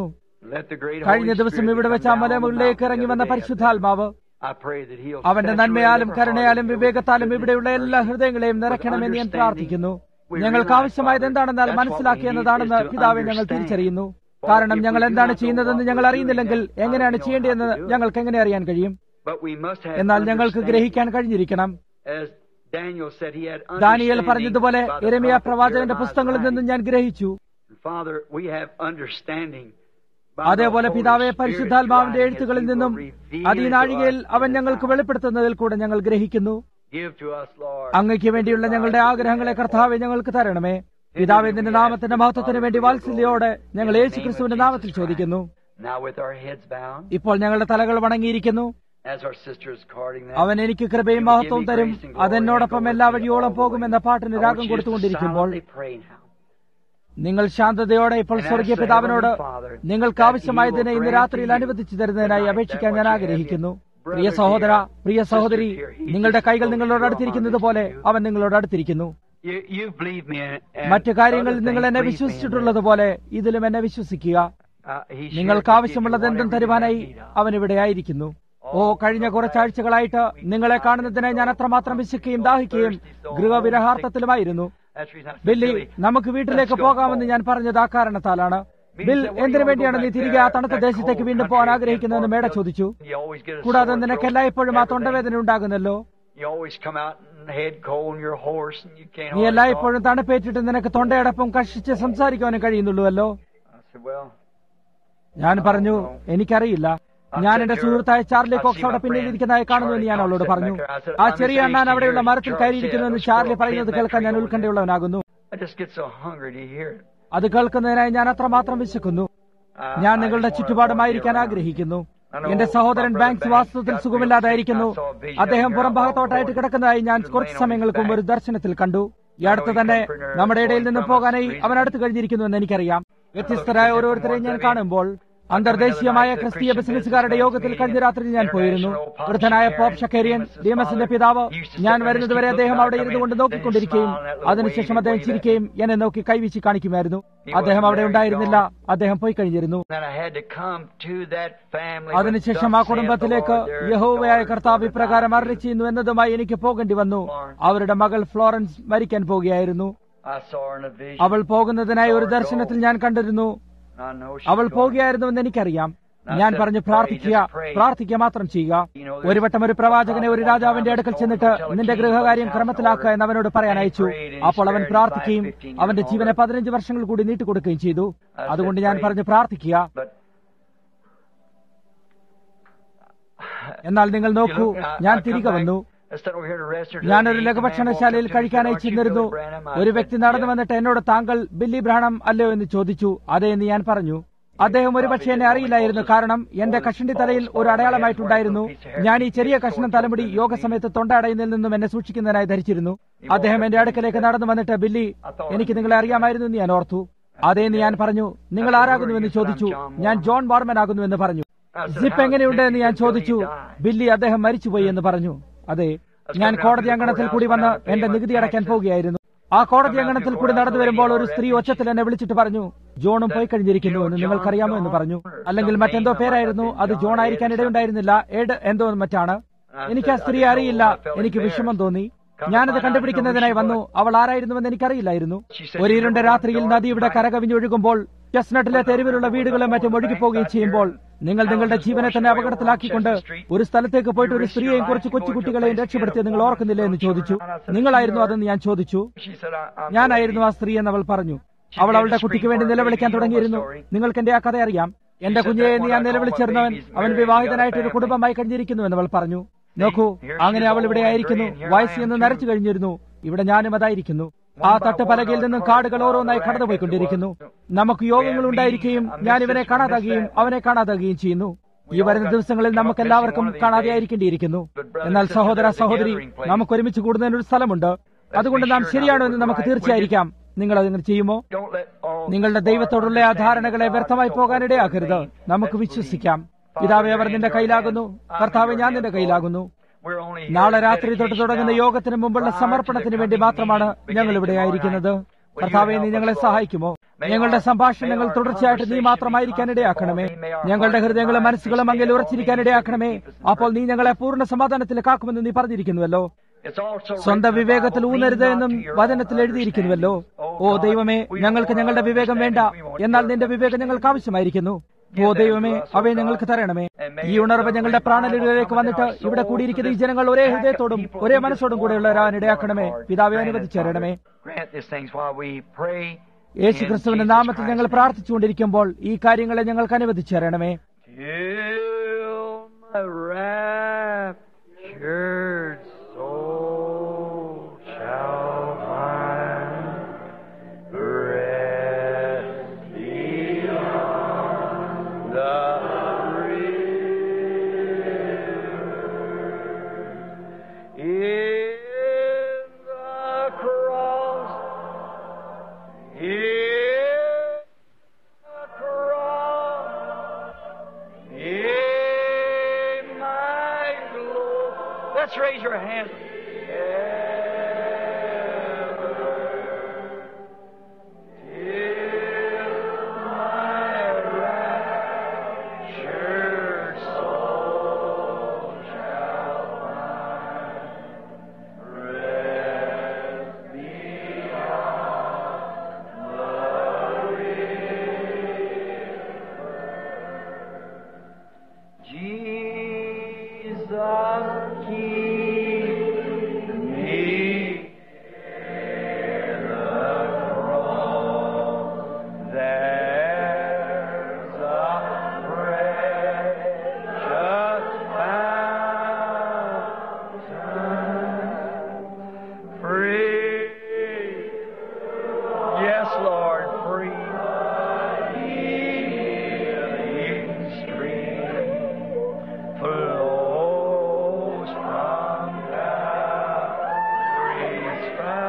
Let the great കഴിഞ്ഞ Holy ദിവസം Spirit ഇവിടെ come വെച്ച് ആ down on the മലമുകളിലേക്ക് mountain ഇറങ്ങി the വന്ന other day. പരിശുദ്ധാത്മാവ് I pray that he'll അവന്റെ saturate നന്മയാലും every കരുണയാലും heart and വിവേകത്താലും fill ഇവിടെയുള്ള every എല്ലാ person ഹൃദയങ്ങളെയും നിറയ്ക്കണമെന്ന് ഞാൻ പ്രാർത്ഥിക്കുന്നു ഞങ്ങൾക്ക് ആവശ്യമായത് എന്താണെന്നാൽ മനസ്സിലാക്കി എന്നതാണെന്ന് പിതാവെ ഞങ്ങൾ തിരിച്ചറിയുന്നു കാരണം ഞങ്ങൾ എന്താണ് ചെയ്യുന്നതെന്ന് ഞങ്ങൾ അറിയുന്നില്ലെങ്കിൽ എങ്ങനെയാണ് ചെയ്യേണ്ടതെന്ന് ഞങ്ങൾക്ക് എങ്ങനെ അറിയാൻ കഴിയും But we must have എന്നാൽ ഞങ്ങൾക്ക് understanding. ഗ്രഹിക്കാൻ കഴിഞ്ഞിരിക്കണം As Daniel said, he had Daniel understanding പറഞ്ഞതുപോലെ by the എരമിയ prophet പ്രവാചകന്റെ Jeremiah's പുസ്തകങ്ങളിൽ writing. നിന്നും ഞാൻ ഗ്രഹിച്ചു Father, we have understanding by അതേപോലെ the Holy പിതാവെ Spirit പരിശുദ്ധാത്മാവിന്റെ writing എഴുത്തുകളിൽ as he നിന്നും will reveal അത് ഈ it to നാഴികയിൽ us അവൻ in this ഞങ്ങൾക്ക് hour. വെളിപ്പെടുത്തുന്നതിൽ കൂടെ ഞങ്ങൾ ഗ്രഹിക്കുന്നു Give to us, Lord. അങ്ങയ്ക്ക് വേണ്ടിയുള്ള ഞങ്ങളുടെ ആഗ്രഹങ്ങളെ കർത്താവെ ഞങ്ങൾക്ക് തരണമേ പിതാവെ നിന്റെ നാമത്തിന്റെ മഹത്വത്തിന് വേണ്ടി വാത്സല്യോടെ ഞങ്ങൾ യേശു ക്രിസ്തുവിന്റെ നാമത്തിൽ ചോദിക്കുന്നു Now with our heads bound, ഇപ്പോൾ ഞങ്ങളുടെ തലകൾ വണങ്ങിയിരിക്കുന്നു as our sisters carding them, അവൻ എനിക്ക് കൃപയും മഹത്വവും തരും അതെന്നോടൊപ്പം എല്ലാ വഴിയോളം പോകുമെന്ന പാട്ടിന് I want രാഗം you to കൊടുത്തുകൊണ്ടിരിക്കുമ്പോൾ silently pray now. നിങ്ങൾ ശാന്തതയോടെ ഇപ്പോൾ സ്വർഗീയ പിതാവിനോട് നിങ്ങൾക്ക് ആവശ്യമായതിനെ ഇന്ന് രാത്രിയിൽ അനുവദിച്ചു തരുന്നതിനായി അപേക്ഷിക്കാൻ ഞാൻ ആഗ്രഹിക്കുന്നു പ്രിയ സഹോദര പ്രിയ സഹോദരി നിങ്ങളുടെ കൈകൾ നിങ്ങളോട് അടുത്തിരിക്കുന്നത് പോലെ അവൻ നിങ്ങളോട് അടുത്തിരിക്കുന്നു You, you believe me. And, and മറ്റു കാര്യങ്ങളിൽ other നിങ്ങൾ things, എന്നെ believe me in വിശ്വസിച്ചിട്ടുള്ളത് പോലെ ഇതിലും എന്നെ വിശ്വസിക്കുക Uh, he's here നിങ്ങൾക്ക് to give you ആവശ്യമുള്ളത് എന്തും whatever you തരുവാനായി need of. അവൻ ഇവിടെ ആയിരിക്കുന്നു ഓ കഴിഞ്ഞ കുറച്ചാഴ്ചകളായിട്ട് നിങ്ങളെ കാണുന്നതിനായി ഞാൻ അത്രമാത്രം വിശക്കുകയും ദാഹിക്കുകയും ഗൃഹവിരഹാർത്ഥത്തിലുമായിരുന്നു That's the reason I said, Billy Billy, നമുക്ക് വീട്ടിലേക്ക് പോകാമെന്ന് ഞാൻ പറഞ്ഞത് ആ കാരണത്താലാണ് ബിൽ എന്തിനു വേണ്ടിയാണ് നീ തിരികെ ആ തണുത്ത ദേശത്തേക്ക് വീണ്ടും പോകാൻ ആഗ്രഹിക്കുന്നതെന്ന് മേട ചോദിച്ചു you always get a കൂടാതെ sore നിനക്ക് throat, എല്ലായ്പ്പോഴും ആ everything. തൊണ്ടവേദന ഉണ്ടാകുന്നല്ലോ You always come out and head cold and you're hoarse and you can't നീ hardly എല്ലായ്പ്പോഴും തണുപ്പേറ്റിട്ട് നിനക്ക് തൊണ്ടയടപ്പം കഷിച്ച് സംസാരിക്കുവാനും കഴിയുന്നുള്ളൂവല്ലോ talk. I said, well, ഞാൻ പറഞ്ഞു എനിക്കറിയില്ല ഞാൻ എന്റെ സുഹൃത്തായ ചാർലി കോക്സ് അവിടെ പിന്നിൽ ഇരിക്കുന്നതായി കാണുന്നുവെന്ന് ഞാൻ അവളോട് പറഞ്ഞു ആ ചെറിയ അണ്ണാൻ അവിടെയുള്ള മരത്തിൽ കയറിയിരിക്കുന്നുവെന്ന് ചാർലി പറയുന്നത് കേൾക്കാൻ ഞാൻ ഉത്കണ്ഠയുള്ളവനാകുന്നു I just get so hungry to hear it. അത് കേൾക്കുന്നതിനായി ഞാൻ അത്രമാത്രം വിശക്കുന്നു I- ഞാൻ I നിങ്ങളുടെ just wanna ചുറ്റുപാടുമായിരിക്കാൻ be around. ആഗ്രഹിക്കുന്നു എന്റെ സഹോദരൻ ബാങ്ക്സ് വാസ്തവത്തിൽ സുഖമില്ലാതായിരിക്കുന്നു അദ്ദേഹം പുറം ഭാഗത്തോട്ടായിട്ട് കിടക്കുന്നതായി ഞാൻ കുറച്ച് സമയങ്ങൾക്ക് മുമ്പ് ഒരു ദർശനത്തിൽ കണ്ടു ഈ അടുത്ത് തന്നെ നമ്മുടെ ഇടയിൽ നിന്ന് പോകാനായി അവൻ അടുത്ത് കഴിഞ്ഞിരിക്കുന്നു എന്ന് എനിക്കറിയാം വ്യത്യസ്തരായ ഓരോരുത്തരെയും ഞാൻ കാണുമ്പോൾ അന്തർദേശീയമായ ക്രിസ്തീയ ബിസിനസ്സുകാരുടെ യോഗത്തിൽ കഴിഞ്ഞ രാത്രി ഞാൻ പോയിരുന്നു വൃദ്ധനായ പോപ്പ് ഷക്കേരിയൻ ഡിഎംഎസിന്റെ പിതാവ് ഞാൻ വരുന്നതുവരെ അദ്ദേഹം അവിടെ ഇരുന്നു കൊണ്ട് നോക്കിക്കൊണ്ടിരിക്കുകയും അതിനുശേഷം അദ്ദേഹം ചിരിക്കുകയും എന്നെ നോക്കി കൈവീശി കാണിക്കുമായിരുന്നു അദ്ദേഹം അവിടെ ഉണ്ടായിരുന്നില്ല അദ്ദേഹം പോയി കഴിഞ്ഞിരുന്നു Then I had to come to that family. അതിനുശേഷം ആ കുടുംബത്തിലേക്ക് യഹോവയായ കർത്താവ് ഇപ്രകാരം അരളി ചെയ്യുന്നു എന്നതുമായി എനിക്ക് പോകേണ്ടി വന്നു അവരുടെ മകൾ ഫ്ലോറൻസ് മരിക്കാൻ പോകുകയായിരുന്നു I saw her in a vision. അവൾ പോകുന്നതിനായി ഒരു ദർശനത്തിൽ ഞാൻ കണ്ടിരുന്നു I know she's അവൾ going. പോകുകയായിരുന്നുവെന്ന് എനിക്കറിയാം ഞാൻ പറഞ്ഞു പ്രാർത്ഥിക്കുക പ്രാർത്ഥിക്കുക മാത്രം ചെയ്യുക ഒരു വട്ടം ഒരു പ്രവാചകനെ ഒരു രാജാവിന്റെ അടുക്കൽ ചെന്നിട്ട് നിന്റെ ഗൃഹകാര്യം ക്രമത്തിലാക്കുക എന്ന് അവനോട് പറയാൻ അയച്ചു അപ്പോൾ അവൻ പ്രാർത്ഥിക്കുകയും അവന്റെ ജീവനെ പതിനഞ്ച് വർഷങ്ങൾ കൂടി നീട്ടിക്കൊടുക്കുകയും ചെയ്തു അതുകൊണ്ട് ഞാൻ പറഞ്ഞു പ്രാർത്ഥിക്കുക But എന്നാൽ നിങ്ങൾ you നോക്കൂ look, I- ഞാൻ I come തിരികെ back, വന്നു I stood over here to rest her. ഞാനൊരു The man ലഘുഭക്ഷണശാലയിൽ walked up to me, കഴിക്കാനായി "Aren't you ചെന്നിരുന്നു Billy Branham?" I ഒരു said, വ്യക്തി നടന്നു "Yeah." വന്നിട്ട് എന്നോട് താങ്കൾ ബില്ലി ബ്രാണം അല്ലയോ എന്ന് ചോദിച്ചു അതെ എന്ന് ഞാൻ പറഞ്ഞു അദ്ദേഹം ഒരുപക്ഷെ എന്നെ അറിയില്ലായിരുന്നു കാരണം എന്റെ കഷണ്ടി തലയിൽ ഒരു അടയാളമായിട്ടുണ്ടായിരുന്നു ഞാൻ ഈ ചെറിയ കഷ്ണം തലമുടി യോഗ സമയത്ത് തൊണ്ട അടയുന്നതിൽ നിന്നും എന്നെ സൂക്ഷിക്കുന്നതിനായി ധരിച്ചിരുന്നു അദ്ദേഹം എന്റെ അടുക്കലേക്ക് നടന്നു വന്നിട്ട് ബില്ലി എനിക്ക് നിങ്ങളെ അറിയാമായിരുന്നു എന്ന് ഞാൻ ഓർത്തു അതേന്ന് ഞാൻ പറഞ്ഞു നിങ്ങൾ ആരാകുന്നുവെന്ന് ചോദിച്ചു ഞാൻ ജോൺ വാർമൻ ആകുന്നുവെന്ന് പറഞ്ഞു സിപ്പ് എങ്ങനെയുണ്ട് എന്ന് ഞാൻ ചോദിച്ചു ബില്ലി അദ്ദേഹം മരിച്ചുപോയി എന്ന് പറഞ്ഞു അതെ ഞാൻ കോടതി അങ്കണത്തിൽ കൂടി വന്ന് എന്റെ നികുതി അടയ്ക്കാൻ പോവുകയായിരുന്നു ആ കോടതി അങ്കണത്തിൽ കൂടി നടന്നു വരുമ്പോൾ ഒരു സ്ത്രീ ഒച്ചത്തിൽ എന്നെ വിളിച്ചിട്ട് പറഞ്ഞു ജോണും പോയി കഴിഞ്ഞിരിക്കുന്നു എന്ന് നിങ്ങൾക്കറിയാമോ എന്ന് പറഞ്ഞു അല്ലെങ്കിൽ മറ്റെന്തോ പേരായിരുന്നു അത് ജോൺ ആയിരിക്കാൻ ഇടയുണ്ടായിരുന്നില്ല എഡ് എന്തോ മറ്റാണ് എനിക്ക് ആ സ്ത്രീയെ അറിയില്ല എനിക്ക് വിഷമം തോന്നി ഞാനത് കണ്ടുപിടിക്കുന്നതിനായി വന്നു അവൾ ആരായിരുന്നുവെന്ന് എനിക്കറിയില്ലായിരുന്നു ഒരു ഇരുണ്ട രാത്രിയിൽ നദി ഇവിടെ കരകവിഞ്ഞൊഴുകുമ്പോൾ ചെസ്നട്ടിലെ തെരുവിലുള്ള വീടുകളും മറ്റും ഒഴുകിപ്പോവുകയും ചെയ്യുമ്പോൾ നിങ്ങൾ നിങ്ങളുടെ ജീവനെ തന്നെ അപകടത്തിലാക്കിക്കൊണ്ട് ഒരു സ്ഥലത്തേക്ക് പോയിട്ട് ഒരു സ്ത്രീയെയും കുറച്ച് കൊച്ചുകുട്ടികളെയും രക്ഷപ്പെടുത്തി നിങ്ങൾ ഓർക്കുന്നില്ല എന്ന് ചോദിച്ചു നിങ്ങളായിരുന്നു അതെന്ന് ഞാൻ ചോദിച്ചു She said, I, I'm ഞാനായിരുന്നു ആ സ്ത്രീ എന്ന് അവൾ പറഞ്ഞു അവൾ അവളുടെ കുട്ടിക്ക് വേണ്ടി നിലവിളിക്കാൻ തുടങ്ങിയിരുന്നു നിങ്ങൾക്ക് എന്റെ ആ കഥ അറിയാം എന്റെ കുഞ്ഞെ നീ ഞാൻ നിലവിളിച്ചിരുന്നവൻ അവൻ വിവാഹിതനായിട്ട് ഒരു കുടുംബമായി കഴിഞ്ഞിരിക്കുന്നു എന്ന് അവൾ പറഞ്ഞു നോക്കൂ അങ്ങനെ അവൾ ഇവിടെ ആയിരിക്കുന്നു വയസ്സിൽ നിന്ന് നരച്ചു കഴിഞ്ഞിരുന്നു ഇവിടെ ഞാനും അതായിരിക്കുന്നു ആ തട്ടുപലകയിൽ നിന്നും കാടുകൾ ഓരോന്നായി കടന്നുപോയിക്കൊണ്ടിരിക്കുന്നു നമുക്ക് യോഗങ്ങൾ ഉണ്ടായിരിക്കുകയും ഞാൻ ഇവനെ കാണാതാകുകയും അവനെ കാണാതാകുകയും ചെയ്യുന്നു ഈ വരുന്ന ദിവസങ്ങളിൽ നമുക്ക് എല്ലാവർക്കും കാണാതെയായിരിക്കേണ്ടിയിരിക്കുന്നു എന്നാൽ സഹോദര സഹോദരി നമുക്ക് ഒരുമിച്ച് കൂടുന്നതിന് ഒരു സ്ഥലമുണ്ട് അതുകൊണ്ട് നാം ശരിയാണോ എന്ന് നമുക്ക് തീർച്ചയായിരിക്കാം നിങ്ങൾ അതിങ്ങനെ ചെയ്യുമോ Don't let all നിങ്ങളുടെ ദൈവത്തോടുള്ള ആ ധാരണകളെ വ്യർത്ഥമായി പോകാനിടയാക്കരുത് നമുക്ക് വിശ്വസിക്കാം പിതാവെ അവർ നിന്റെ കയ്യിലാകുന്നു കർത്താവ് ഞാൻ നിന്റെ കയ്യിലാകുന്നു We're only here നാളെ at രാത്രി തൊട്ട് dedication തുടങ്ങുന്ന now. യോഗത്തിന് മുമ്പുള്ള സമർപ്പണത്തിന് വേണ്ടി മാത്രമാണ് ഞങ്ങൾ ഇവിടെ ആയിരിക്കുന്നത് കർത്താവെ നീ ഞങ്ങളെ സഹായിക്കുമോ ഞങ്ങളുടെ സംഭാഷണങ്ങൾ തുടർച്ചയായിട്ട് നീ മാത്രമായിരിക്കാൻ ഇടയാക്കണമേ ഞങ്ങളുടെ ഹൃദയങ്ങളും മനസ്സുകളും അങ്ങിൽ ഉറച്ചിരിക്കാൻ ഇടയാക്കണമേ അപ്പോൾ നീ ഞങ്ങളെ പൂർണ്ണ സമാധാനത്തിൽ കാക്കുമെന്ന് നീ പറഞ്ഞിരിക്കുന്നുവല്ലോ സ്വന്തം വിവേകത്തിൽ ഊന്നരുത് എന്നും വചനത്തിൽ എഴുതിയിരിക്കുന്നുവല്ലോ ഓ ദൈവമേ ഞങ്ങൾക്ക് ഞങ്ങളുടെ വിവേകം വേണ്ട എന്നാൽ നിന്റെ വിവേകം ഞങ്ങൾക്ക് ആവശ്യമായിരിക്കുന്നു ഓ ദൈവമേ അവയെ ഞങ്ങൾക്ക് തരണമേ ഈ ഉണർവ് ഞങ്ങളുടെ പ്രാണലികളിലേക്ക് വന്നിട്ട് ഇവിടെ കൂടിയിരിക്കുന്ന ഈ ജനങ്ങൾ ഒരേ ഹൃദയത്തോടും ഒരേ മനസ്സോടും കൂടെയുള്ളവരാൻ ഇടയാക്കണമേ പിതാവെ അനുവദിച്ചു തരണമേ യേശു ക്രിസ്തുവിന്റെ നാമത്തിൽ ഞങ്ങൾ പ്രാർത്ഥിച്ചുകൊണ്ടിരിക്കുമ്പോൾ ഈ കാര്യങ്ങളെ ഞങ്ങൾക്ക് അനുവദിച്ചു തരണമേ soul shall find rest beyond the river. In the cross, in the cross, in my glory. Let's raise your hands. Jesus, keep me in the cross. There's a precious fountain, free. Yes, Lord, free. Healing stream flows from Calvary's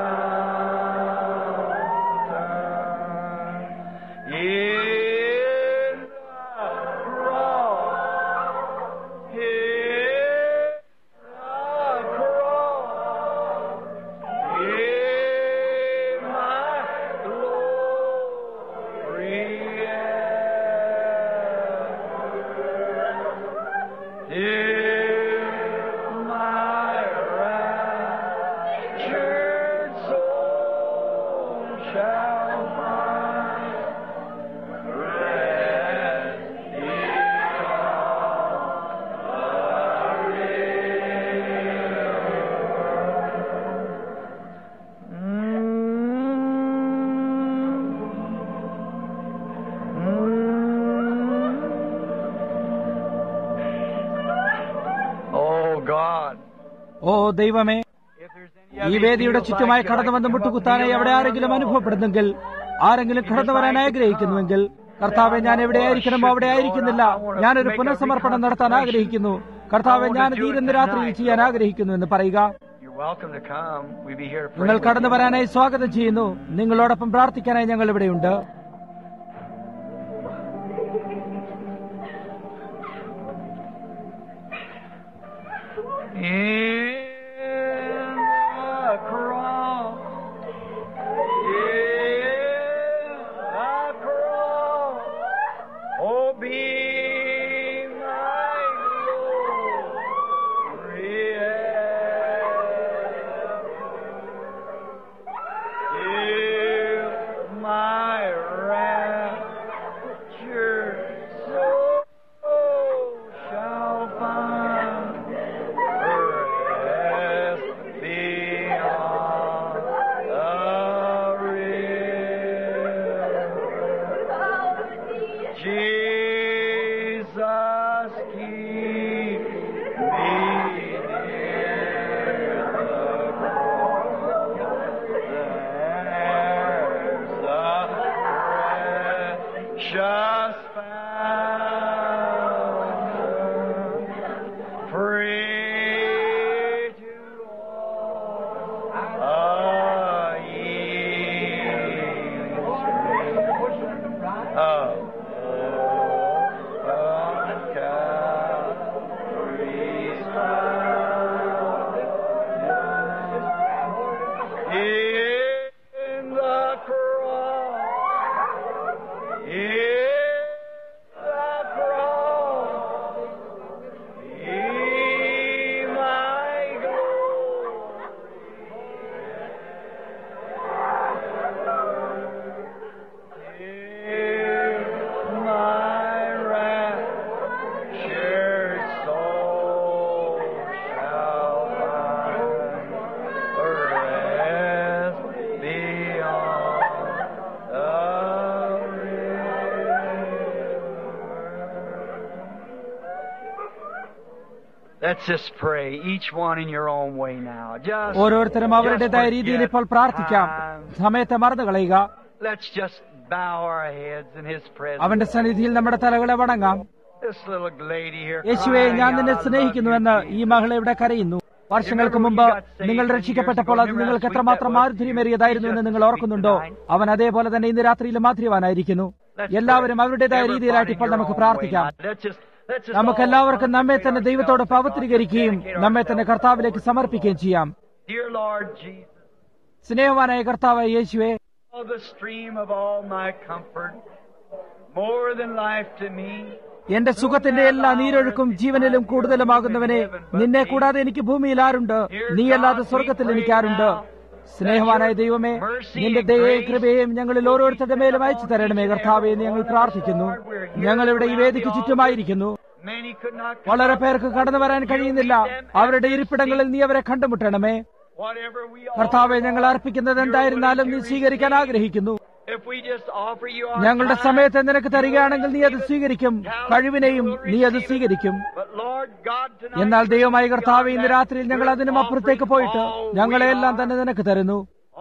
fountain. In the cross, in the cross, in my glory. In my raptured soul shall find rest Oh God. ഓ ദൈവമേ If there's ഈ any വേദിയുടെ ചുറ്റുമായി കടന്നു വന്ന് മുട്ടുകുത്താനായി എവിടെ ആരെങ്കിലും അനുഭവപ്പെടുന്നെങ്കിൽ ആരെങ്കിലും കടന്നു വരാൻ ആഗ്രഹിക്കുന്നുവെങ്കിൽ കർത്താവെ ഞാൻ എവിടെയായിരിക്കണമോ അവിടെ ആയിരിക്കുന്നില്ല ഞാനൊരു പുനഃസമർപ്പണം നടത്താൻ ആഗ്രഹിക്കുന്നു കർത്താവെ ഞാൻ ഇത് ഇന്ന് രാത്രിയിൽ ചെയ്യാൻ ആഗ്രഹിക്കുന്നു എന്ന് പറയുക You're welcome to come. We'll be here to pray. നിങ്ങൾ with കടന്നു you. വരാനായി സ്വാഗതം ചെയ്യുന്നു നിങ്ങളോടൊപ്പം പ്രാർത്ഥിക്കാനായി ഞങ്ങൾ ഇവിടെയുണ്ട് In the cross, in the cross, oh, be my glory. Till my rapture soul shall find rest beyond the river. Jesus, keep me near the cross. There's a precious fountain, free to all, a healing stream of open Calvary's fountain. In the Let's just pray, each one in your own way now. Just, ഓരോരുത്തരും അവരുടേതായ just രീതിയിൽ forget ഇപ്പോൾ പ്രാർത്ഥിക്കാം time. സമയത്തെ മറന്നു കളയുക Let's just bow our heads in His presence. അവന്റെ സന്നിധിയിൽ നമ്മുടെ തലകളെ വണങ്ങാം This little lady here. യേശുവെ crying ഞാൻ out, നിന്നെ "I love സ്നേഹിക്കുന്നുവെന്ന് you, ഈ Jesus." മകൾ ഇവിടെ കരയുന്നു വർഷങ്ങൾക്ക് മുമ്പ് നിങ്ങൾ രക്ഷിക്കപ്പെട്ടപ്പോൾ അത് നിങ്ങൾക്ക് എത്രമാത്രം മാധുര്യമേറിയതായിരുന്നു എന്ന് നിങ്ങൾ ഓർക്കുന്നുണ്ടോ അവൻ അതേപോലെ തന്നെ ഇന്ന് രാത്രിയിലും മാധുര്യവാനായിരിക്കുന്നു എല്ലാവരും അവരുടേതായ രീതിയിലായിട്ട് ഇപ്പോൾ നമുക്ക് പ്രാർത്ഥിക്കാം നമുക്ക് എല്ലാവർക്കും നമ്മെ തന്നെ ദൈവത്തോട് പവിത്രീകരിക്കുകയും നമ്മെ തന്നെ കർത്താവിലേക്ക് സമർപ്പിക്കുകയും ചെയ്യാം Dear Lord Jesus, സ്നേഹവാനായ കർത്താവായ യേശുവെ all the stream of all my comfort, more than life to me. എന്റെ സുഖത്തിന്റെ എല്ലാ നീരൊഴുക്കും ജീവനിലും കൂടുതലുമാകുന്നവനെ നിന്നെ കൂടാതെ എനിക്ക് ഭൂമിയിൽ ആരുണ്ട് നീയല്ലാതെ സ്വർഗത്തിൽ എനിക്ക് ആരുണ്ട് സ്നേഹവാനായ ദൈവമേ നിന്റെ ദയയും കൃപയും ഞങ്ങളിൽ ഓരോരുത്തരുടെ മേലും അയച്ചു തരണമേ കർത്താവെ എന്ന് ഞങ്ങൾ പ്രാർത്ഥിക്കുന്നു ഞങ്ങൾ ഇവിടെ ഈ വേദിക്ക് ചുറ്റുമായിരിക്കുന്നു Many could not come. വളരെ പേർക്ക് കടന്നു വരാൻ കഴിയുന്നില്ല അവരുടെ ഇരിപ്പിടങ്ങളിൽ നീ അവരെ കണ്ടുമുട്ടണമേ Whatever we കർത്താവെ ഞങ്ങൾ അർപ്പിക്കുന്നത് എന്തായിരുന്നാലും നീ സ്വീകരിക്കാൻ ആഗ്രഹിക്കുന്നു if we just offer you our ഞങ്ങളുടെ time, സമയത്ത് നിനക്ക് തരികയാണെങ്കിൽ നീ അത് സ്വീകരിക്കും കഴിവിനെയും നീ അത് സ്വീകരിക്കും But Lord God, tonight, എന്നാൽ ദൈവമായ കർത്താവ് ഇന്ന് രാത്രിയിൽ ഞങ്ങൾ അതിനും അപ്പുറത്തേക്ക് പോയിട്ട് ഞങ്ങളെല്ലാം തന്നെ നിനക്ക് തരുന്നു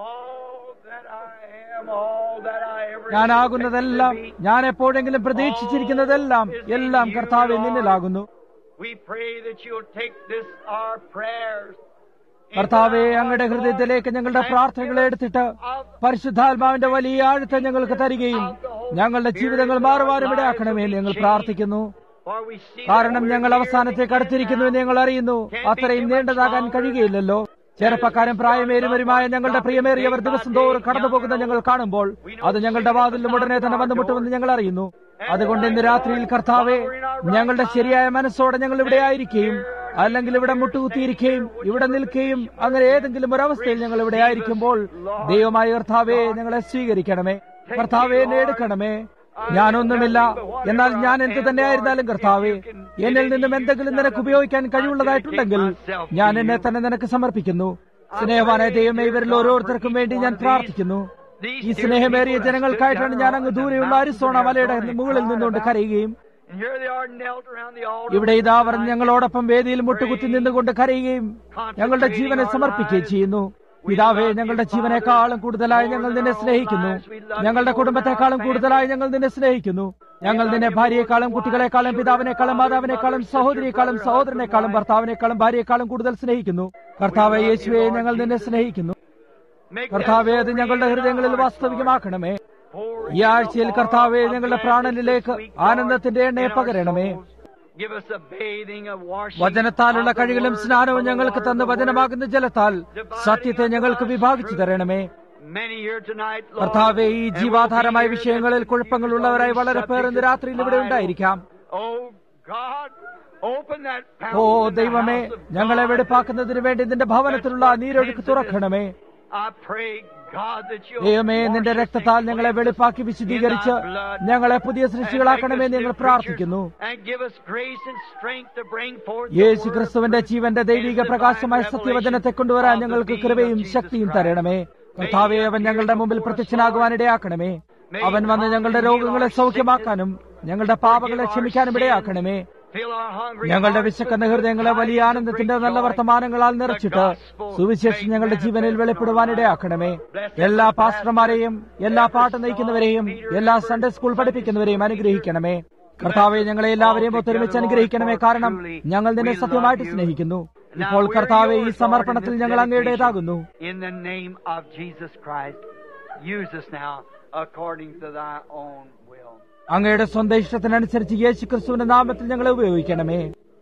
all that I am, all that I ever ഞാനാകുന്നതെല്ലാം expected to be, ഞാൻ എപ്പോഴെങ്കിലും പ്രതീക്ഷിച്ചിരിക്കുന്നതെല്ലാം എല്ലാം കർത്താവ് നിന്നിലാകുന്നു we pray that you'll take this our prayers into കർത്താവെ our അങ്ങയുടെ hearts, ഹൃദയത്തിലേക്ക് ഞങ്ങളുടെ and പ്രാർത്ഥനകളെ give us എടുത്തിട്ട് of പരിശുദ്ധാത്മാവിന്റെ വലിയ ആഴത്തെ ഞങ്ങൾക്ക് തരികയും ഞങ്ങളുടെ ജീവിതങ്ങൾ മാറുവാനും ഇടയാക്കണമേ എന്ന് ഞങ്ങൾ പ്രാർത്ഥിക്കുന്നു For we see that കാരണം we're ഞങ്ങൾ here അവസാനത്തേക്ക് again അടുത്തിരിക്കുന്നു എന്ന് now. ഞങ്ങൾ അറിയുന്നു അത്രയും നീണ്ടതാകാൻ കഴിയുകയില്ലല്ലോ ചെറുപ്പക്കാരും പ്രായമേരുമരുമായ ഞങ്ങളുടെ പ്രിയമേറിയവർ ദിവസം തോറും കടന്നു പോകുന്ന ഞങ്ങൾ കാണുമ്പോൾ അത് ഞങ്ങളുടെ വാതിലും ഉടനെ തന്നെ വന്നുമുട്ടുമെന്ന് ഞങ്ങൾ അറിയുന്നു അതുകൊണ്ട് ഇന്ന് രാത്രിയിൽ കർത്താവെ ഞങ്ങളുടെ ശരിയായ മനസ്സോടെ ഞങ്ങൾ ഇവിടെ ആയിരിക്കുകയും അല്ലെങ്കിൽ ഇവിടെ മുട്ടുകുത്തിയിരിക്കുകയും ഇവിടെ നിൽക്കുകയും അങ്ങനെ ഏതെങ്കിലും ഒരു അവസ്ഥയിൽ ഞങ്ങൾ ഇവിടെ ആയിരിക്കുമ്പോൾ ദൈവമായ കർത്താവെ ഞങ്ങളെ സ്വീകരിക്കണമേ കർത്താവെ എന്നെ എടുക്കണമേ ഞാനൊന്നുമില്ല എന്നാൽ ഞാൻ എന്ത് തന്നെയായിരുന്നാലും കർത്താവെ എന്നിൽ നിന്നും എന്തെങ്കിലും നിനക്ക് ഉപയോഗിക്കാൻ കഴിവുള്ളതായിട്ടുണ്ടെങ്കിൽ ഞാൻ എന്നെ തന്നെ നിനക്ക് സമർപ്പിക്കുന്നു സ്നേഹവാനായ ദൈവമേ ഇവരിൽ ഓരോരുത്തർക്കും വേണ്ടി ഞാൻ പ്രാർത്ഥിക്കുന്നു ഈ സ്നേഹമേറിയ ജനങ്ങൾക്കായിട്ടാണ് ഞാൻ അങ്ങ് ദൂരെയുള്ള അരിസോണ മലയുടെ മുകളിൽ നിന്നുകൊണ്ട് കരയുകയും And here they are knelt around the altar. ഇവിടെ ഇതാ അവർ ഞങ്ങളോടൊപ്പം വേദിയിൽ മുട്ടുകുത്തി നിന്നുകൊണ്ട് കരയുകയും ഞങ്ങളുടെ ജീവനെ സമർപ്പിക്കുകയും ചെയ്യുന്നു പിതാവേ ഞങ്ങളുടെ ജീവനേക്കാളും കൂടുതലായി ഞങ്ങൾ നിന്നെ സ്നേഹിക്കുന്നു ഞങ്ങളുടെ കുടുംബത്തെക്കാളും കൂടുതലായി ഞങ്ങൾ നിന്നെ സ്നേഹിക്കുന്നു ഞങ്ങൾ നിന്നെ ഭാര്യയെക്കാളും കുട്ടികളെക്കാളും പിതാവിനേക്കാളും മാതാവിനേക്കാളും സഹോദരിയെക്കാളും സഹോദരനേക്കാളും ഭർത്താവിനേക്കാളും ഭാര്യയെക്കാളും കൂടുതൽ സ്നേഹിക്കുന്നു കർത്താവെ യേശുവെ ഞങ്ങൾ നിന്നെ സ്നേഹിക്കുന്നു Make കർത്താവെ that അത് so ഞങ്ങളുടെ in our ഹൃദയങ്ങളിൽ lives, Lord. വാസ്തവികമാക്കണമേ Pour ഈ ആഴ്ചയിൽ your കർത്താവെ oil of ഞങ്ങളുടെ gladness പ്രാണനിലേക്ക് this week, Lord, ആനന്ദത്തിന്റെ എണ്ണയെ in our പകരണമേ souls. Give us a bathing of washing വചനത്താലുള്ള of the കഴികളും word, സ്നാനവും of the ഞങ്ങൾക്ക് water തന്ന് of the word. വചനമാകുന്ന ജലത്താൽ സത്യത്തെ ഞങ്ങൾക്ക് വിഭാഗിച്ചു തരണമേ Many here tonight, Lord, കർത്താവെ ഈ and we'll ജീവാധാരമായ be here വിഷയങ്ങളിൽ that കുഴപ്പങ്ങളുള്ളവരായി confused വളരെ പേർ ഇന്ന് subjects രാത്രിയിൽ ഇവിടെ of ഉണ്ടായിരിക്കാം Oh God, open that oh fountain in the ദൈവമേ house of ഞങ്ങളെ God. വെടിപ്പാക്കുന്നതിന് വേണ്ടി നിന്റെ ഭവനത്തിലുള്ള ആ നീരൊഴുക്ക് തുറക്കണമേ I pray, God, that you'll ദൈവമേ wash നിന്റെ us രക്തത്താൽ and ഞങ്ങളെ cleanse us വെളിപ്പാക്കി വിശദീകരിച്ച് in thy blood. ഞങ്ങളെ പുതിയ and make us സൃഷ്ടികളാക്കണമെന്ന് ഞങ്ങൾ new പ്രാർത്ഥിക്കുന്നു creatures and give us grace and strength to bring forth the Yeshu word of ക്രിസ്തുവിന്റെ truth ജീവന്റെ and ദൈവിക divine പ്രകാശമായ സത്യവചനത്തെ revelation കൊണ്ടുവരാൻ of the ഞങ്ങൾക്ക് being കൃപയും of Jesus ശക്തിയും Christ. തരണമേ കർത്താവെ അവൻ ഞങ്ങളുടെ മുമ്പിൽ പ്രത്യക്ഷനാകുവാനിടയാക്കണമേ അവൻ വന്ന് ഞങ്ങളുടെ രോഗങ്ങളെ സൗഖ്യമാക്കാനും ഞങ്ങളുടെ പാപങ്ങളെ ക്ഷമിക്കാനും ഇടയാക്കണമേ Fill our hungry ഞങ്ങളുടെ hearts വിശക്കുന്ന with ഹൃദയങ്ങളെ വലിയ tidings of ആനന്ദത്തിന്റെ great നല്ല joy. വർത്തമാനങ്ങളാൽ നിറച്ചിട്ട് സുവിശേഷം ഞങ്ങളുടെ ജീവനിൽ വെളിപ്പെടുവാനിടയാക്കണമേ എല്ലാ പാസ്റ്റർമാരെയും എല്ലാ പാട്ട് നയിക്കുന്നവരെയും എല്ലാ സൺഡേ സ്കൂൾ പഠിപ്പിക്കുന്നവരെയും അനുഗ്രഹിക്കണമേ കർത്താവെ ഞങ്ങളെ എല്ലാവരെയും ഒത്തൊരുമിച്ച് അനുഗ്രഹിക്കണമേ കാരണം ഞങ്ങൾ നിന്നെ സത്യമായിട്ട് സ്നേഹിക്കുന്നു ഇപ്പോൾ കർത്താവെ ഈ സമർപ്പണത്തിൽ ഞങ്ങൾ അങ്ങയുടേതാകുന്നു In the name of Jesus Christ, use us now according to thy own will. അങ്ങയുടെ സ്വന്തം ഇഷ്ടത്തിനനുസരിച്ച് യേശു ക്രിസ്തുവിന്റെ നാമത്തിൽ ഞങ്ങളെ ഉപയോഗിക്കണമേ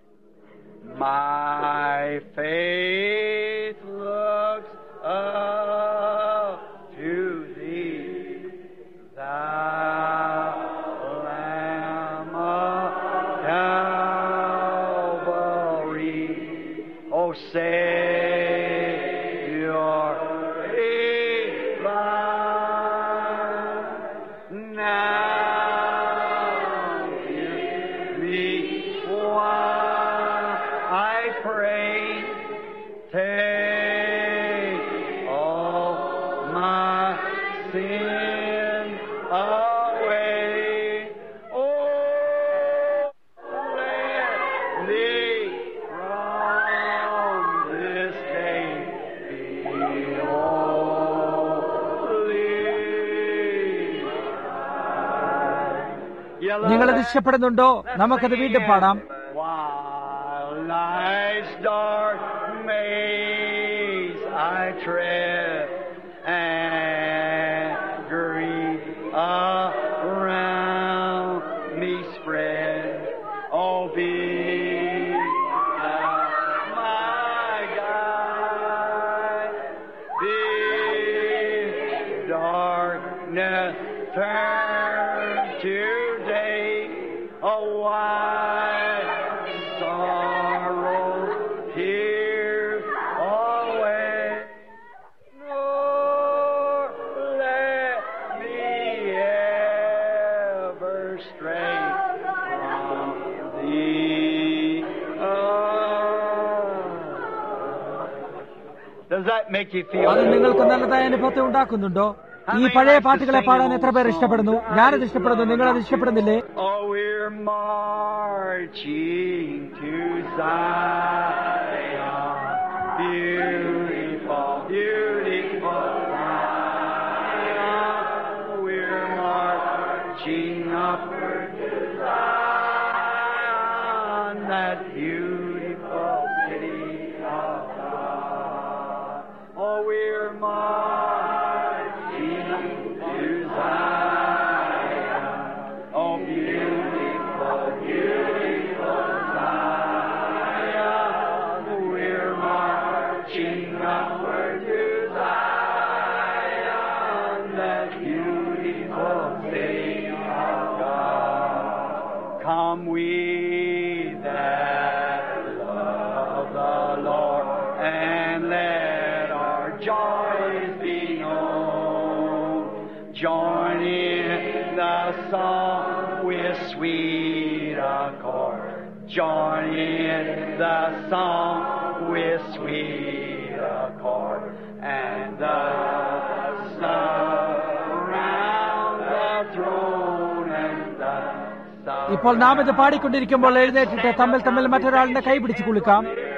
My faith looks up to thee, thou Lamb of Calvary, O Savior divine. Now give me one, I pray, take all നിങ്ങളത് ഇഷ്ടപ്പെടുന്നുണ്ടോ നമുക്കത് വീണ്ടും പാടാം While life's dark maze I tread and grief around me spread, oh be thou my guide. Bid darkness turn to day, a wide sorrow tears away. Nor let me ever stray from thee. Oh. Does that make you feel അത് നിങ്ങൾക്ക് നല്ലതായ അനുഭവത്തെ ഉണ്ടാക്കുന്നുണ്ടോ ഈ പഴയ പാട്ടുകളെ പാടാൻ എത്ര പേർ ഇഷ്ടപ്പെടുന്നു ഞാനത് ഇഷ്ടപ്പെടുന്നു നിങ്ങളത് ഇഷ്ടപ്പെടുന്നില്ലേ Oh, we're marching to Zion. Beautiful, beautiful Zion. We're marching upward to Zion, that beautiful city of God. Oh, we're marching to Zion. Oh, beautiful, beautiful Zion. We're marching upward to Zion, that beautiful city of God. Come we that love the Lord, and let our joys be known. Join in the song with sweet accord. Join in the song with sweet accord. And the surround the throne and the ഇപ്പോൾ നാം ഇത് പാടിക്കൊണ്ടിരിക്കുമ്പോൾ എഴുന്നേറ്റിട്ട് തമ്മിൽ തമ്മിൽ മറ്റൊരാളിന്റെ കൈ പിടിച്ച് കുളിക്കാം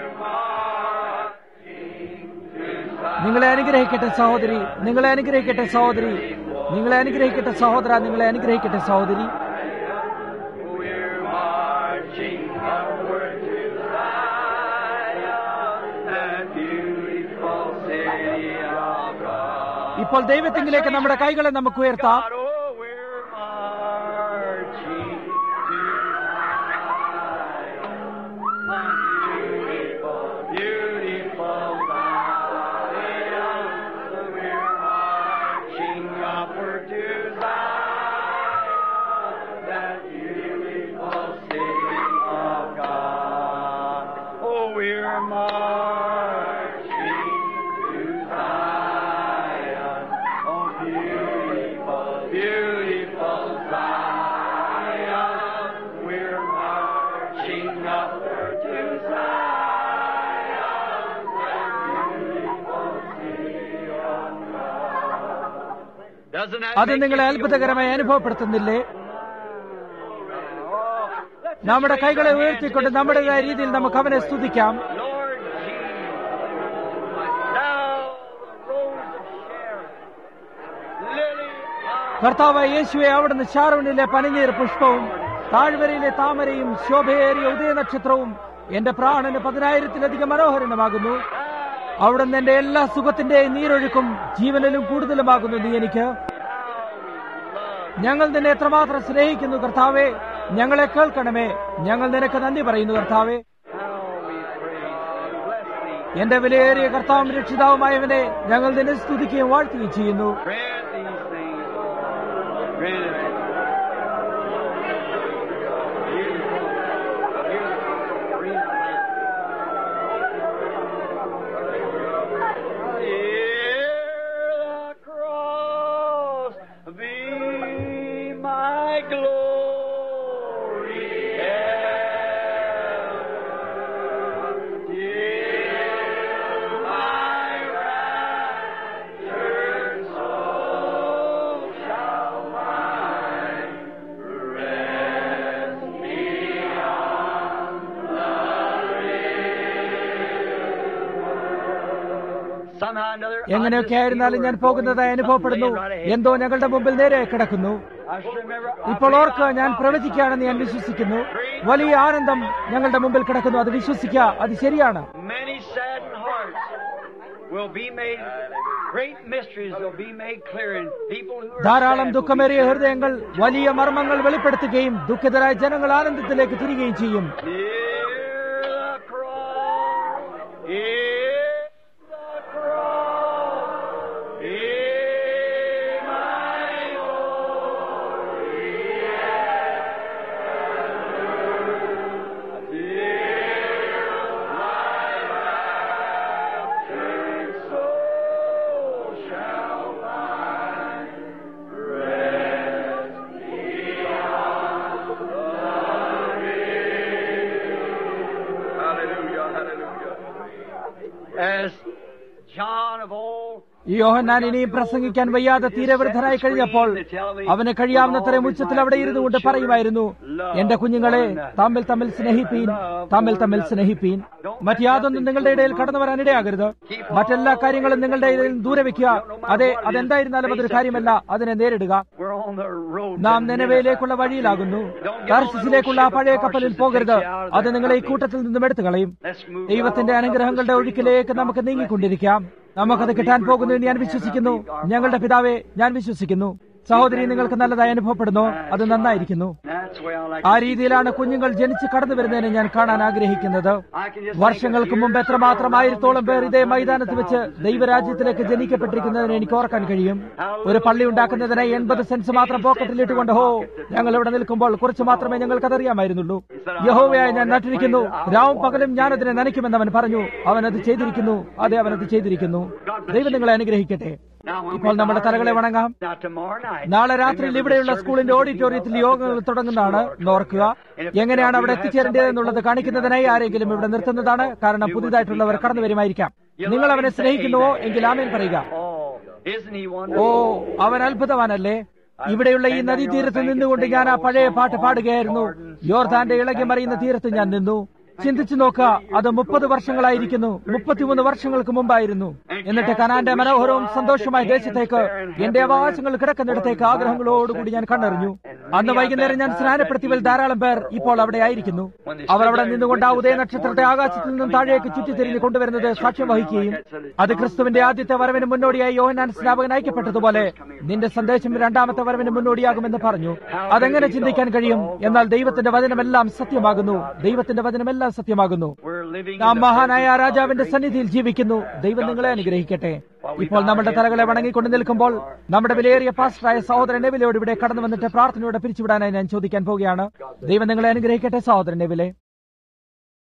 നിങ്ങളെ അനുഗ്രഹിക്കട്ടെ സഹോദരി നിങ്ങളെ അനുഗ്രഹിക്കട്ടെ സഹോദരി നിങ്ങളെ അനുഗ്രഹിക്കട്ടെ സഹോദര നിങ്ങളെ അനുഗ്രഹിക്കട്ടെ സഹോദരി We're marching upward to Zion, that beautiful city of God. ഇപ്പോൾ ദൈവത്തിങ്കിലേക്ക് നമ്മുടെ കൈകളെ നമുക്ക് ഉയർത്താം God, oh, we're marching to Zion, beautiful, beautiful Zion. We're marching upward to Zion, that beautiful city of God. Oh, we're marching to Zion. Oh, beautiful, beautiful Zion. We're marching upward to Zion, that beautiful city of God. Doesn't that അത് make നിങ്ങളെ you feel അത്ഭുതകരമായി അനുഭവപ്പെടുത്തുന്നില്ലേ നമ്മുടെ കൈകളെ ഉയർത്തിക്കൊണ്ട് നമ്മുടേതായ രീതിയിൽ നമുക്ക് അവനെ സ്തുതിക്കാം Lord Jesus, thou rose of Sharon, lily of കർത്താവായ യേശുവെ അവിടുന്ന് ഷാറൂണിലെ പനിനീർ പുഷ്പവും താഴ്വരയിലെ താമരയും ശോഭയേറിയ ഉദയനക്ഷത്രവും എന്റെ പ്രാണന് പതിനായിരത്തിലധികം മനോഹരമാകുന്നു അവിടുന്ന് എന്റെ എല്ലാ സുഖത്തിന്റെയും നീരൊഴുക്കും ജീവനിലും കൂടുതലുമാകുന്നു നീ എനിക്ക് ഞങ്ങൾ നിന്നെ എത്രമാത്രം സ്നേഹിക്കുന്നു കർത്താവെ ഞങ്ങളെ കേൾക്കണമേ ഞങ്ങൾ നിനക്ക് നന്ദി പറയുന്നു കർത്താവെ how we praise thee, bless thee. എന്റെ വിലയേറിയ കർത്താവും രക്ഷിതാവുമായവനെ ഞങ്ങൾ നിന്നെ സ്തുതിക്കുകയും വാഴ്ത്തുകയും ചെയ്യുന്നു Grant these things, Lord. Grant it. Beautiful, beautiful, green plant. Hear the cross be my glory ever. Till my raptured soul shall find rest beyond the river. Somehow or another, I എങ്ങനെയൊക്കെ just ആയിരുന്നാലും feel ഞാൻ we're പോകുന്നതായി going അനുഭവപ്പെടുന്നു something laying right ahead. എന്തോ ഞങ്ങളുടെ മുമ്പിൽ നേരെ കിടക്കുന്നു I should remember. I ഇപ്പോൾ believe ഓർക്ക് I'm ഞാൻ talking പ്രവചിക്കുകയാണെന്ന് ഞാൻ വിശ്വസിക്കുന്നു വലിയ ആനന്ദം ഞങ്ങളുടെ മുമ്പിൽ കിടക്കുന്നു അത് വിശ്വസിക്കുക അത് ശരിയാണ് Many saddened hearts will be made, great mysteries will be made clear, and people who are ധാരാളം sad will be ദുഃഖമേറിയ turned. ഹൃദയങ്ങൾ വലിയ മർമ്മങ്ങൾ വെളിപ്പെടുത്തുകയും ദുഃഖിതരായ ജനങ്ങൾ ആനന്ദത്തിലേക്ക് തിരികെയും ചെയ്യും Hear the cross, hear the cross, hear my glory. Hear my raptured soul shall find rest beyond the Hallelujah, hallelujah. As John of old ഈ യോഹന്നാൻ ഇനിയും പ്രസംഗിക്കാൻ വയ്യാതെ തീരെ വൃദ്ധനായി കഴിഞ്ഞപ്പോൾ അവന് കഴിയാവുന്നത്രയും ഉച്ചത്തിൽ അവിടെ ഇരുന്നു കൊണ്ട് പറയുമായിരുന്നു എന്റെ കുഞ്ഞുങ്ങളെ തമ്മിൽ തമ്മിൽ സ്നേഹിപ്പീൻ തമ്മിൽ തമ്മിൽ സ്നേഹിപ്പീൻ മറ്റ് യാതൊന്നും നിങ്ങളുടെ ഇടയിൽ കടന്നു വരാൻ ഇടയാകരുത് മറ്റെല്ലാ കാര്യങ്ങളും നിങ്ങളുടെ ഇടയിൽ നിന്ന് ദൂരെ വെക്കുക അതെ അതെന്തായിരുന്നാലും അതൊരു കാര്യമല്ല അതിനെ നേരിടുക we're on the road. നാം to നെനവയിലേക്കുള്ള വഴിയിലാകുന്നു താർസിസിലേക്കുള്ള ആ പഴയ കപ്പലിൽ പോകരുത് അത് നിങ്ങളെ ഈ കൂട്ടത്തിൽ നിന്നും എടുത്തു കളയും Let's move ദൈവത്തിന്റെ അനുഗ്രഹങ്ങളുടെ ഒഴുക്കിലേക്ക് നമുക്ക് നീങ്ങിക്കൊണ്ടിരിക്കാം നമുക്കത് കിട്ടാൻ പോകുന്നു എന്ന് ഞാൻ വിശ്വസിക്കുന്നു ഞങ്ങളുടെ പിതാവെ ഞാൻ വിശ്വസിക്കുന്നു സഹോദരി നിങ്ങൾക്ക് നല്ലതായി അനുഭവപ്പെടുന്നു അത് നന്നായിരിക്കുന്നു That's the way I like ആ രീതിയിലാണ് കുഞ്ഞുങ്ങൾ ജനിച്ച് കടന്നു വരുന്നതിനെ ഞാൻ കാണാൻ ആഗ്രഹിക്കുന്നത് I can just വർഷങ്ങൾക്ക് മുമ്പ് എത്രമാത്രം ആയിരത്തോളം പേർ ഇതേ മൈതാനത്ത് വെച്ച് ദൈവരാജ്യത്തിലേക്ക് ജനിക്കപ്പെട്ടിരിക്കുന്നതിന് എനിക്ക് ഓർക്കാൻ കഴിയും ഒരു പള്ളി ഉണ്ടാക്കുന്നതിനായി എൺപത് സെൻസ് മാത്രം പോക്കറ്റിലിട്ടുകൊണ്ട് ഹോ ഞങ്ങൾ ഇവിടെ നിൽക്കുമ്പോൾ കുറച്ച് മാത്രമേ ഞങ്ങൾക്ക് അതറിയാമായിരുന്നുള്ളൂ യഹോവയായി ഞാൻ നട്ടിരിക്കുന്നു രാവും പകലും ഞാൻ അതിനെ നനയ്ക്കുമെന്ന് അവൻ പറഞ്ഞു അവൻ അത് ചെയ്തിരിക്കുന്നു അതെ അവൻ അത് ചെയ്തിരിക്കുന്നു ദൈവം നിങ്ങളെ അനുഗ്രഹിക്കട്ടെ Now, when ഇപ്പോൾ we നമ്മുടെ തലകളെ വണങ്ങാം Now, tomorrow night, നാളെ രാത്രിയിൽ ഇവിടെയുള്ള സ്കൂളിന്റെ ഓഡിറ്റോറിയത്തിൽ യോഗങ്ങൾ തുടങ്ങുന്നതാണ് നോർക്കുക എങ്ങനെയാണ് അവിടെ എത്തിച്ചേരേണ്ടത് എന്നുള്ളത് കാണിക്കുന്നതിനായി ആരെങ്കിലും ഇവിടെ നിർത്തുന്നതാണ് കാരണം പുതിയതായിട്ടുള്ളവർ കടന്നു വരുമായിരിക്കാം നിങ്ങൾ അവനെ സ്നേഹിക്കുന്നുവോ എങ്കിൽ ആമേൻ പറയുക Oh, isn't he oh wonderful? അവൻ അത്ഭുതവാനല്ലേ ഇവിടെയുള്ള ഈ നദീതീരത്ത് നിന്നുകൊണ്ട് ഞാൻ ആ പഴയ പാട്ട് പാടുകയായിരുന്നു യോർദാന്റെ ഇളകി മറിയുന്ന തീരത്ത് ഞാൻ നിന്നു ചിന്തിച്ചു നോക്കുക അത് മുപ്പത് വർഷങ്ങളായിരിക്കുന്നു മുപ്പത്തിമൂന്ന് വർഷങ്ങൾക്ക് മുമ്പായിരുന്നു എന്നിട്ട് കനാന്റെ മനോഹരവും സന്തോഷമായ ദേശത്തേക്ക് എന്റെ അവകാശങ്ങൾ കിടക്കുന്നിടത്തേക്ക് ആഗ്രഹങ്ങളോടുകൂടി ഞാൻ കണ്ടറിഞ്ഞു അന്ന് വൈകുന്നേരം ഞാൻ സ്നാനപ്പെടുത്തിയവൽ ധാരാളം പേർ ഇപ്പോൾ അവിടെ ആയിരിക്കുന്നു അവർ അവിടെ നിന്നുകൊണ്ട് ആ ഉദയ നക്ഷത്രത്തെ ആകാശത്തിൽ നിന്നും താഴേക്ക് ചുറ്റിത്തിരിഞ്ഞ് കൊണ്ടുവരുന്നത് സാക്ഷ്യം വഹിക്കുകയും അത് ക്രിസ്തുവിന്റെ ആദ്യത്തെ വരവിന് മുന്നോടിയായി യോഹനാൻ സ്നാപകൻ അയക്കപ്പെട്ടതുപോലെ നിന്റെ സന്ദേശം രണ്ടാമത്തെ വരവിന് മുന്നോടിയാകുമെന്ന് പറഞ്ഞു അതെങ്ങനെ ചിന്തിക്കാൻ കഴിയും എന്നാൽ ദൈവത്തിന്റെ വചനമെല്ലാം സത്യമാകുന്നു ദൈവത്തിന്റെ വചനമെല്ലാം സത്യമാകുന്നു We're living നാം in the മഹാനായ ആ രാജാവിന്റെ സന്നിധിയിൽ ജീവിക്കുന്നു ദൈവം നിങ്ങളെ അനുഗ്രഹിക്കട്ടെ ഇപ്പോൾ നമ്മുടെ തലകളെ വണങ്ങിക്കൊണ്ട് നിൽക്കുമ്പോൾ നമ്മുടെ വിലയേറിയ പാസ്റ്ററായ സഹോദരൻ നെവിലോട് ഇവിടെ കടന്നു വന്നിട്ട് പ്രാർത്ഥനയോടെ പിരിച്ചുവിടാനായി ഞാൻ ചോദിക്കാൻ പോവുകയാണ് ദൈവം നിങ്ങളെ അനുഗ്രഹിക്കട്ടെ സഹോദരൻ നെവിലെ